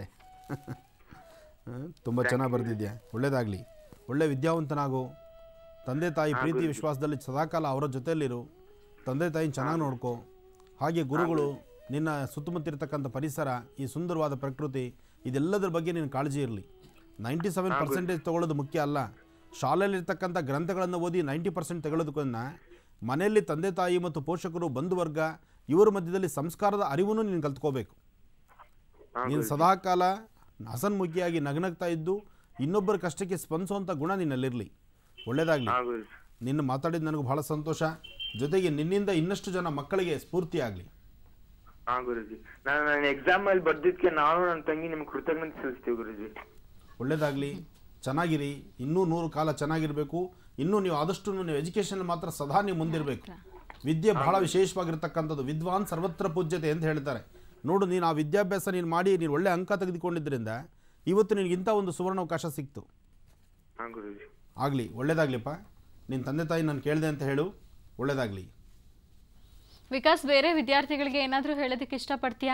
ತುಂಬ ಚೆನ್ನಾಗಿ ಬರೆದಿದ್ಯಾ ಒಳ್ಳೇದಾಗಲಿ ಒಳ್ಳೆ ವಿದ್ಯಾವಂತನಾಗು ತಂದೆ ತಾಯಿ ಪ್ರೀತಿ ವಿಶ್ವಾಸದಲ್ಲಿ ಸದಾಕಾಲ ಅವರ ಜೊತೆಯಲ್ಲಿರು ತಂದೆ ತಾಯಿನ ಚೆನ್ನಾಗಿ ನೋಡ್ಕೋ ಹಾಗೆ ಗುರುಗಳು ನಿನ್ನ ಸುತ್ತಮುತ್ತ ಇರತಕ್ಕಂಥ ಪರಿಸರ ಈ ಸುಂದರವಾದ ಪ್ರಕೃತಿ ಇದೆಲ್ಲದರ ಬಗ್ಗೆ ನಿನ್ನ ಕಾಳಜಿ ಇರಲಿ ನೈಂಟಿ ಸೆವೆನ್ ಪರ್ಸೆಂಟೇಜ್ ತೊಗೊಳ್ಳೋದು ಮುಖ್ಯ ಅಲ್ಲ ಶಾಲೆಯಲ್ಲಿರ್ತಕ್ಕಂಥ ಗ್ರಂಥಗಳನ್ನು ಓದಿ ನೈಂಟಿ ಪರ್ಸೆಂಟ್ ತೆಗೊಳ್ಳೋದಕ್ಕನ್ನ ಮನೆಯಲ್ಲಿ ತಂದೆ ತಾಯಿ ಮತ್ತು ಪೋಷಕರು ಬಂಧುವರ್ಗ ಇವರ ಮಧ್ಯದಲ್ಲಿ ಸಂಸ್ಕಾರದ ಅರಿವನ್ನು ನೀನು ಕಲ್ತ್ಕೋಬೇಕು ನೀನು ಸದಾಕಾಲ ಹಸನ್ಮುಖಿಯಾಗಿ ನಗನಗ್ತಾ ಇದ್ದು ಇನ್ನೊಬ್ಬರ ಕಷ್ಟಕ್ಕೆ ಸ್ಪಂದಿಸುವಂಥ ಗುಣ ನಿನ್ನಲ್ಲಿರಲಿ ಒಳ್ಳೆಯದಾಗಲಿ ನಿನ್ನ ಮಾತಾಡಿದ ನನಗೆ ಬಹಳ ಸಂತೋಷ ಜೊತೆಗೆ ನಿನ್ನಿಂದ ಇನ್ನಷ್ಟು ಜನ ಮಕ್ಕಳಿಗೆ ಸ್ಫೂರ್ತಿ ಆಗಲಿ ಹಾ ಗುರುಜಿ ನಾನು ನನ್ನ ಎಕ್ಸಾಮ್ ಅಲ್ಲಿ ಬರ್ದಿದ್ಕೆ ನಾನು ನನ್ನ ತಂಗಿ ನಿಮ್ಗೆ ಕೃತಜ್ಞತೆ ಸಲ್ಲಿಸ್ತೀವಿ ಗುರುಜಿ ಒಳ್ಳೆಯದಾಗಲಿ ಚೆನ್ನಾಗಿರಿ ಇನ್ನೂ ನೂರು ಕಾಲ ಚೆನ್ನಾಗಿರಬೇಕು ಇನ್ನೂ ನೀವು ಆದಷ್ಟು ನೀವು ಎಜುಕೇಷನ್ ಮಾತ್ರ ಸದಾ ನೀವು ಮುಂದಿರಬೇಕು ವಿದ್ಯೆ ಬಹಳ ವಿಶೇಷವಾಗಿರ್ತಕ್ಕಂಥದ್ದು ವಿದ್ವಾನ್ ಸರ್ವತ್ರ ಪೂಜ್ಯತೆ ಅಂತ ಹೇಳ್ತಾರೆ ನೋಡು ನೀನು ಆ ವಿದ್ಯಾಭ್ಯಾಸ ನೀನು ಮಾಡಿ ನೀನು ಒಳ್ಳೆ ಅಂಕ ತೆಗೆದುಕೊಂಡಿದ್ದರಿಂದ ಇವತ್ತು ನಿನಗಿಂಥ ಒಂದು ಸುವರ್ಣಾವಕಾಶ ಸಿಕ್ತು ಹಾ ಗುರುಜಿ ಆಗಲಿ ಒಳ್ಳೇದಾಗ್ಲಿಪ್ಪ ನಿನ್ನ ತಂದೆ ತಾಯಿ ನಾನು ಕೇಳಿದೆ ಅಂತ ಹೇಳು ಒಳ್ಳೇದಾಗಲಿ ವಿಕಾಸ್ ಬೇರೆ ವಿದ್ಯಾರ್ಥಿಗಳಿಗೆ ಏನಾದರೂ ಹೇಳೋದಕ್ಕೆ ಇಷ್ಟಪಡ್ತೀಯಾ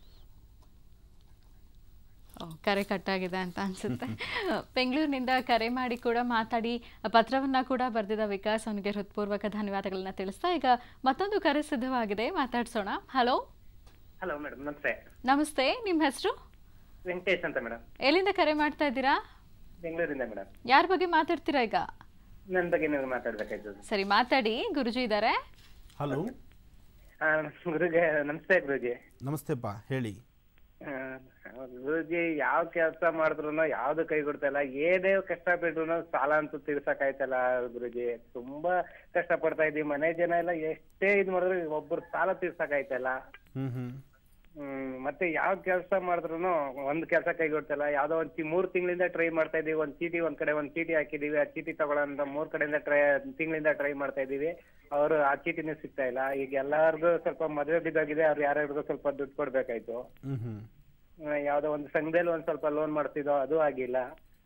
ಓ, ಕರೆ ಕಟ್ಟಾಗಿದೆ ಅಂತ ಅನ್ಸುತ್ತೆ ಬೆಂಗಳೂರಿನಿಂದ ಕರೆ ಮಾಡಿ ಕೂಡ ಮಾತಾಡಿ ಪತ್ರವನ್ನ ಕೂಡ ಬರೆದಿದ್ದ ವಿಕಾಸ್ ಅವನಿಗೆ ಹೃತ್ಪೂರ್ವಕ ಧನ್ಯವಾದಗಳನ್ನ ತಿಳಿಸ್ತಾ ಈಗ ಮತ್ತೊಂದು ಕರೆ ಸಿದ್ಧವಾಗಿದೆ ಮಾತಾಡ್ಸೋಣ ಹಲೋ ಹಲೋ ಮೇಡಮ್ ನಮಸ್ತೆ ನಮಸ್ತೆ ನಿಮ್ಮ ಹೆಸರು ವೆಂಕಟೇಶ್ ಅಂತ ಮೇಡಮ್ ಎಲ್ಲಿಂದ ಕರೆ ಮಾಡ್ತಾ ಇದ್ದೀರಾ ಬೆಂಗಳೂರಿಂದ ಮೇಡಮ್ ಯಾರ ಬಗ್ಗೆ ಮಾತಾಡ್ತೀರಾ ಈಗ ನನ್ನ ಬಗ್ಗೆ ನೀವು ಮಾತಾಡ್ಬೇಕಾಯ್ತು ಸರಿ ಮಾತಾಡಿ ಗುರುಜಿ ಇದ್ದಾರೆ ಹಲೋ ಆ, ಗುರುಜಿ ನಮಸ್ತೆ ಗುರುಜಿ ನಮಸ್ತೆಪ್ಪ ಹೇಳಿ ಆ, ಗುರುಜಿ ಯಾವ ಕೆಲಸ ಮಾಡಿದ್ರು ಯಾವ್ದು ಕೈ ಕೊಡ್ತಾ ಏನೇ ಕಷ್ಟ ಬಿಟ್ರು ಸಾಲ ಅಂತೂ ತೀರ್ಸಕ್ ಆಯ್ತಲ್ಲ ಗುರುಜಿ ತುಂಬಾ ಕಷ್ಟ ಪಡ್ತಾ ಇದೀವಿ ಮನೆ ಜನ ಎಲ್ಲ ಎಷ್ಟೇ ಇದ್ ಮಾಡಿದ್ರು ಒಬ್ರು ಸಾಲ ತೀರ್ಸಕ್ ಆಯ್ತಲ್ಲ ಹ್ಞೂ ಹ್ಞೂ ಹ್ಮ್ ಮತ್ತೆ ಯಾವ ಕೆಲಸ ಮಾಡಿದ್ರು ಒಂದ್ ಕೆಲಸ ಕೈಗೊಡ್ತಿಲ್ಲ ಯಾವ್ದೋ ಒಂದ್ ತಿ- ಮೂರ್ ತಿಂಗಳಿಂದ ಟ್ರೈ ಮಾಡ್ತಾ ಇದೀವಿ ಒಂದ್ ಚೀಟಿ ಒಂದ್ ಕಡೆ ಒಂದ್ ಚೀಟಿ ಹಾಕಿದೀವಿ ಆ ಚೀಟಿ ತಗೊಳ್ಳೋಂತ ಮೂರ್ ಕಡೆಯಿಂದ ಟ್ರೈ ತಿಂಗಳಿಂದ ಟ್ರೈ ಮಾಡ್ತಾ ಇದೀವಿ ಅವರು ಆ ಚೀಟಿನೇ ಸಿಗ್ತಾ ಇಲ್ಲ ಈಗ ಎಲ್ಲಾರ್ಗು ಸ್ವಲ್ಪ ಮದ್ವೆ ಬಿದ್ದಾಗಿದೆ ಅವ್ರು ಯಾರ್ಯಾರಿಗೂ ಸ್ವಲ್ಪ ದುಡ್ಡು ಕೊಡ್ಬೇಕಾಯ್ತು ಹ್ಞೂ ಹ್ಞೂ ಆ, ಯಾವ್ದೋ ಒಂದು ಸಂಘದಲ್ಲಿ ಒಂದ್ ಸ್ವಲ್ಪ ಲೋನ್ ಮಾಡ್ತಿದ್ದೋ ಅದು ಆಗಿಲ್ಲ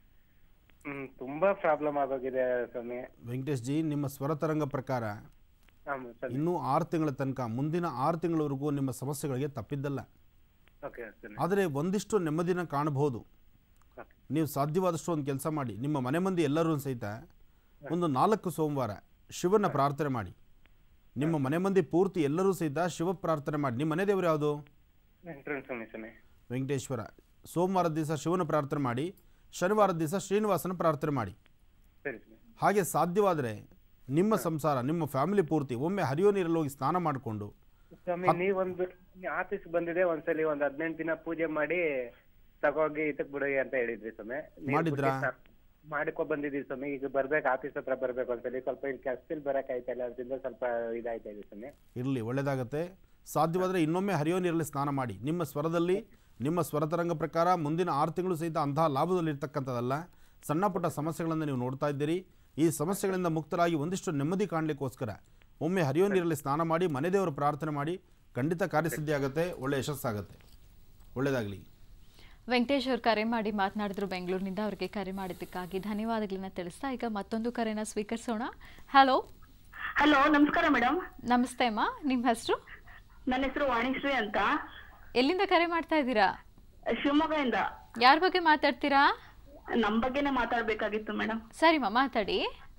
ಹ್ಮ್ ತುಂಬಾ ಪ್ರಾಬ್ಲಮ್ ಆಗೋಗಿದೆ ಸ್ವಾಮಿ ವೆಂಕಟೇಶ್ ಜಿ ನಿಮ್ಮ ಸ್ವರತರಂಗ ಪ್ರಕಾರ ಹಾಂ ಸರ್ ಇನ್ನೂ ಆರು ತಿಂಗಳ ತನಕ ಮುಂದಿನ ಆರು ತಿಂಗಳವರೆಗೂ ನಿಮ್ಮ ಸಮಸ್ಯೆಗಳಿಗೆ ತಪ್ಪಿದ್ದಲ್ಲ ಓಕೆ ಸರ್ ಆದರೆ ಒಂದಿಷ್ಟು ನೆಮ್ಮದಿನ ಕಾಣಬಹುದು ನೀವು ಸಾಧ್ಯವಾದಷ್ಟು ಒಂದು ಕೆಲಸ ಮಾಡಿ ನಿಮ್ಮ ಮನೆ ಮಂದಿ ಎಲ್ಲರೂ ಸಹಿತ ಒಂದು ನಾಲ್ಕು ಸೋಮವಾರ ಶಿವನ ಪ್ರಾರ್ಥನೆ ಮಾಡಿ ನಿಮ್ಮ ಮನೆ ಮಂದಿ ಪೂರ್ತಿ ಎಲ್ಲರೂ ಸಹಿತ ಶಿವ ಪ್ರಾರ್ಥನೆ ಮಾಡಿ ನಿಮ್ಮ ಮನೆ ದೇವರು ಯಾವುದು ಎಂಟ್ರೆನ್ಸ್ ಸ್ವಾಮಿ ಸ್ವಾಮಿ ವೆಂಕಟೇಶ್ವರ ಸೋಮವಾರದ ದಿವಸ ಶಿವನ ಪ್ರಾರ್ಥನೆ ಮಾಡಿ ಶನಿವಾರದ ದಿವಸ ಶ್ರೀನಿವಾಸನ ಪ್ರಾರ್ಥನೆ ಮಾಡಿ ಸರಿ ಸ್ವಾಮಿ ಹಾಗೆ ಸಾಧ್ಯವಾದರೆ ನಿಮ್ಮ ಸಂಸಾರ ನಿಮ್ಮ ಫ್ಯಾಮಿಲಿ ಪೂರ್ತಿ ಒಮ್ಮೆ ಹರಿಯೋ ನೀರಲ್ಲಿ ಹೋಗಿ ಸ್ನಾನ ಮಾಡಿಕೊಂಡು ಸ್ವಾಮಿ ನೀವೊಂದು ಆಫೀಸ್ ಬಂದಿದೆ ಒಂದ್ಸಲಿ ಒಂದ್ ಹದಿನೆಂಟು ದಿನ ಪೂಜೆ ಮಾಡಿ ತಗೋಗಿ ಇದಕ್ ಬಿಡಿ ಅಂತ ಹೇಳಿದ್ರಿ ಸ್ವಾಮಿ ನೀವ್ ಮಾಡಿದ್ರಾ? ಬಿಟ್ಟು ಸ- ಮಾಡಿಕೊ ಬಂದಿದೀವಿ ಸ್ವಾಮಿ ಈಗ ಬರ್ಬೇಕು ಆಫೀಸ್ ಹತ್ರ ಬರ್ಬೇಕು ಒಂದ್ಸಲಿ ಸ್ವಲ್ಪ ಇಲ್ಲಿ ಕೆಲಸದಲ್ಲಿ ಬರಕ್ ಆಯ್ತಲ್ಲ ಅದರಿಂದ ಸ್ವಲ್ಪ ಇದಾಯ್ತಾ ಇದೆ ಸ್ವಾಮಿ ಇರಲಿ ಒಳ್ಳೆಯದಾಗತ್ತೆ ಸಾಧ್ಯವಾದರೆ ಇನ್ನೊಮ್ಮೆ ಹರಿಯೋ ನೀರಲ್ಲಿ ಸ್ನಾನ ಮಾಡಿ ನಿಮ್ಮ ಸ್ವರದಲ್ಲಿ ನಿಮ್ಮ ಸ್ವರತರಂಗ ಪ್ರಕಾರ ಮುಂದಿನ ಆರು ತಿಂಗಳು ಸಹಿತ ಅಂತಹ ಲಾಭದಲ್ಲಿರ್ತಕ್ಕಂಥದ್ದಲ್ಲ ಸಣ್ಣ ಪುಟ್ಟ ಸಮಸ್ಯೆಗಳನ್ನು ನೀವು ನೋಡ್ತಾ ಇದ್ದೀರಿ ಈ ಸಮಸ್ಯೆಗಳಿಂದ ಮುಕ್ತರಾಗಿ ಒಂದಿಷ್ಟು ನೆಮ್ಮದಿ ಕಾಣಲಿಕ್ಕೋಸ್ಕರ ಒಮ್ಮೆ ಹರಿಯೋ ನೀರಲ್ಲಿ ಸ್ನಾನ ಮಾಡಿ ಮನೆ ದೇವರ ಪ್ರಾರ್ಥನೆ ಮಾಡಿ ಖಂಡಿತ ಕಾರ್ಯಸಿದ್ಧಿ ಆಗುತ್ತೆ ಒಳ್ಳೆ ಯಶಸ್ಸಾಗುತ್ತೆ ಒಳ್ಳೆಯದಾಗಲಿ ವೆಂಕಟೇಶ್ ಅವರು ಕರೆ ಮಾಡಿ ಮಾತನಾಡಿದ್ರು ಬೆಂಗಳೂರಿನಿಂದ ಅವರಿಗೆ ಕರೆ ಮಾಡಿದ್ದಕ್ಕಾಗಿ ಧನ್ಯವಾದಗಳನ್ನ ತಿಳಿಸ್ತಾ ಈಗ ಮತ್ತೊಂದು ಕರೆನ ಸ್ವೀಕರಿಸೋಣ ಹಲೋ ಹಲೋ ನಮಸ್ಕಾರ ಮೇಡಮ್ ನಮಸ್ತೆ ಅಮ್ಮ ನಿಮ್ಮ ಹೆಸರು ನನ್ನ ಹೆಸರು ವಾಣಿಶ್ರೀ ಅಂತ ಎಲ್ಲಿಂದ ಕರೆ ಮಾಡ್ತಾ ಇದ್ದೀರಾ ಶಿವಮೊಗ್ಗದಿಂದ ಯಾರ ಬಗ್ಗೆ ಮಾತಾಡ್ತೀರಾ ನಮ್ ಬಗ್ಗೆನೇ ಮಾತಾಡ್ಬೇಕಾಗಿತ್ತು ಮೇಡಮ್ ಸರಿಮ್ಮ ಮಾತಾಡಿ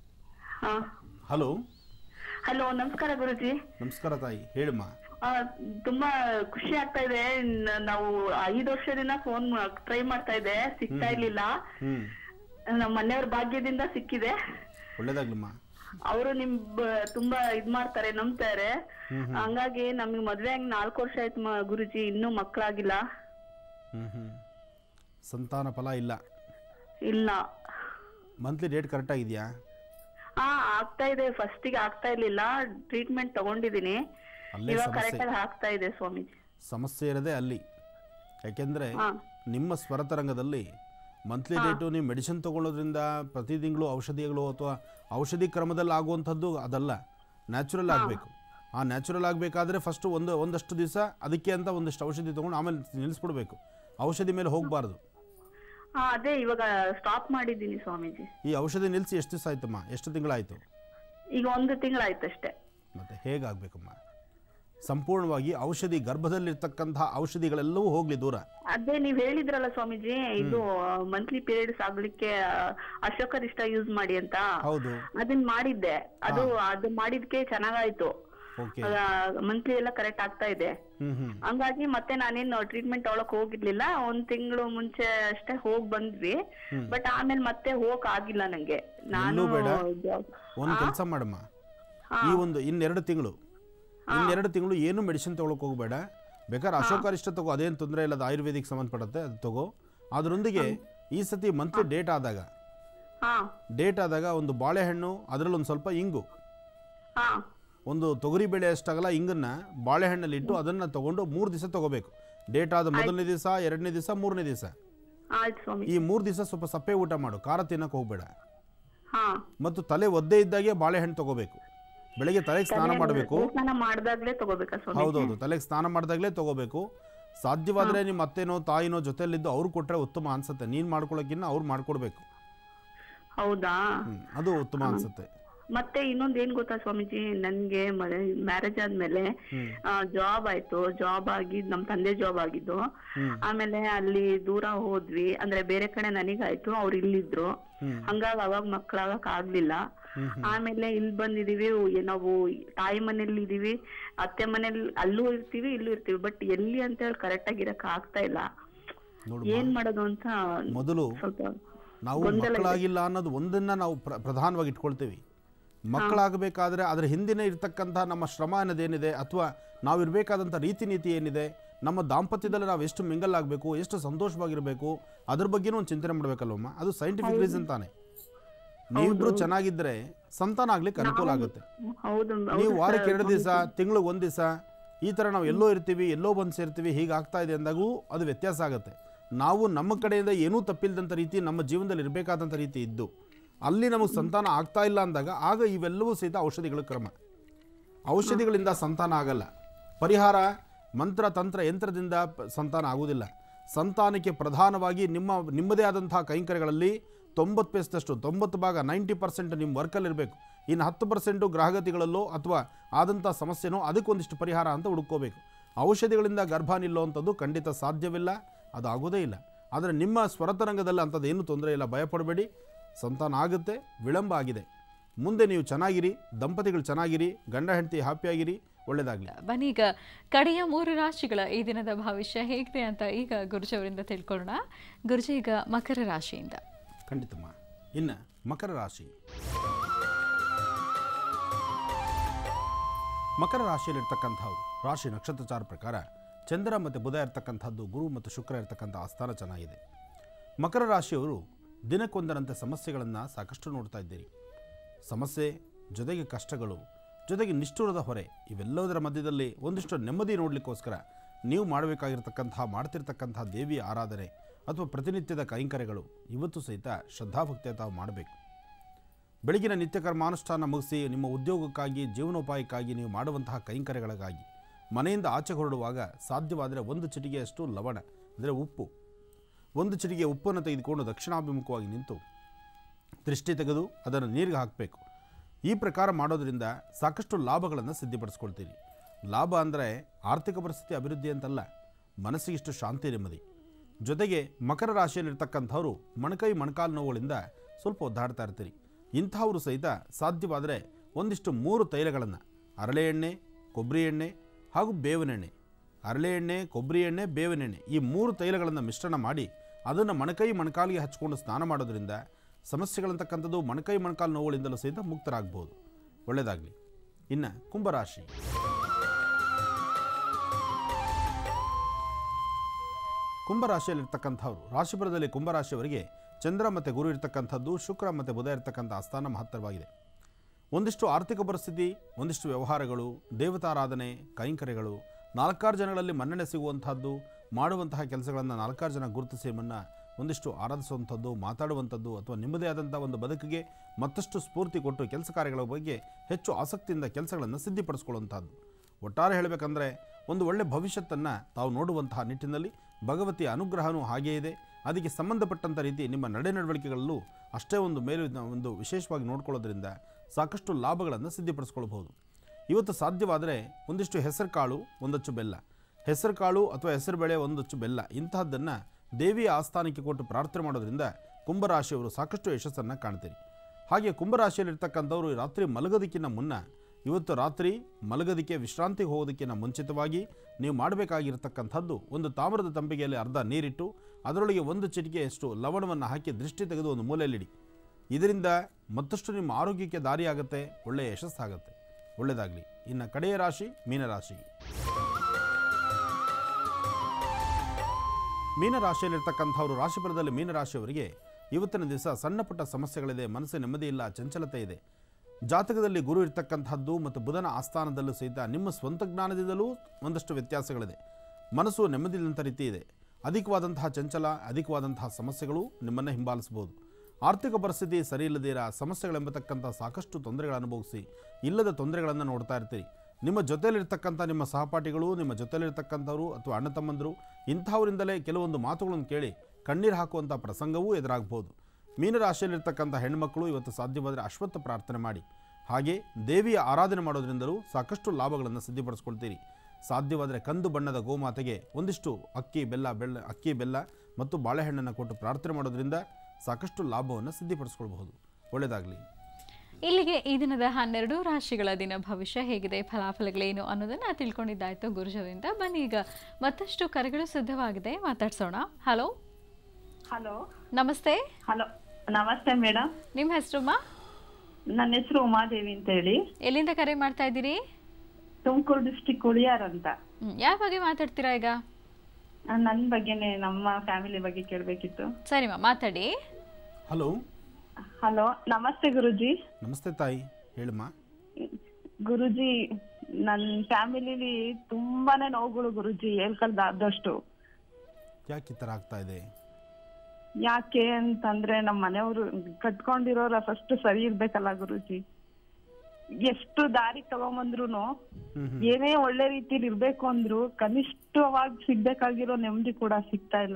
ಹಾ ಹಲೋ ಹಲೋ ನಮಸ್ಕಾರ ಗುರುಜಿ ನಮಸ್ಕಾರ ತಾಯಿ ಹೇಳಿಮ್ಮ ಆ, ತುಂಬಾ ಖುಷಿ ಆಗ್ತಾ ಇದೆ ನ- ನಾವು ಐದು ವರ್ಷದಿಂದ ಫೋನ್ ಟ್ರೈ ಮಾಡ್ತಾ ಇದೆ ಸಿಗ್ತಾ ಇರ್ಲಿಲ್ಲ ಹ್ಞೂ ನಮ್ಮ ಮನೆಯವ್ರ ಭಾಗ್ಯದಿಂದ ಸಿಕ್ಕಿದೆ ಒಳ್ಳೆಯದಾಗ್ಲಿಮ್ಮ ಅವರು ನಿಮ್ ಬ- ತುಂಬಾ ಇದ್ ಮಾಡ್ತಾರೆ ನಂಬ್ತಾರೆ ಹ್ಮ್ ಹ್ಮ್. ಹಂಗಾಗಿ ನಮ್ಗೆ ಮದ್ವೆ ಆಗಿ ನಾಲ್ಕು ವರ್ಷ ಆಯ್ತು ಮ- ಗುರುಜಿ ಇನ್ನೂ ಮಕ್ಕಳಾಗಿಲ್ಲ ಹ್ಞೂ ಹ್ಞೂ ಸಂತಾನ ಫಲ ಇಲ್ಲ ಇಲ್ಲ ಮಂತ್ಲಿ ಡೇಟ್ ಕರೆಕ್ಟಾಗಿದೆಯಾ ಹಾ ಆಗ್ತಾ ಇದೆ ಫಸ್ಟಿಗೆ ಆಗ್ತಾ ಇರ್ಲಿಲ್ಲ ಟ್ರೀಟ್ಮೆಂಟ್ ತಗೊಂಡಿದೀನಿ ಅಲ್ಲೇ ಇವಾಗ ಸಮಸ್ಯೆ. ಕರೆಕ್ಟ್ ಆಗಿ ಆಗ್ತಾ ಇದೆ ಸ್ವಾಮೀಜಿ ಸಮಸ್ಯೆ ಇರೋದೇ ಅಲ್ಲಿ ಯಾಕೆಂದರೆ ಹಾ. ನಿಮ್ಮ ಸ್ವರತರಂಗದಲ್ಲಿ ಮಂತ್ಲಿ ಡೇಟು ನೀವು ಮೆಡಿಸಿನ್ ತೊಗೊಳ್ಳೋದ್ರಿಂದ ಪ್ರತಿ ತಿಂಗಳು ಔಷಧಿಗಳು ಅಥವಾ ಔಷಧಿ ಕ್ರಮದಲ್ಲಿ ಆಗುವಂಥದ್ದು ಅದಲ್ಲ ನ್ಯಾಚುರಲ್ ಆಗಬೇಕು ಆ ನ್ಯಾಚುರಲ್ ಆಗಬೇಕಾದ್ರೆ ಫಸ್ಟು ಒಂದು ಒಂದಷ್ಟು ದಿವಸ ಅದಕ್ಕೆ ಅಂತ ಒಂದಷ್ಟು ಔಷಧಿ ತೊಗೊಂಡು ಆಮೇಲೆ ನಿಲ್ಲಿಸ್ಬಿಡ್ಬೇಕು ಔಷಧಿ ಮೇಲೆ ಹೋಗಬಾರ್ದು ಹಾ ಅದೇ ಇವಾಗ ಸ್ಟಾಪ್ ಮಾಡಿದ್ದೀನಿ ಸ್ವಾಮೀಜಿ ಈ ಔಷಧಿ ನಿಲ್ಲಿಸಿ ಎಷ್ಟು ದಿವಸ ಆಯ್ತಮ್ಮ ಎಷ್ಟು ತಿಂಗಳಾಯಿತು ಈಗ ಒಂದು ತಿಂಗಳಾಯ್ತಷ್ಟೇ ಮತ್ತು ಹೇಗಾಗಬೇಕಮ್ಮ ಸಂಪೂರ್ಣವಾಗಿ ಔಷಧಿ ಗರ್ಭದಲ್ಲಿರ್ತಕ್ಕಂತಹ ಔಷಧಿಗಳೆಲ್ಲವೂ ಹೋಗಲಿ ದೂರ ಅದೇ ನೀವ್ ಹೇಳಿದ್ರಲ್ಲ ಸ್ವಾಮೀಜಿ ಇದು ಮಂತ್ಲಿ ಪೀರಿಯಡ್ಸ್ ಆಗ್ಲಿಕ್ಕೆ ಆ, ಅಶೋಕರಿಷ್ಟ ಯೂಸ್ ಮಾಡಿ ಅಂತ ಹೌದು ಅದನ್ನ ಮಾಡಿದ್ದೆ ಅದು ಅದು ಮಾಡಿದ್ಕೆ ಚೆನ್ನಾಗಾಯ್ತು ಓಕೆ ಮಂತ್ಲಿ ಎಲ್ಲ ಕರೆಕ್ಟ್ ಆಗ್ತಾ ಇದೆ ಹ್ಞೂ ಹ್ಞೂ ಹಂಗಾಗಿ ಮತ್ತೆ ನಾನೇನು ಟ್ರೀಟ್ಮೆಂಟ್ ತಗೊಳಕ್ ಹೋಗಿರ್ಲಿಲ್ಲ ಒಂದ್ ತಿಂಗಳು ಮುಂಚೆ ಅಷ್ಟೇ ಹೋಗ್ ಬಂದ್ವಿ ಹ್ಮ್. ಬಟ್ ಆಮೇಲೆ ಮತ್ತೆ ಹೋಗಕ್ ಆಗಿಲ್ಲ ನಂಗೆ ನಾನು ಎಲ್ಲೂ ಬೇಡ job- ಒಂದು ಆ? ಕೆಲಸ ಮಾಡಮ್ಮ ಈ ಒಂದು ಇನ್ನೆರಡು ತಿಂಗಳು ಇನ್ನೆರಡು ತಿಂಗಳು ಏನು ಮೆಡಿಸಿನ್ ತೊಗೊಳಕ್ ಹೋಗಬೇಡ ಬೇಕಾದ್ರೆ ಅಶೋಕಾರಿಷ್ಟ ತಗೋ ಅದೇನು ತೊಂದರೆ ಇಲ್ಲ ಅದು ಆಯುರ್ವೇದಿಕ್ ಸಂಬಂಧಪಡುತ್ತೆ ಅದು ತಗೋ ಅದರೊಂದಿಗೆ ಈ ಸತಿ ಮಂತ್ಲಿ ಡೇಟ್ ಆದಾಗ ಹಾ ಡೇಟ್ ಆದಾಗ ಒಂದು ಬಾಳೆಹಣ್ಣು ಅದರಲ್ಲಿ ಒಂದು ಸ್ವಲ್ಪ ಇಂಗು ಹಾ ಒಂದು ತೊಗರಿ ಬೇಳೆ ಅಷ್ಟಾಗಲ್ಲ ಇಂಗನ್ನ ಬಾಳೆಹಣ್ಣಲ್ಲಿ ಇಟ್ಟು ಅದನ್ನು ತಗೊಂಡು ಮೂರು ದಿವಸ ತಗೋಬೇಕು ಡೇಟ್ ಆದ ಮೊದಲನೇ ದಿವಸ ಎರಡನೇ ದಿವಸ ಮೂರನೇ ದಿವಸ ಆಯ್ತು ಸ್ವಾಮಿ ಈ ಮೂರು ದಿವಸ ಸ್ವಲ್ಪ ಸಪ್ಪೆ ಊಟ ಮಾಡು ಖಾರ ತಿನ್ನಕ್ಕೆ ಹೋಗಬೇಡ ಹಾ ಮತ್ತು ತಲೆ ಒದ್ದೆ ಇದ್ದಾಗೆ ಬಾಳೆಹಣ್ಣು ತಗೋಬೇಕು ಬೆಳಗ್ಗೆ ತಲೆಗೆ ಸ್ನಾನ ಮಾಡಬೇಕು ಸ್ನಾನ ಮಾಡ್ದಾಗ್ಲೇ ತಗೋಬೇಕಾ ಸ್ವಾಮಿ ಹೌದೌದು ತಲೆಗೆ ಸ್ನಾನ ಮಾಡಿದಾಗಲೇ ತಗೋಬೇಕು ಸಾಧ್ಯವಾದರೆ ನಿಮ್ಮ ಅತ್ತೆನೋ ತಾಯಿನೋ ಜೊತೆಲಿದ್ದು ಅವ್ರು ಕೊಟ್ಟರೆ ಉತ್ತಮ ಅನ್ಸುತ್ತೆ ನೀನು ಮಾಡ್ಕೊಳಕ್ಕಿನ್ನ ಅವ್ರು ಮಾಡ್ಕೊಡ್ಬೇಕು ಹೌದಾ ಹ್ಮ್, ಅದು ಉತ್ತಮ ಅನ್ಸುತ್ತೆ ಮತ್ತೆ ಇನ್ನೊಂದ್ ಏನ್ ಗೊತ್ತಾ ಸ್ವಾಮೀಜಿ ನನ್ಗೆ ಮ್ಯಾರೇಜ್ ಆದ್ಮೇಲೆ ಹ್ಮ್. ಜಾಬ್ ಆಯ್ತು ಜಾಬ್ ಆಗಿ ನಮ್ ತಂದೆ ಜಾಬ್ ಆಗಿದ್ದು ಹ್ಮ್. ಆಮೇಲೆ ಅಲ್ಲಿ ದೂರ ಹೋದ್ವಿ ಅಂದ್ರೆ ಬೇರೆ ಕಡೆ ನನಗಾಯ್ತು ಅವ್ರು ಇಲ್ಲಿದ್ರು ಹ್ಮ್. ಹಂಗಾಗಿ ಅವಾಗ ಮಕ್ಳಾಗಕ್ ಆಗ್ಲಿಲ್ಲ ಹ್ಮ್ ಹ್ಮ್. ಆಮೇಲೆ ಇಲ್ಲಿ ಬಂದಿದೀವಿ ಉ- ನಾವು ತಾಯಿ ಮನೇಲಿ ಇದೀವಿ ಅತ್ತೆ ಮನೇಲಿ ಅಲ್ಲೂ ಇರ್ತೀವಿ ಇಲ್ಲೂ ಇರ್ತೀವಿ ಬಟ್ ಎಲ್ಲಿ ಅಂತ ಹೇಳಿ ಕರೆಕ್ಟ್ ಆಗಿ ಇರಕ್ ಆಗ್ತಾ ಇಲ್ಲ ನೋಡು ಏನ್ ಮಾಡೋದು ಅಂತ ಮೊದಲು ಸ್ವಲ್ಪ ನಾವು ಗೊಂದಲ ಇದೆ. ಮಕ್ಕಳಾಗಿಲ್ಲ ಅನ್ನೋದು ಒಂದನ್ನ ನಾವು ಪ್ರ ಪ್ರಧಾನವಾಗಿ ಇಟ್ಕೊಳ್ತೀವಿ ಮಕ್ಕಳಾಗಬೇಕಾದ್ರೆ ಅದರ ಹಿಂದಿನ ಇರ್ತಕ್ಕಂಥ ನಮ್ಮ ಶ್ರಮ ಅನ್ನೋದೇನಿದೆ ಅಥವಾ ನಾವು ಇರಬೇಕಾದಂಥ ರೀತಿ ನೀತಿ ಏನಿದೆ ನಮ್ಮ ದಾಂಪತ್ಯದಲ್ಲಿ ನಾವು ಎಷ್ಟು ಮಿಂಗಲ್ ಆಗಬೇಕು ಎಷ್ಟು ಸಂತೋಷವಾಗಿರಬೇಕು ಅದ್ರ ಬಗ್ಗೆನೂ ಒಂದು ಚಿಂತನೆ ಮಾಡಬೇಕಲ್ವಮ್ಮ ಅದು ಸೈಂಟಿಫಿಕ್ ರೀಸನ್ ತಾನೆ ನೀವಿಬ್ರು ಚೆನ್ನಾಗಿದ್ದರೆ ಸಂತಾನ ಆಗ್ಲಿಕ್ಕೆ ಅನುಕೂಲ ಆಗುತ್ತೆ ಹೌದು ನೀವು ಹೌದು ವಾರಕ್ಕೆ ಸರ್, ಎರಡು ದಿವಸ ತಿಂಗಳಿಗೆ ಒಂದು ದಿವಸ ಈ ಥರ ನಾವು ಎಲ್ಲೋ ಇರ್ತೀವಿ ಎಲ್ಲೋ ಬಂದು ಸೇರ್ತೀವಿ ಹೀಗೆ ಆಗ್ತಾ ಇದೆ ಅಂದಾಗೂ ಅದು ವ್ಯತ್ಯಾಸ ಆಗುತ್ತೆ ನಾವು ನಮ್ಮ ಕಡೆಯಿಂದ ಏನೂ ತಪ್ಪಿಲ್ಲದಂಥ ರೀತಿ ನಮ್ಮ ಜೀವನದಲ್ಲಿ ಇರಬೇಕಾದಂಥ ರೀತಿ ಇದ್ದು ಅಲ್ಲಿ ನಮಗೆ ಸಂತಾನ ಆಗ್ತಾ ಇಲ್ಲ ಅಂದಾಗ ಆಗ ಇವೆಲ್ಲವೂ ಸಹಿತ ಔಷಧಿಗಳ ಕ್ರಮ ಔಷಧಿಗಳಿಂದ ಸಂತಾನ ಆಗಲ್ಲ ಪರಿಹಾರ ಮಂತ್ರ ತಂತ್ರ ಯಂತ್ರದಿಂದ ಪ- ಸಂತಾನ ಆಗುವುದಿಲ್ಲ ಸಂತಾನಕ್ಕೆ ಪ್ರಧಾನವಾಗಿ ನಿಮ್ಮ ನಿಮ್ಮದೇ ಆದಂತಹ ಕೈಂಕರ್ಯಗಳಲ್ಲಿ ತೊಂಬತ್ತು ಪೈಸದಷ್ಟು ತೊಂಬತ್ತು ಭಾಗ ನೈಂಟಿ ಪರ್ಸೆಂಟ್ ನಿಮ್ಮ ವರ್ಕಲ್ಲಿರಬೇಕು ಇನ್ನು ಹತ್ತು ಪರ್ಸೆಂಟು ಗ್ರಹಗತಿಗಳಲ್ಲೋ ಅಥವಾ ಆದಂಥ ಸಮಸ್ಯೆನೋ ಅದಕ್ಕೊಂದಿಷ್ಟು ಪರಿಹಾರ ಅಂತ ಹುಡುಕೋಬೇಕು ಔಷಧಿಗಳಿಂದ ಗರ್ಭ ನಿಲ್ಲುವಂಥದ್ದು ಖಂಡಿತ ಸಾಧ್ಯವಿಲ್ಲ ಅದು ಆಗೋದೇ ಇಲ್ಲ ಆದರೆ ನಿಮ್ಮ ಸ್ವರತರಂಗದಲ್ಲಿ ಅಂಥದ್ದು ಏನೂ ತೊಂದರೆ ಇಲ್ಲ ಭಯಪಡಬೇಡಿ ಸಂತಾನ ಆಗುತ್ತೆ ವಿಳಂಬ ಆಗಿದೆ ಮುಂದೆ ನೀವು ಚೆನ್ನಾಗಿರಿ ದಂಪತಿಗಳು ಚೆನ್ನಾಗಿರಿ ಗಂಡ ಹೆಂಡತಿ ಹ್ಯಾಪಿಯಾಗಿರಿ ಒಳ್ಳೆಯದಾಗಲಿ ಬನ್ನಿ ಈಗ ಕಡೆಯ ಮೂರು ರಾಶಿಗಳ ಈ ದಿನದ ಭವಿಷ್ಯ ಹೇಗಿದೆ ಅಂತ ಈಗ ಗುರುಜಿ ಅವರಿಂದ ತಿಳ್ಕೊಳ್ಳೋಣ ಗುರುಜಿ ಈಗ ಮಕರ ರಾಶಿಯಿಂದ ಖಂಡಿತಮ್ಮ ಇನ್ನು ಮಕರ ರಾಶಿ ಮಕರ ರಾಶಿಯಲ್ಲಿರ್ತಕ್ಕಂಥವು ರಾಶಿ ನಕ್ಷತ್ರಚಾರ ಪ್ರಕಾರ ಚಂದ್ರ ಮತ್ತು ಬುಧ ಇರ್ತಕ್ಕಂಥದ್ದು ಗುರು ಮತ್ತು ಶುಕ್ರ ಇರ್ತಕ್ಕಂಥ ಆಸ್ಥಾನ ಚೆನ್ನಾಗಿದೆ ಮಕರ ರಾಶಿಯವರು ದಿನಕ್ಕೊಂದರಂತೆ ಸಮಸ್ಯೆಗಳನ್ನು ಸಾಕಷ್ಟು ನೋಡ್ತಾ ಇದ್ದೀರಿ ಸಮಸ್ಯೆ ಜೊತೆಗೆ ಕಷ್ಟಗಳು ಜೊತೆಗೆ ನಿಷ್ಠುರದ ಹೊರೆ ಇವೆಲ್ಲದರ ಮಧ್ಯದಲ್ಲಿ ಒಂದಿಷ್ಟು ನೆಮ್ಮದಿ ನೋಡಲಿಕ್ಕೋಸ್ಕರ ನೀವು ಮಾಡಬೇಕಾಗಿರ್ತಕ್ಕಂತಹ ಮಾಡ್ತಿರ್ತಕ್ಕಂತಹ ದೇವಿಯ ಆರಾಧನೆ ಅಥವಾ ಪ್ರತಿನಿತ್ಯದ ಕೈಂಕರ್ಯಗಳು ಇವತ್ತು ಸಹಿತ ಶ್ರದ್ಧಾಭಕ್ತಿಯ ತಾವು ಮಾಡಬೇಕು ಬೆಳಗಿನ ನಿತ್ಯ ಕರ್ಮಾನುಷ್ಠಾನ ಮುಗಿಸಿ ನಿಮ್ಮ ಉದ್ಯೋಗಕ್ಕಾಗಿ ಜೀವನೋಪಾಯಕ್ಕಾಗಿ ನೀವು ಮಾಡುವಂತಹ ಕೈಂಕರ್ಯಗಳಿಗಾಗಿ ಮನೆಯಿಂದ ಆಚೆ ಹೊರಡುವಾಗ ಸಾಧ್ಯವಾದರೆ ಒಂದು ಚಿಟಿಗೆಯಷ್ಟು ಲವಣ ಅಂದರೆ ಉಪ್ಪು ಒಂದು ಚಿಟಿಗೆ ಉಪ್ಪನ್ನು ತೆಗೆದುಕೊಂಡು ದಕ್ಷಿಣಾಭಿಮುಖವಾಗಿ ನಿಂತು ದೃಷ್ಟಿ ತೆಗೆದು ಅದನ್ನು ನೀರಿಗೆ ಹಾಕಬೇಕು ಈ ಪ್ರಕಾರ ಮಾಡೋದರಿಂದ ಸಾಕಷ್ಟು ಲಾಭಗಳನ್ನು ಸಿದ್ಧಿಪಡಿಸ್ಕೊಳ್ತೀರಿ ಲಾಭ ಅಂದರೆ ಆರ್ಥಿಕ ಪರಿಸ್ಥಿತಿ ಅಭಿವೃದ್ಧಿ ಅಂತಲ್ಲ ಮನಸ್ಸಿಗಿಷ್ಟು ಶಾಂತಿ ನೆಮ್ಮದಿ ಜೊತೆಗೆ ಮಕರ ರಾಶಿಯಲ್ಲಿರ್ತಕ್ಕಂಥವ್ರು ಮೊಣಕೈ ಮೊಣಕಾಲು ನೋವುಗಳಿಂದ ಸ್ವಲ್ಪ ಒದ್ದಾಡ್ತಾ ಇರ್ತೀರಿ ಇಂಥವರು ಸಹಿತ ಸಾಧ್ಯವಾದರೆ ಒಂದಿಷ್ಟು ಮೂರು ತೈಲಗಳನ್ನು ಅರಳೆ ಎಣ್ಣೆ ಕೊಬ್ಬರಿ ಎಣ್ಣೆ ಹಾಗೂ ಬೇವಿನ ಎಣ್ಣೆ ಅರಳೆ ಎಣ್ಣೆ ಕೊಬ್ಬರಿ ಎಣ್ಣೆ ಬೇವಿನ ಎಣ್ಣೆ ಈ ಮೂರು ತೈಲಗಳನ್ನು ಮಿಶ್ರಣ ಮಾಡಿ ಅದನ್ನು ಮೊಣಕೈ ಮೊಣಕಾಲಿಗೆ ಹಚ್ಕೊಂಡು ಸ್ನಾನ ಮಾಡೋದ್ರಿಂದ ಸಮಸ್ಯೆಗಳಂತಕ್ಕಂಥದ್ದು ಮೊಣಕೈ ಮೊಣಕಾಲು ನೋವುಗಳಿಂದಲೂ ಸಹಿತ ಮುಕ್ತರಾಗ್ಬೋದು ಒಳ್ಳೆಯದಾಗಲಿ ಇನ್ನು ಕುಂಭರಾಶಿ ಕುಂಭರಾಶಿಯಲ್ಲಿರ್ತಕ್ಕಂಥವ್ರು ರಾಶಿಫಲದಲ್ಲಿ ಕುಂಭರಾಶಿಯವರಿಗೆ ಚಂದ್ರ ಮತ್ತು ಗುರು ಇರ್ತಕ್ಕಂಥದ್ದು ಶುಕ್ರ ಮತ್ತು ಬುಧ ಇರ್ತಕ್ಕಂಥ ಆಸ್ಥಾನ ಮಹತ್ತರವಾಗಿದೆ ಒಂದಿಷ್ಟು ಆರ್ಥಿಕ ಪರಿಸ್ಥಿತಿ ಒಂದಿಷ್ಟು ವ್ಯವಹಾರಗಳು ದೇವತಾರಾಧನೆ ಕೈಂಕರ್ಯಗಳು ನಾಲ್ಕಾರು ಜನಗಳಲ್ಲಿ ಮನ್ನಣೆ ಸಿಗುವಂಥದ್ದು ಮಾಡುವಂತಹ ಕೆಲಸಗಳನ್ನು ನಾಲ್ಕಾರು ಜನ ಗುರುತಿಸಿ ನಿಮ್ಮನ್ನು ಒಂದಿಷ್ಟು ಆರಾಧಿಸುವಂಥದ್ದು ಮಾತಾಡುವಂಥದ್ದು ಅಥವಾ ನಿಮ್ಮದೇ ಆದಂಥ ಒಂದು ಬದುಕಿಗೆ ಮತ್ತಷ್ಟು ಸ್ಫೂರ್ತಿ ಕೊಟ್ಟು ಕೆಲಸ ಕಾರ್ಯಗಳ ಬಗ್ಗೆ ಹೆಚ್ಚು ಆಸಕ್ತಿಯಿಂದ ಕೆಲಸಗಳನ್ನು ಸಿದ್ಧಿಪಡಿಸ್ಕೊಳ್ಳುವಂಥದ್ದು ಒಟ್ಟಾರೆ ಹೇಳಬೇಕಂದ್ರೆ ಒಂದು ಒಳ್ಳೆ ಭವಿಷ್ಯತ್ತನ್ನು ತಾವು ನೋಡುವಂತಹ ನಿಟ್ಟಿನಲ್ಲಿ ಭಗವತಿಯ ಅನುಗ್ರಹವೂ ಹಾಗೇ ಇದೆ ಅದಕ್ಕೆ ಸಂಬಂಧಪಟ್ಟಂಥ ರೀತಿ ನಿಮ್ಮ ನಡೆ ನಡವಳಿಕೆಗಳಲ್ಲೂ ಅಷ್ಟೇ ಒಂದು ಮೇಲು ಒಂದು ವಿಶೇಷವಾಗಿ ನೋಡ್ಕೊಳ್ಳೋದ್ರಿಂದ ಸಾಕಷ್ಟು ಲಾಭಗಳನ್ನು ಸಿದ್ಧಿಪಡಿಸ್ಕೊಳ್ಬಹುದು ಇವತ್ತು ಸಾಧ್ಯವಾದರೆ ಒಂದಿಷ್ಟು ಹೆಸರು ಕಾಳು ಒಂದಚ್ಚು ಬೆಲ್ಲ ಹೆಸರು ಕಾಳು ಅಥವಾ ಹೆಸರು ಬೇಳೆ ಒಂದಚ್ಚು ಬೆಲ್ಲ ಇಂತಹದ್ದನ್ನು ದೇವಿಯ ಆಸ್ಥಾನಕ್ಕೆ ಕೊಟ್ಟು ಪ್ರಾರ್ಥನೆ ಮಾಡೋದ್ರಿಂದ ಕುಂಭರಾಶಿಯವರು ಸಾಕಷ್ಟು ಯಶಸ್ಸನ್ನು ಕಾಣ್ತೀರಿ ಹಾಗೆ ಕುಂಭರಾಶಿಯಲ್ಲಿರ್ತಕ್ಕಂಥವ್ರು ರಾತ್ರಿ ಮಲಗೋದಕ್ಕಿಂತ ಮುನ್ನ ಇವತ್ತು ರಾತ್ರಿ ಮಲಗೋದಕ್ಕೆ ವಿಶ್ರಾಂತಿಗೆ ಹೋಗೋದಕ್ಕಿಂತ ಮುಂಚಿತವಾಗಿ ನೀವು ಮಾಡಬೇಕಾಗಿರ್ತಕ್ಕಂಥದ್ದು ಒಂದು ತಾಮ್ರದ ತಂಬಿಗೆಯಲ್ಲಿ ಅರ್ಧ ನೀರಿಟ್ಟು ಅದರೊಳಗೆ ಒಂದು ಚಿಟಿಕೆಯಷ್ಟು ಲವಣವನ್ನು ಹಾಕಿ ದೃಷ್ಟಿ ತೆಗೆದು ಒಂದು ಮೂಲೆಯಲ್ಲಿಡಿ ಇದರಿಂದ ಮತ್ತಷ್ಟು ನಿಮ್ಮ ಆರೋಗ್ಯಕ್ಕೆ ದಾರಿಯಾಗುತ್ತೆ ಒಳ್ಳೆಯ ಯಶಸ್ಸಾಗುತ್ತೆ ಒಳ್ಳೆಯದಾಗಲಿ ಇನ್ನು ಕಡೆಯ ರಾಶಿ ಮೀನರಾಶಿ ಮೀನರಾಶಿಯಲ್ಲಿರ್ತಕ್ಕಂಥವ್ರು ರಾಶಿಫಲದಲ್ಲಿ ಮೀನರಾಶಿಯವರಿಗೆ ಇವತ್ತಿನ ದಿವಸ ಸಣ್ಣ ಪುಟ್ಟ ಸಮಸ್ಯೆಗಳಿದೆ ಮನಸ್ಸು ನೆಮ್ಮದಿ ಇಲ್ಲ ಚಂಚಲತೆ ಇದೆ ಜಾತಕದಲ್ಲಿ ಗುರು ಇರ್ತಕ್ಕಂಥದ್ದು ಮತ್ತು ಬುಧನ ಆಸ್ಥಾನದಲ್ಲೂ ಸಹಿತ ನಿಮ್ಮ ಸ್ವಂತ ಜ್ಞಾನದಿಂದಲೂ ಒಂದಷ್ಟು ವ್ಯತ್ಯಾಸಗಳಿದೆ ಮನಸ್ಸು ನೆಮ್ಮದಿಲ್ಲಂಥ ರೀತಿ ಇದೆ ಅಧಿಕವಾದಂತಹ ಚಂಚಲ ಅಧಿಕವಾದಂತಹ ಸಮಸ್ಯೆಗಳು ನಿಮ್ಮನ್ನು ಹಿಂಬಾಲಿಸ್ಬೋದು ಆರ್ಥಿಕ ಪರಿಸ್ಥಿತಿ ಸರಿ ಇಲ್ಲದಿರ ಸಮಸ್ಯೆಗಳೆಂಬತಕ್ಕಂಥ ಸಾಕಷ್ಟು ತೊಂದರೆಗಳು ಅನುಭವಿಸಿ ಇಲ್ಲದ ತೊಂದರೆಗಳನ್ನು ನೋಡ್ತಾ ಇರ್ತೀರಿ ನಿಮ್ಮ ಜೊತೆಯಲ್ಲಿರ್ತಕ್ಕಂಥ ನಿಮ್ಮ ಸಹಪಾಠಿಗಳು ನಿಮ್ಮ ಜೊತೆಯಲ್ಲಿರ್ತಕ್ಕಂಥವ್ರು ಅಥವಾ ಅಣ್ಣ ತಮ್ಮಂದರು ಇಂಥವರಿಂದಲೇ ಕೆಲವೊಂದು ಮಾತುಗಳನ್ನು ಕೇಳಿ ಕಣ್ಣೀರು ಹಾಕುವಂಥ ಪ್ರಸಂಗವೂ ಎದುರಾಗ್ಬೋದು ಮೀನರಾಶಿಯಲ್ಲಿರ್ತಕ್ಕಂಥ ಹೆಣ್ಮಕ್ಳು ಇವತ್ತು ಸಾಧ್ಯವಾದರೆ ಅಶ್ವತ್ಥ ಪ್ರಾರ್ಥನೆ ಮಾಡಿ ಹಾಗೆ ದೇವಿಯ ಆರಾಧನೆ ಮಾಡೋದ್ರಿಂದಲೂ ಸಾಕಷ್ಟು ಲಾಭಗಳನ್ನು ಸಿದ್ಧಿಪಡಿಸ್ಕೊಳ್ತೀರಿ ಸಾಧ್ಯವಾದರೆ ಕಂದು ಬಣ್ಣದ ಗೋಮಾತೆಗೆ ಒಂದಿಷ್ಟು ಅಕ್ಕಿ ಬೆಲ್ಲ ಬೆಲ್ಲ ಅಕ್ಕಿ ಬೆಲ್ಲ ಮತ್ತು ಬಾಳೆಹಣ್ಣನ್ನು ಕೊಟ್ಟು ಪ್ರಾರ್ಥನೆ ಮಾಡೋದ್ರಿಂದ ಸಾಕಷ್ಟು ಲಾಭವನ್ನು ಸಿದ್ಧಿಪಡಿಸ್ಕೊಳ್ಬಹುದು ಒಳ್ಳೆಯದಾಗಲಿ ಇಲ್ಲಿಗೆ ಈ ದಿನದ ಹನ್ನೆರಡು ರಾಶಿಗಳ ದಿನ ಭವಿಷ್ಯ ಹೇಗಿದೆ ಫಲಾಫಲಗಳೇನು ಅನ್ನೋದನ್ನ ತಿಳ್ಕೊಂಡಿದ್ದಾಯ್ತು ಗುರುಜರಿಂದ ಬನ್ನಿ ಈಗ ಮತ್ತಷ್ಟು ಕರೆಗಳು ಸಿದ್ಧವಾಗಿದೆ ಮಾತಾಡ್ಸೋಣ ಹಲೋ ಹಲೋ ನಮಸ್ತೆ ಹಲೋ ನಮಸ್ತೆ ಮೇಡಮ್ ನಿಮ್ಮ ಹೆಸರುಮ್ಮ ನನ್ನ ಹೆಸರು ಉಮಾದೇವಿ ಅಂತ ಹೇಳಿ ಎಲ್ಲಿಂದ ಕರೆ ಮಾಡ್ತಾ ಇದ್ದೀರಿ ತುಮಕೂರು ಡಿಸ್ಟಿಕ್ ಉಳಿಯಾರ್ ಅಂತ ಹ್ಮ್, ಯಾವ ಬಗ್ಗೆ ಮಾತಾಡ್ತೀರಾ ಈಗ ಆ, ನನ್ ಬಗ್ಗೆನೆ ನಮ್ಮ ಫ್ಯಾಮಿಲಿ ಬಗ್ಗೆ ಕೇಳ್ಬೇಕಿತ್ತು ಸರಿಮ್ಮ ಮಾತಾಡಿ ಹಲೋ ಹಲೋ ನಮಸ್ತೆ ಗುರುಜಿ ನಮಸ್ತೆ ತಾಯಿ ಹೇಳಮ್ಮ ಗುರುಜಿ ನನ್ ಫ್ಯಾಮಿಲಿಲಿ ತುಂಬಾನೇ ನೋವುಗಳು ಗುರುಜಿ ಹೇಳ್ಕೊಳ್ದಾದಷ್ಟು ಯಾಕೆ ಈ ಥರ ಆಗ್ತಾ ಇದೆ ಯಾಕೆ ಅಂತಂದ್ರೆ ನಮ್ಮ ಮನೆಯವರು ಕಟ್ಕೊಂಡಿರೋರ ಫಸ್ಟ್ ಸರಿ ಇರ್ಬೇಕಲ್ಲ ಗುರುಜಿ ಎಷ್ಟು ದಾರಿ ತಗೊಂಬಂದ್ರು ಏನೇ ಒಳ್ಳೆ ರೀತಿಲಿ ಇರ್ಬೇಕು ಅಂದ್ರು ಕನಿಷ್ಠವಾಗಿ ಸಿಗ್ಬೇಕಾಗಿರೋ ನೆಮ್ಮದಿ ಕೂಡ ಸಿಗ್ತಾ ಇಲ್ಲ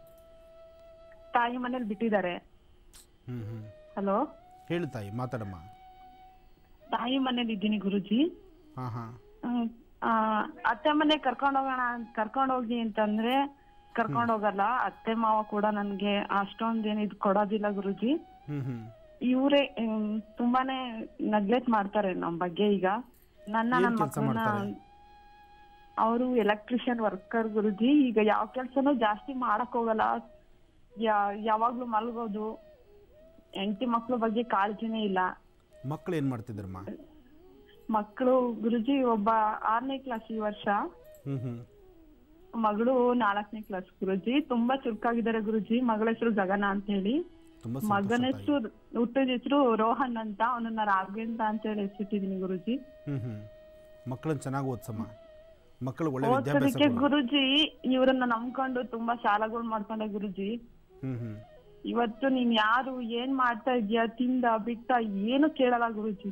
ತಾಯಿ ಮನೇಲಿ ಬಿಟ್ಟಿದ್ದಾರೆ ಹ್ಞೂ ಹ್ಞೂ ಹಲೋ ಹೇಳು ತಾಯಿ ಮಾತಾಡಮ್ಮ ತಾಯಿ ಮನೇಲಿ ಇದ್ದೀನಿ ಗುರುಜಿ ಹಾಂ ಹಾಂ ಹ್ಮ್. ಆ, ಅತ್ತೆ ಮನೆ ಕರ್ಕೊಂಡ್ ಹೋಗೋಣ ಕರ್ಕೊಂಡ್ ಹೋಗಿ ಅಂತಂದ್ರೆ ಕರ್ಕೊಂಡ್ ಹೋಗಲ್ಲ ಅತ್ತೆ ಮಾವ ಕೂಡ ನನ್ಗೆ ಅಷ್ಟೊಂದೇನ್ ಇದ್ ಕೊಡೋದಿಲ್ಲ ಗುರುಜಿ ಹ್ಞೂ ಹ್ಞೂ ಇವ್ರೇ ಹ್ಮ್, ತುಂಬಾನೇ ನೆಗ್ಲೆಕ್ಟ್ ಮಾಡ್ತಾರೆ ನಮ್ ಬಗ್ಗೆ ಈಗ ನನ್ನ ಏನ್ ನನ್ ಕೆಲ್ಸ ಮಕ್ಕಳನ್ನ ಮಾಡ್ತಾರೆ? ಅವರು ಎಲೆಕ್ಟ್ರಿಷಿಯನ್ ವರ್ಕರ್ ಗುರುಜಿ ಈಗ ಯಾವ ಕೆಲ್ಸನೂ ಜಾಸ್ತಿ ಮಾಡಕ್ ಹೋಗಲ್ಲ ಯಾ- ಯಾವಾಗ್ಲೂ ಮಲ್ಗೋದು ಹೆಂಡತಿ ಮಕ್ಳ ಬಗ್ಗೆ ಕಾಳಜಿನೇ ಇಲ್ಲ ಮಕ್ಕಳು ಏನು ಮಾಡ್ತಿದ್ದಾರಮ್ಮ ಮಕ್ಕಳು ಗುರುಜಿ ಒಬ್ಬ ಆರನೇ ಕ್ಲಾಸ್ ಈ ವರ್ಷ ಹ್ಞೂ ಹ್ಞೂ ಮಗಳು ನಾಲ್ಕನೇ ಕ್ಲಾಸ್ ಗುರುಜಿ ತುಂಬಾ ಚುರುಕಾಗಿದ್ದಾರೆ ಗುರುಜಿ ಮಗಳ ಹೆಸರು ಗಗನ ಅಂತ ಹೇಳಿ ತುಂಬ ಮಗನ ಹೆಸರು ಹುಟ್ಟಿದ ಹೆಸರು ರೋಹನ್ ಅಂತ ಅವನನ್ನ ರಾಘವೇಂದ್ರ ಅಂತ ಹೇಳಿ ಹೆಸರಿಟ್ಟಿದೀನಿ ಗುರುಜಿ ಹ್ಞೂ ಹ್ಞೂ ಮಕ್ಕಳನ್ನ ಚೆನ್ನಾಗಿ ಓದ್ಸಮ್ಮ ಮಕ್ಕಳು ಒಳ್ಳೆ ವಿದ್ಯಾಭ್ಯಾಸ ಓದ್ಸೋದಕ್ಕೆ ಕೊಡು. ಗುರುಜಿ ಇವ್ರನ್ನ ನಂಬ್ಕೊಂಡು ತುಂಬಾ ಶಾಲೆಗಳು ಮಾಡ್ಕೊಂಡೆ ಗುರುಜಿ ಹ್ಞೂ ಹ್ಞೂ ಇವತ್ತು ನೀನ್ ಯಾರು ಏನ್ ಮಾಡ್ತಾ ಇದ್ಯಾ ತಿಂದ ಬಿಟ್ಟ ಏನು ಕೇಳಲ್ಲ ಗುರುಜಿ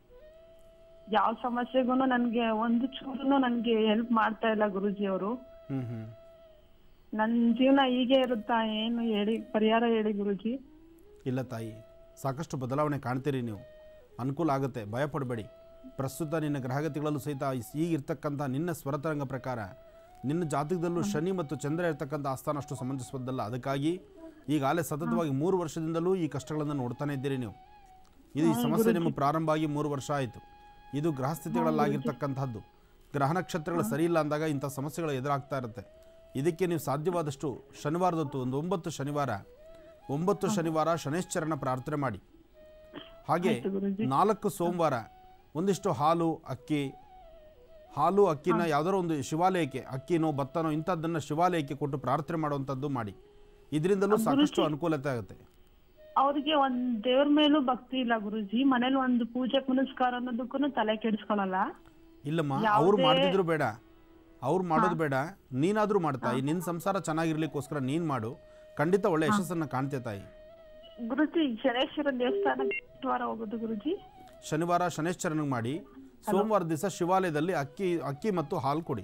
ಯಾವ ಸಮಸ್ಯೆಗೂನು ನನ್ಗೆ ಒಂದು ಚೂರುನು ನನ್ಗೆ ಹೆಲ್ಪ್ ಮಾಡ್ತಾ ಇಲ್ಲ ಗುರುಜಿ ಅವರು ಹ್ಞೂ ಹ್ಞೂ ನನ್ ಜೀವನ ಹೀಗೆ ಇರುತ್ತಾ ಏನು ಹೇಳಿ ಪರಿಹಾರ ಹೇಳಿ ಗುರುಜಿ ಇಲ್ಲ ತಾಯಿ ಸಾಕಷ್ಟು ಬದಲಾವಣೆ ಕಾಣ್ತೀರಿ ನೀವು ಅನುಕೂಲ ಆಗುತ್ತೆ ಭಯಪಡಬೇಡಿ ಪ್ರಸ್ತುತ ನಿನ್ನ ಗ್ರಹಗತಿಗಳಲ್ಲೂ ಸಹಿತ ಈಗಿರ್ತಕ್ಕಂಥ ನಿನ್ನ ಸ್ವರತರಂಗ ಪ್ರಕಾರ ನಿನ್ನ ಜಾತಕದಲ್ಲೂ ಶನಿ ಮತ್ತು ಚಂದ್ರ ಇರ್ತಕ್ಕಂಥ ಆಸ್ಥಾನ ಅಷ್ಟು ಸಮಂಜಸವದ್ದಲ್ಲ ಅದಕ್ಕಾಗಿ ಈಗಾಗಲೇ ಸತತವಾಗಿ ಮೂರು ವರ್ಷದಿಂದಲೂ ಈ ಕಷ್ಟಗಳನ್ನು ನೋಡ್ತಾನೆ ಇದ್ದೀರಿ ನೀವು ಇದು ಈ ಸಮಸ್ಯೆ ನಿಮ್ಮ ಪ್ರಾರಂಭ ಆಗಿ ಮೂರು ವರ್ಷ ಆಯಿತು ಇದು ಗ್ರಹಸ್ಥಿತಿಗಳಲ್ಲಾಗಿರ್ತಕ್ಕಂಥದ್ದು ಗ್ರಹ ನಕ್ಷತ್ರಗಳು ಸರಿ ಇಲ್ಲ ಅಂದಾಗ ಇಂಥ ಸಮಸ್ಯೆಗಳು ಎದುರಾಗ್ತಾ ಇರುತ್ತೆ ಇದಕ್ಕೆ ನೀವು ಸಾಧ್ಯವಾದಷ್ಟು ಶನಿವಾರದೊತ್ತು ಒಂದು ಒಂಬತ್ತು ಶನಿವಾರ ಒಂಬತ್ತು ಶನಿವಾರ ಶನೇಶ್ವರನ ಪ್ರಾರ್ಥನೆ ಮಾಡಿ ಹಾಗೆ ನಾಲ್ಕು ಸೋಮವಾರ ಒಂದಿಷ್ಟು ಹಾಲು ಅಕ್ಕಿ ಹಾಲು ಅಕ್ಕಿನ ಯಾವ್ದಾರೋ ಒಂದು ಶಿವಾಲಯಕ್ಕೆ ಅಕ್ಕಿನೋ ಭತ್ತನೋ ಇಂಥದ್ದನ್ನು ಶಿವಾಲಯಕ್ಕೆ ಕೊಟ್ಟು ಪ್ರಾರ್ಥನೆ ಮಾಡುವಂಥದ್ದು ಮಾಡಿ ಇದರಿಂದಲೂ ಸಾಕಷ್ಟು ಅನುಕೂಲತೆ ಆಗುತ್ತೆ ಅವ್ರಿಗೆ ಒಂದ್ ದೇವ್ರ ಮೇಲೂ ಭಕ್ತಿ ಇಲ್ಲ ಗುರುಜಿ ಮನೇಲಿ ಒಂದು ಪೂಜೆ ಪುನಸ್ಕಾರ ಅನ್ನೋದಕ್ಕೂ ತಲೆ ಕೆಡಿಸ್ಕೊಳಲ್ಲ ಇಲ್ಲಮ್ಮ ಯಾವುದೇ- ಅವ್ರು ಮಾಡ್ತಿದ್ರು ಬೇಡ ಅವ್ರು ಮಾಡೋದು ಬೇಡ ನೀನಾದ್ರೂ ಮಾಡ್ತಾಯಿ ನಿನ್ನ ಸಂಸಾರ ಚೆನ್ನಾಗಿರ್ಲಿಕ್ಕೋಸ್ಕರ ನೀನ್ ಮಾಡು ಖಂಡಿತ ಒಳ್ಳೆ ಯಶಸ್ಸನ್ನ ಕಾಣ್ತೆ ತಾಯಿ ಗುರುಜಿ ಶನೇಶ್ವರ ದೇವಸ್ಥಾನ ವಾರ ಹೋಗೋದು ಗುರುಜಿ ಶನಿವಾರ ಶನೇಶ್ವರನಿಗೆ ಮಾಡಿ ಸೋಮವಾರ ದಿವಸ ಶಿವಾಲಯದಲ್ಲಿ ಅಕ್ಕಿ ಅಕ್ಕಿ ಮತ್ತು ಹಾಲು ಕೊಡಿ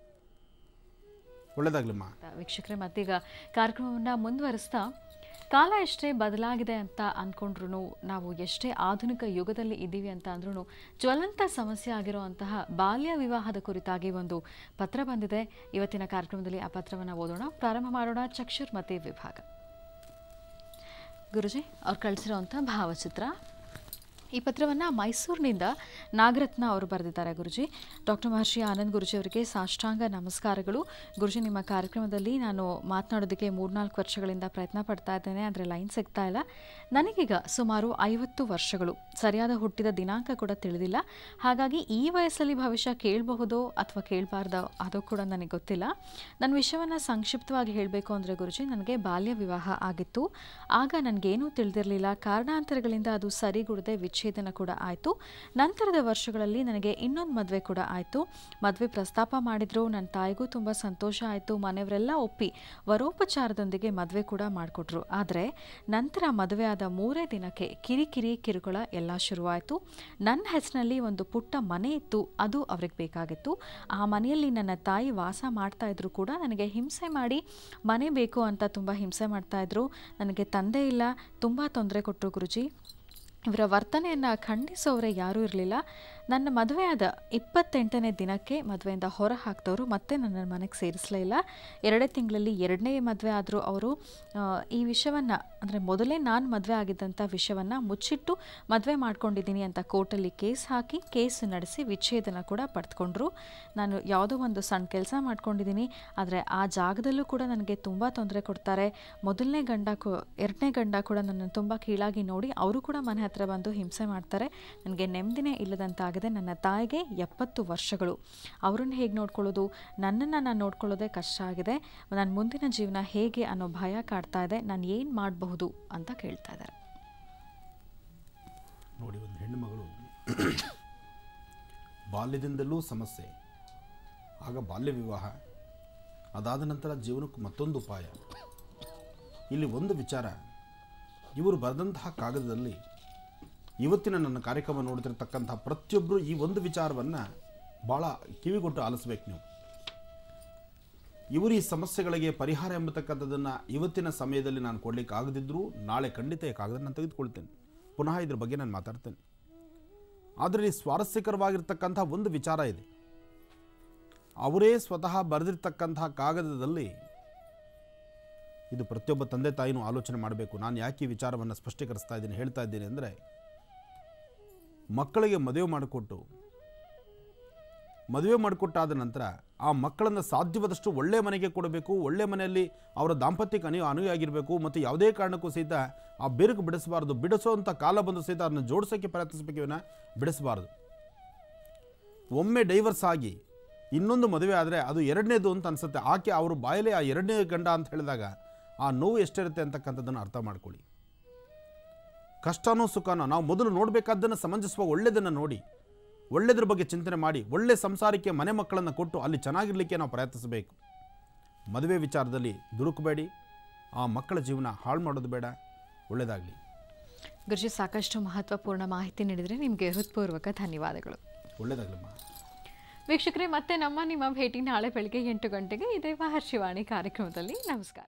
ಒಳ್ಳೇದಾಗ್ಲಿಮ್ಮ ವೀಕ್ಷಕರೇ ಮತ್ತೀಗ ಕಾರ್ಯಕ್ರಮವನ್ನು ಮುಂದುವರಿಸ್ತಾ ಕಾಲ ಎಷ್ಟೇ ಬದಲಾಗಿದೆ ಅಂತ ಅಂದ್ಕೊಂಡ್ರು ನಾವು ಎಷ್ಟೇ ಆಧುನಿಕ ಯುಗದಲ್ಲಿ ಇದ್ದೀವಿ ಅಂತ ಅಂದ್ರೂ ಜ್ವಲಂತ ಸಮಸ್ಯೆ ಆಗಿರುವಂತಹ ಬಾಲ್ಯ ವಿವಾಹದ ಕುರಿತಾಗಿ ಒಂದು ಪತ್ರ ಬಂದಿದೆ ಇವತ್ತಿನ ಕಾರ್ಯಕ್ರಮದಲ್ಲಿ ಆ ಪತ್ರವನ್ನು ಓದೋಣ ಪ್ರಾರಂಭ ಮಾಡೋಣ ಚಕ್ಷುರ್ ಮತೆ ವಿಭಾಗ ಗುರುಜಿ ಅವ್ರು ಕಳಿಸಿರೋವಂಥ ಭಾವಚಿತ್ರ ಈ ಪತ್ರವನ್ನು ಮೈಸೂರಿನಿಂದ ನಾಗರತ್ನ ಅವರು ಬರೆದಿದ್ದಾರೆ ಗುರುಜಿ ಡಾಕ್ಟರ್ ಮಹರ್ಷಿ ಆನಂದ್ ಗುರುಜಿ ಅವರಿಗೆ ಸಾಷ್ಟಾಂಗ ನಮಸ್ಕಾರಗಳು ಗುರುಜಿ ನಿಮ್ಮ ಕಾರ್ಯಕ್ರಮದಲ್ಲಿ ನಾನು ಮಾತನಾಡೋದಕ್ಕೆ ಮೂರ್ನಾಲ್ಕು ವರ್ಷಗಳಿಂದ ಪ್ರಯತ್ನ ಪಡ್ತಾ ಇದ್ದೇನೆ ಆದರೆ ಲೈನ್ ಸಿಗ್ತಾ ಇಲ್ಲ ನನಗೀಗ ಸುಮಾರು ಐವತ್ತು ವರ್ಷಗಳು ಸರಿಯಾದ ಹುಟ್ಟಿದ ದಿನಾಂಕ ಕೂಡ ತಿಳಿದಿಲ್ಲ ಹಾಗಾಗಿ ಈ ವಯಸ್ಸಲ್ಲಿ ಭವಿಷ್ಯ ಕೇಳಬಹುದೋ ಅಥವಾ ಕೇಳಬಾರ್ದೋ ಅದು ಕೂಡ ನನಗೆ ಗೊತ್ತಿಲ್ಲ ನನ್ನ ವಿಷಯವನ್ನು ಸಂಕ್ಷಿಪ್ತವಾಗಿ ಹೇಳಬೇಕು ಅಂದರೆ ಗುರುಜಿ ನನಗೆ ಬಾಲ್ಯ ವಿವಾಹ ಆಗಿತ್ತು ಆಗ ನನಗೇನೂ ತಿಳಿದಿರಲಿಲ್ಲ ಕಾರಣಾಂತರಗಳಿಂದ ಅದು ಸರಿಗುಡದೆ ವಿಚ್ಛೇದನ ಕೂಡ ಆಯಿತು ನಂತರದ ವರ್ಷಗಳಲ್ಲಿ ನನಗೆ ಇನ್ನೊಂದು ಮದುವೆ ಕೂಡ ಆಯಿತು ಮದುವೆ ಪ್ರಸ್ತಾಪ ಮಾಡಿದ್ರು ನನ್ನ ತಾಯಿಗೂ ತುಂಬ ಸಂತೋಷ ಆಯಿತು ಮನೆಯವರೆಲ್ಲ ಒಪ್ಪಿ ವರೋಪಚಾರದೊಂದಿಗೆ ಮದುವೆ ಕೂಡ ಮಾಡಿಕೊಟ್ರು ಆದರೆ ನಂತರ ಮದುವೆ ಆದ ಮೂರೇ ದಿನಕ್ಕೆ ಕಿರಿಕಿರಿ ಕಿರುಕುಳ ಎಲ್ಲ ಶುರುವಾಯಿತು ನನ್ನ ಹೆಸರಿನಲ್ಲಿ ಒಂದು ಪುಟ್ಟ ಮನೆ ಇತ್ತು ಅದು ಅವ್ರಿಗೆ ಬೇಕಾಗಿತ್ತು ಆ ಮನೆಯಲ್ಲಿ ನನ್ನ ತಾಯಿ ವಾಸ ಮಾಡ್ತಾ ಇದ್ರು ಕೂಡ ನನಗೆ ಹಿಂಸೆ ಮಾಡಿ ಮನೆ ಬೇಕು ಅಂತ ತುಂಬ ಹಿಂಸೆ ಮಾಡ್ತಾ ಇದ್ರು ನನಗೆ ತಂದೆ ಇಲ್ಲ ತುಂಬ ತೊಂದರೆ ಕೊಟ್ಟರು ಗುರುಜಿ ಇವರ ವರ್ತನೆಯನ್ನು ಖಂಡಿಸೋರೆ ಯಾರೂ ಇರಲಿಲ್ಲ ನನ್ನ ಮದುವೆಯಾದ ಇಪ್ಪತ್ತೆಂಟನೇ ದಿನಕ್ಕೆ ಮದುವೆಯಿಂದ ಹೊರ ಹಾಕ್ದವರು ಮತ್ತೆ ನನ್ನ ಮನೆಗೆ ಸೇರಿಸಲೇ ಇಲ್ಲ ಎರಡೇ ತಿಂಗಳಲ್ಲಿ ಎರಡನೇ ಮದುವೆ ಆದರೂ ಅವರು ಆ, ಈ ವಿಷಯವನ್ನು ಅಂದರೆ ಮೊದಲೇ ನಾನು ಮದುವೆ ಆಗಿದ್ದಂಥ ವಿಷಯವನ್ನು ಮುಚ್ಚಿಟ್ಟು ಮದುವೆ ಮಾಡ್ಕೊಂಡಿದ್ದೀನಿ ಅಂತ ಕೋರ್ಟಲ್ಲಿ ಕೇಸ್ ಹಾಕಿ ಕೇಸ್ ನಡೆಸಿ ವಿಚ್ಛೇದನ ಕೂಡ ಪಡೆದುಕೊಂಡ್ರು ನಾನು ಯಾವುದೋ ಒಂದು ಸಣ್ಣ ಕೆಲಸ ಮಾಡ್ಕೊಂಡಿದ್ದೀನಿ ಆದರೆ ಆ ಜಾಗದಲ್ಲೂ ಕೂಡ ನನಗೆ ತುಂಬ ತೊಂದರೆ ಕೊಡ್ತಾರೆ ಮೊದಲನೇ ಗಂಡ ಕೂ ಎರಡನೇ ಗಂಡ ಕೂಡ ನನ್ನನ್ನು ತುಂಬ ಕೀಳಾಗಿ ನೋಡಿ ಅವರು ಕೂಡ ಮನೆ ಹತ್ರ ಬಂದು ಹಿಂಸೆ ಮಾಡ್ತಾರೆ ನನಗೆ ನೆಮ್ಮದಿನೇ ಇಲ್ಲದಂತಾಗಿದೆ ನನ್ನ ತಾಯಿಗೆ ಎಪ್ಪತ್ತು ವರ್ಷಗಳು ಅವ್ರನ್ನ ಹೇಗೆ ನೋಡ್ಕೊಳ್ಳೋದು ನನ್ನನ್ನು ನಾನು ನೋಡ್ಕೊಳ್ಳೋದೇ ಕಷ್ಟ ಆಗಿದೆ ನನ್ನ ಮುಂದಿನ ಜೀವನ ಹೇಗೆ ಅನ್ನೋ ಭಯ ಕಾಡ್ತಾ ಇದೆ ನಾನು ಏನು ಮಾಡಬಹುದು ಅಂತ ಕೇಳ್ತಾ ಇದ್ದಾರೆ ನೋಡಿ ಒಂದು ಹೆಣ್ಣು ಮಗಳು ಬಾಲ್ಯದಿಂದಲೂ ಸಮಸ್ಯೆ ಆಗ ಬಾಲ್ಯ ವಿವಾಹ ಅದಾದ ನಂತರ ಜೀವನಕ್ಕೆ ಮತ್ತೊಂದು ಉಪಾಯ ಇಲ್ಲಿ ಒಂದು ವಿಚಾರ ಇವರು ಬರೆದಂತಹ ಕಾಗದದಲ್ಲಿ ಇವತ್ತಿನ ನನ್ನ ಕಾರ್ಯಕ್ರಮ ನೋಡ್ತಿರ್ತಕ್ಕಂಥ ಪ್ರತಿಯೊಬ್ಬರು ಈ ಒಂದು ವಿಚಾರವನ್ನು ಭಾಳ ಕಿವಿಗೊಟ್ಟು ಆಲಿಸ್ಬೇಕು ನೀವು ಇವರು ಈ ಸಮಸ್ಯೆಗಳಿಗೆ ಪರಿಹಾರ ಎಂಬತಕ್ಕಂಥದ್ದನ್ನು ಇವತ್ತಿನ ಸಮಯದಲ್ಲಿ ನಾನು ಕೊಡಲಿಕ್ಕೆ ಆಗದಿದ್ದರೂ ನಾಳೆ ಖಂಡಿತ ಈ ಕಾಗದ ನಾನು ತೆಗೆದುಕೊಳ್ತೇನೆ ಪುನಃ ಇದ್ರ ಬಗ್ಗೆ ನಾನು ಮಾತಾಡ್ತೇನೆ ಆದರೆ ಈ ಸ್ವಾರಸ್ಯಕರವಾಗಿರ್ತಕ್ಕಂಥ ಒಂದು ವಿಚಾರ ಇದೆ ಅವರೇ ಸ್ವತಃ ಬರೆದಿರ್ತಕ್ಕಂತಹ ಕಾಗದದಲ್ಲಿ ಇದು ಪ್ರತಿಯೊಬ್ಬ ತಂದೆ ತಾಯಿನೂ ಆಲೋಚನೆ ಮಾಡಬೇಕು ನಾನು ಯಾಕೆ ಈ ವಿಚಾರವನ್ನು ಸ್ಪಷ್ಟೀಕರಿಸ್ತಾ ಇದ್ದೀನಿ ಹೇಳ್ತಾ ಇದ್ದೀನಿ ಅಂದರೆ ಮಕ್ಕಳಿಗೆ ಮದುವೆ ಮಾಡಿಕೊಟ್ಟು ಮದುವೆ ಮಾಡಿಕೊಟ್ಟಾದ ನಂತರ ಆ ಮಕ್ಕಳನ್ನು ಸಾಧ್ಯವಾದಷ್ಟು ಒಳ್ಳೆ ಮನೆಗೆ ಕೊಡಬೇಕು ಒಳ್ಳೆ ಮನೆಯಲ್ಲಿ ಅವರ ದಾಂಪತ್ಯಕ್ಕೆ ಅನು ಅನುಯಾಗಿರಬೇಕು ಮತ್ತು ಯಾವುದೇ ಕಾರಣಕ್ಕೂ ಸಹಿತ ಆ ಬಿರುಕು ಬಿಡಿಸಬಾರ್ದು ಬಿಡಿಸೋವಂಥ ಕಾಲ ಬಂದು ಸಹಿತ ಅದನ್ನು ಜೋಡಿಸೋಕ್ಕೆ ಪ್ರಯತ್ನಿಸಬೇಕಿವನ್ನ ಬಿಡಿಸಬಾರ್ದು ಒಮ್ಮೆ ಡೈವರ್ಸ್ ಆಗಿ ಇನ್ನೊಂದು ಮದುವೆ ಆದರೆ ಅದು ಎರಡನೇದು ಅಂತ ಅನಿಸುತ್ತೆ ಆಕೆ ಅವರು ಬಾಯಲ್ಲೇ ಆ ಎರಡನೇ ಗಂಡ ಅಂತ ಹೇಳಿದಾಗ ಆ ನೋವು ಎಷ್ಟಿರುತ್ತೆ ಅಂತಕ್ಕಂಥದ್ದನ್ನು ಅರ್ಥ ಮಾಡ್ಕೊಳ್ಳಿ ಕಷ್ಟನೋ ಸುಖನೋ ನಾವು ಮೊದಲು ನೋಡಬೇಕಾದ್ದನ್ನು ಸಮಂಜಸವಾಗಿ ಒಳ್ಳೆಯದನ್ನು ನೋಡಿ ಒಳ್ಳೆಯದ್ರ ಬಗ್ಗೆ ಚಿಂತನೆ ಮಾಡಿ ಒಳ್ಳೆ ಸಂಸಾರಕ್ಕೆ ಮನೆ ಮಕ್ಕಳನ್ನು ಕೊಟ್ಟು ಅಲ್ಲಿ ಚೆನ್ನಾಗಿರಲಿಕ್ಕೆ ನಾವು ಪ್ರಯತ್ನಿಸಬೇಕು ಮದುವೆ ವಿಚಾರದಲ್ಲಿ ದುಡುಕಬೇಡಿ ಆ ಮಕ್ಕಳ ಜೀವನ ಹಾಳು ಮಾಡೋದು ಬೇಡ ಒಳ್ಳೆಯದಾಗಲಿ ಗುರುಜಿ ಸಾಕಷ್ಟು ಮಹತ್ವಪೂರ್ಣ ಮಾಹಿತಿ ನೀಡಿದರೆ ನಿಮಗೆ ಹೃತ್ಪೂರ್ವಕ ಧನ್ಯವಾದಗಳು ಒಳ್ಳೆಯದಾಗಲಮ್ಮ ವೀಕ್ಷಕರೇ ಮತ್ತೆ ನಮ್ಮ ನಿಮ್ಮ ಭೇಟಿ ನಾಳೆ ಬೆಳಗ್ಗೆ ಎಂಟು ಗಂಟೆಗೆ ಇದೇ ಮಹರ್ಷಿವಾಣಿ ಕಾರ್ಯಕ್ರಮದಲ್ಲಿ ನಮಸ್ಕಾರ